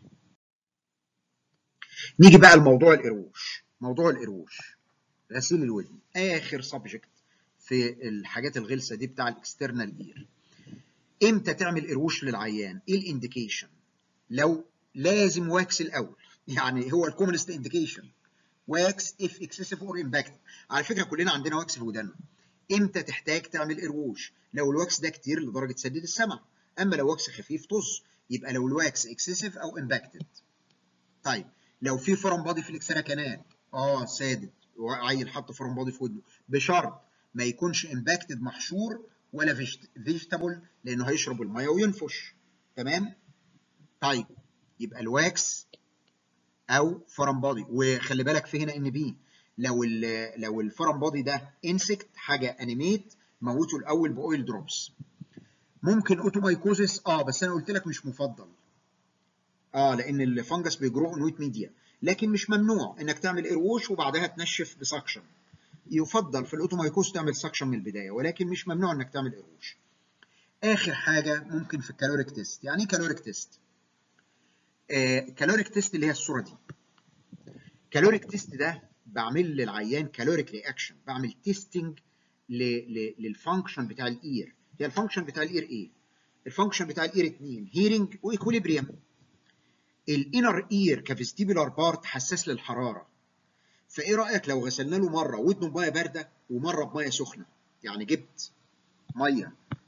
نيجي بقى لموضوع القروش موضوع القروش غسيل الودن اخر سبجكت في الحاجات الغلسه دي بتاع الاكسترنال اير امتى تعمل قروش للعيان ايه الانديكيشن لو لازم واكس الاول يعني هو الكومنست انديكيشن واكس اف اكسسيف اور امباكت على فكره كلنا عندنا واكس في ودنا امتى تحتاج تعمل قروش لو الواكس ده كتير لدرجه سدد السمع اما لو واكس خفيف طز يبقى لو الواكس اكسسيف او امباكتد طيب لو في فرن بادي في الاكسرا كانال اه سادد عيل حط فرن بادي في ودنه بشرط ما يكونش امباكتد محشور ولا فيجيتابل لانه هيشرب الميه وينفش تمام طيب يبقى الواكس او فرن بادي وخلي بالك في هنا ان بي لو ال لو الفرن بادي ده انسكت حاجه انيميت موته الاول باويل دروبس ممكن اوتومايكوزيس اه بس انا قلت لك مش مفضل اه لان الفنجس بيجرو انويت ميديا لكن مش ممنوع انك تعمل ايروش وبعدها تنشف بسكشن يفضل في الاوتومايكوز تعمل سكشن من البدايه ولكن مش ممنوع انك تعمل ايروش اخر حاجه ممكن في الكالوريك تيست يعني ايه كالوريك تيست آه كالوريك تيست اللي هي الصوره دي كالوريك تيست ده بعمل للعيان كالوريك رياكشن بعمل تيستنج للفانكشن بتاع الاير هي الفانكشن بتاع الاير ايه الفانكشن بتاع الاير اتنين هيرنج وايكوليبريم الانر اير كفيستيبولار بارت حساس للحراره فايه رايك لو غسلنا له مره ودنه بميه بارده ومره بميه سخنه يعني جبت ميه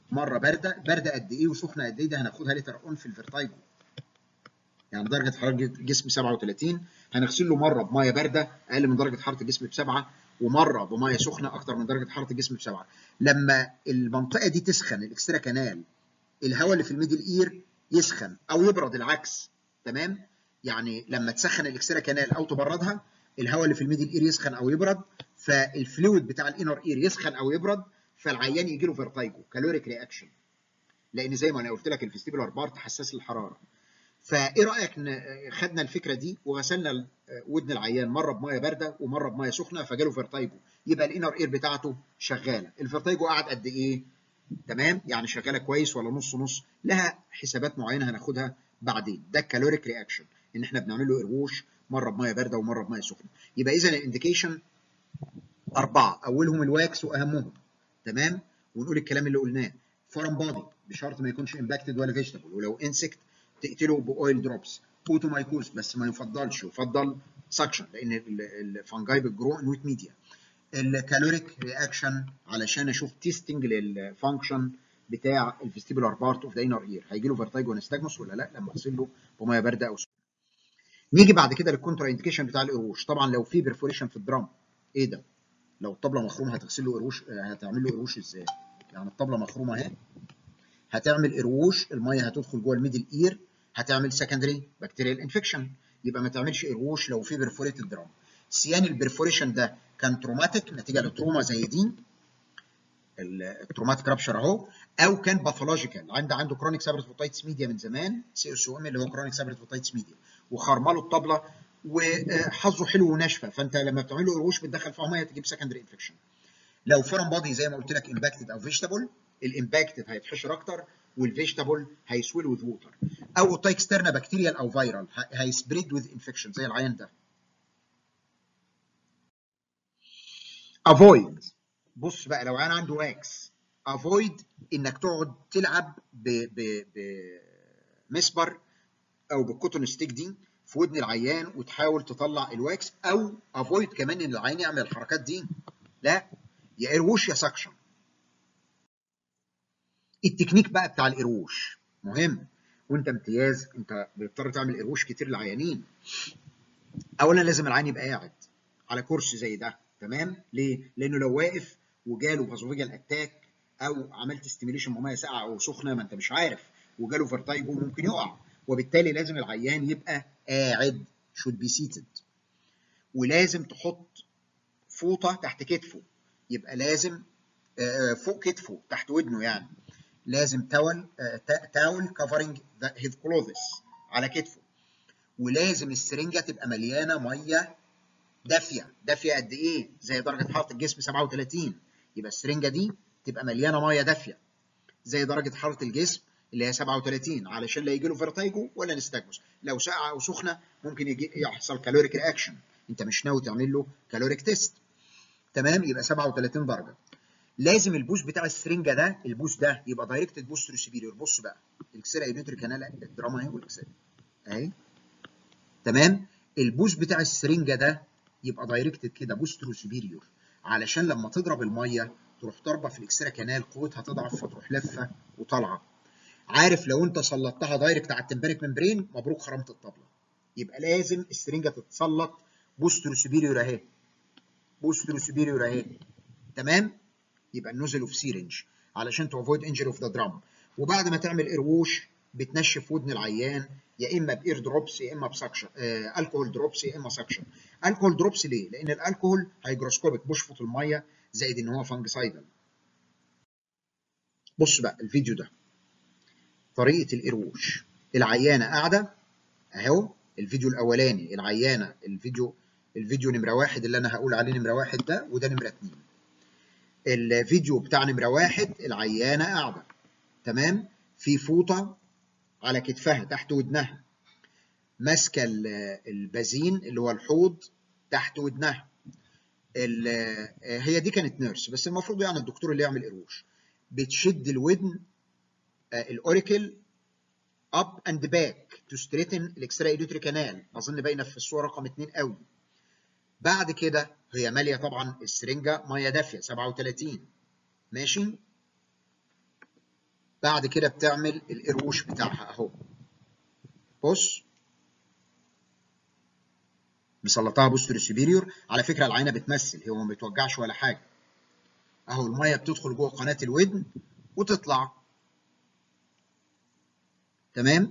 مره بارده بارده قد ايه وسخنه قد ايه ده هناخدها ليتر اون في الفيرتايجو يعني درجه حراره الجسم 37 هنغسل له مره بميه بارده اقل من درجه حراره الجسم بسبعه ومره بميه سخنه اكتر من درجه حراره الجسم بسبعه لما المنطقه دي تسخن الاكسترا كانال الهواء اللي في الميدل اير يسخن او يبرد العكس تمام يعني لما تسخن الاكسترا كانال او تبردها الهواء اللي في الميدل اير يسخن او يبرد فالفلويد بتاع الانر اير يسخن او يبرد فالعيان يجي له فيرتايجو كالوريك رياكشن لان زي ما انا قلت لك الفيستيبولار بارت حساس للحراره فايه رايك خدنا الفكره دي وغسلنا ودن العيان مره بميه بارده ومره بميه سخنه فجاله فيرتايجو يبقى الانر اير بتاعته شغاله الفيرتايجو قعد قد ايه تمام يعني شغاله كويس ولا نص نص لها حسابات معينه هناخدها بعدين ده الكالوريك رياكشن ان احنا بنعمل له اروش مره بميه بارده ومره بميه سخنه يبقى اذا الانديكيشن اربعه اولهم الواكس واهمهم تمام ونقول الكلام اللي قلناه فورم بادي بشرط ما يكونش امباكتد ولا فيجيتابل ولو انسكت تقتله باويل دروبس اوتومايكوز بس ما يفضلش يفضل سكشن لان الفانجاي بتجرو ان ويت ميديا الكالوريك رياكشن علشان اشوف تيستنج للفانكشن بتاع الفيستيبولار بارت اوف ذا انر اير هيجي له فيرتايجو ونستجمس ولا لا لما اغسل له بميه بارده او سخنه نيجي بعد كده للكونترا انديكيشن بتاع القروش طبعا لو في برفوريشن في الدرام ايه ده لو الطبله مخرومه هتغسل له قروش هتعمل له قروش ازاي يعني الطبله مخرومه اهي هتعمل قروش الميه هتدخل جوه الميدل اير هتعمل سكندري بكتيريال انفكشن يبقى ما تعملش قروش لو في برفوريتد درام سيان البرفوريشن ده كان تروماتيك نتيجه لتروما زي دي التروماتيك رابشر اهو او كان باثولوجيكال عنده عنده كرونيك سابرتوتايتس ميديا من زمان سي اس او ام اللي هو كرونيك سابرتوتايتس ميديا وخرمله الطبله وحظه حلو وناشفه فانت لما بتعمل له قروش بتدخل فيها ميه تجيب سكندري انفكشن لو فورم بادي زي ما قلت لك امباكتد او فيجيتابل الامباكتد هيتحشر اكتر والفيجيتابل هيسويل وذ ووتر او اوتايكسترنا بكتيريال او فيرال هيسبريد وذ انفكشن زي العيان ده افويد بص بقى لو انا عنده واكس افويد انك تقعد تلعب بمسبر او بالكوتون ستيك دي في ودن العيان وتحاول تطلع الواكس او افويد كمان ان العيان يعمل الحركات دي لا يا قروش يا سكشن التكنيك بقى بتاع القروش مهم وانت امتياز انت بتضطر تعمل قروش كتير للعيانين اولا لازم العيان يبقى قاعد على كرسي زي ده تمام ليه لانه لو واقف وجاله فازوفيجال اتاك او عملت ستيميليشن بميه ساقعه او سخنه ما انت مش عارف وجاله فيرتايجو ممكن يقع وبالتالي لازم العيان يبقى قاعد should be seated ولازم تحط فوطه تحت كتفه يبقى لازم فوق كتفه تحت ودنه يعني لازم تاول تاول كفرنج هيز كلوزس على كتفه ولازم السرنجه تبقى مليانه ميه دافيه دافيه قد ايه زي درجه حراره الجسم 37 يبقى السرنجه دي تبقى مليانه ميه دافيه زي درجه حراره الجسم اللي هي 37 علشان لا يجي له فيرتايجو ولا نستجمس لو ساقعه او سخنه ممكن يجي يحصل كالوريك رياكشن انت مش ناوي تعمل له كالوريك تيست تمام يبقى 37 درجه لازم البوس بتاع السرنجه ده البوس ده يبقى دايركتد بوستر سوبيريور بص بقى الاكسرا يونيتري كانال الدراما اهي والاكسرا اهي تمام البوس بتاع السرنجه ده يبقى دايركتد كده بوستر سوبيريور علشان لما تضرب الميه تروح ضاربه في الاكسرا كانال قوتها تضعف فتروح لفه وطالعه عارف لو انت سلطتها دايركت على التمبريك ممبرين مبروك خرمت الطبله يبقى لازم السرنجه تتسلط بوستر سوبيريور اهي بوستر سوبيريور اهي تمام يبقى النوزل اوف سيرنج علشان تو افويد انجري اوف ذا درام وبعد ما تعمل اروش بتنشف ودن العيان يا اما باير دروبس يا اما بسكشن آه الكحول دروبس يا اما سكشن الكحول دروبس ليه لان الالكحول هيجروسكوبيك بيشفط الميه زائد ان هو فانجسايدال بص بقى الفيديو ده طريقه القروش العيانه قاعده اهو الفيديو الاولاني العيانه الفيديو الفيديو نمره واحد اللي انا هقول عليه نمره واحد ده وده نمره اتنين الفيديو بتاع نمره واحد العيانه قاعده تمام في فوطه على كتفها تحت ودنها ماسكه البازين اللي هو الحوض تحت ودنها هي دي كانت نيرس بس المفروض يعني الدكتور اللي يعمل قروش بتشد الودن الاوريكل اب اند باك تو ستريتن الاكسترا ايدوتري كانال اظن باينه في الصوره رقم 2 قوي بعد كده هي ماليه طبعا السرنجه ميه دافيه 37 ماشي بعد كده بتعمل القروش بتاعها اهو بص مسلطاها بوستر سوبيريور على فكره العينه بتمثل هو ما بتوجعش ولا حاجه اهو الميه بتدخل جوه قناه الودن وتطلع تمام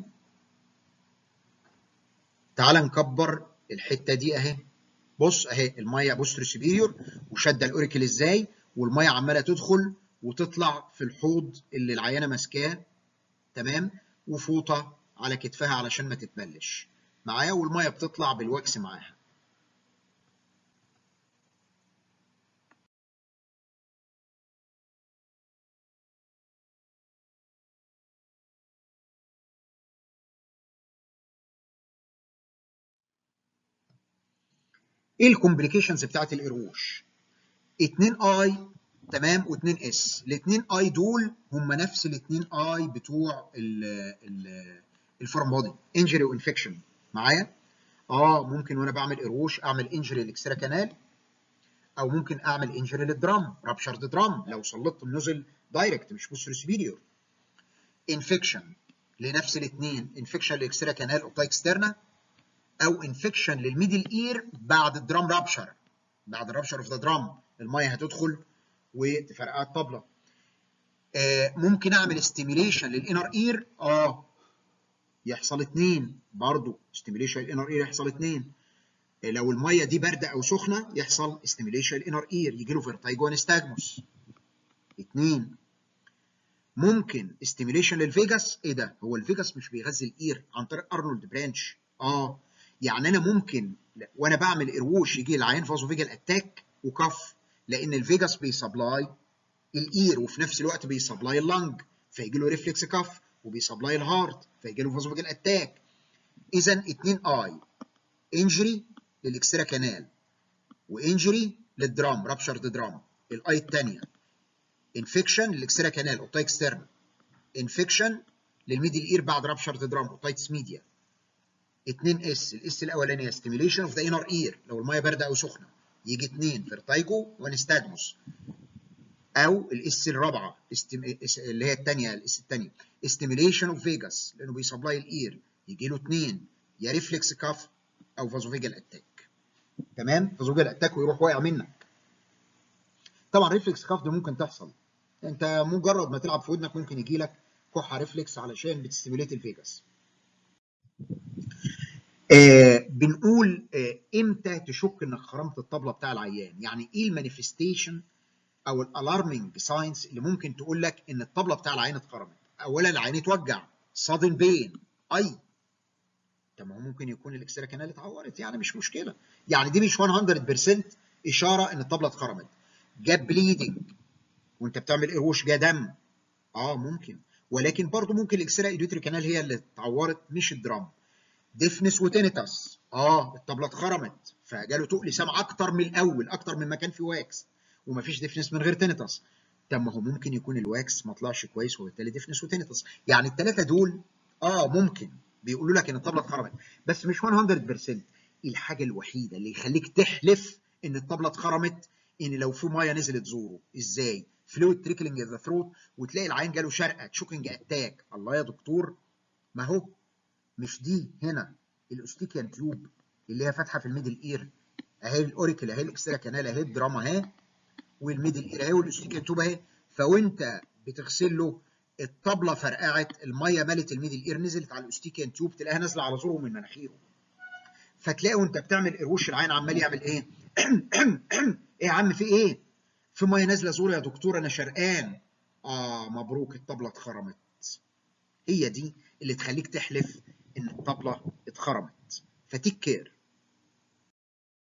تعال نكبر الحته دي اهي بص اهي الميه بوستر سوبيريور وشاده الاوريكل ازاي والميه عماله تدخل وتطلع في الحوض اللي العيانه ماسكاه تمام وفوطه على كتفها علشان ما تتبلش معايا والميه بتطلع بالوكس معاها ايه الكومبليكيشنز بتاعت القروش 2 اي تمام و2 اس الاثنين اي دول هم نفس الاثنين اي بتوع الفورم بودي انجري وانفكشن معايا اه ممكن وانا بعمل قروش اعمل انجري للاكسترا كانال او ممكن اعمل انجري للدرام رابشرد درام لو سلطت النزل دايركت مش بوستر سبيريور انفكشن لنفس الاثنين انفكشن للاكسترا كانال اوبتا اكسترنا او انفكشن للميدل اير بعد الدرام رابشر بعد الرابشر اوف ذا درام الميه هتدخل وتفرقع الطبله آه ممكن اعمل ستيميليشن للانر اير اه يحصل اتنين برضو ستيميليشن للانر اير يحصل اتنين آه لو الميه دي بارده او سخنه يحصل ستيميليشن للانر اير يجي له فيرتايجو انستاجموس اتنين ممكن ستيميليشن للفيجاس ايه ده هو الفيجاس مش بيغذي الاير عن طريق ارنولد برانش اه يعني انا ممكن وانا بعمل قروش يجي العيان فازوفيجال اتاك وكف لان الفيجاس بيسبلاي الاير وفي نفس الوقت بيسبلاي اللنج فيجي له ريفلكس كف وبيسبلاي الهارت فيجي له فازوفيجال اتاك اذا 2 اي انجري للاكسترا كانال وانجري للدرام رابشرد درام الاي الثانيه انفكشن للاكسترا كانال اوبتا اكسترنا انفكشن للميدل اير بعد رابشرد درام اوبتايتس ميديا 2 اس الاس الاولانيه ستيميليشن اوف ذا انر اير لو الميه بارده او سخنه يجي 2 فيرتايجو ونستاجموس او الاس الرابعه اللي هي الثانيه الاس الثانيه ستيميليشن اوف فيجاس لانه بيسبلاي الاير يجي له 2 يا ريفلكس كاف او فازوفيجال اتاك تمام فازوفيجال اتاك ويروح واقع منك طبعا ريفلكس كاف دي ممكن تحصل انت مجرد ما تلعب في ودنك ممكن يجي لك كحه ريفلكس علشان بتستيميليت الفيجاس آه بنقول آه امتى تشك انك خرمت الطبله بتاع العيان يعني ايه المانيفستيشن او الالارمنج ساينس اللي ممكن تقول لك ان الطبله بتاع العيان اتخرمت اولا العين يتوجع صادن بين اي طب ما هو ممكن يكون الاكسترا كانال اتعورت يعني مش مشكله يعني دي مش 100% اشاره ان الطبله اتخرمت جاب بليدنج وانت بتعمل قروش جا دم اه ممكن ولكن برضه ممكن الاكسترا ايديوتري كانال هي اللي اتعورت مش الدرام ديفنس وتينيتاس اه الطبله اتخرمت فجاله تقل سمع اكتر من الاول اكتر من ما كان في واكس ومفيش ديفنس من غير تينيتاس طب ما هو ممكن يكون الواكس ما طلعش كويس وبالتالي ديفنس وتينيتاس يعني الثلاثه دول اه ممكن بيقولوا لك ان الطبله اتخرمت بس مش 100% الحاجه الوحيده اللي يخليك تحلف ان الطبله اتخرمت ان لو في ميه نزلت زوره ازاي فلويد تريكلينج ذا ثروت وتلاقي العين جاله شرقه تشوكينج اتاك الله يا دكتور ما هو مش دي هنا الاوستيكيان تيوب اللي هي فاتحه في الميدل اير اهي الاوريكل اهي الاكسترا كانال اهي الدراما اهي والميدل اير اهي والاوستيكيان تيوب اهي فوانت بتغسل له الطبله فرقعت الميه ملت الميدل اير نزلت على الاوستيكيان تيوب تلاقيها نازله على زوره من مناخيره فتلاقي وانت بتعمل قروش العين عمال يعمل ايه؟ ايه يا عم في ايه؟ في ميه نازله زور يا دكتور انا شرقان اه مبروك الطبله اتخرمت هي دي اللي تخليك تحلف ان الطبله اتخرمت فتيك كير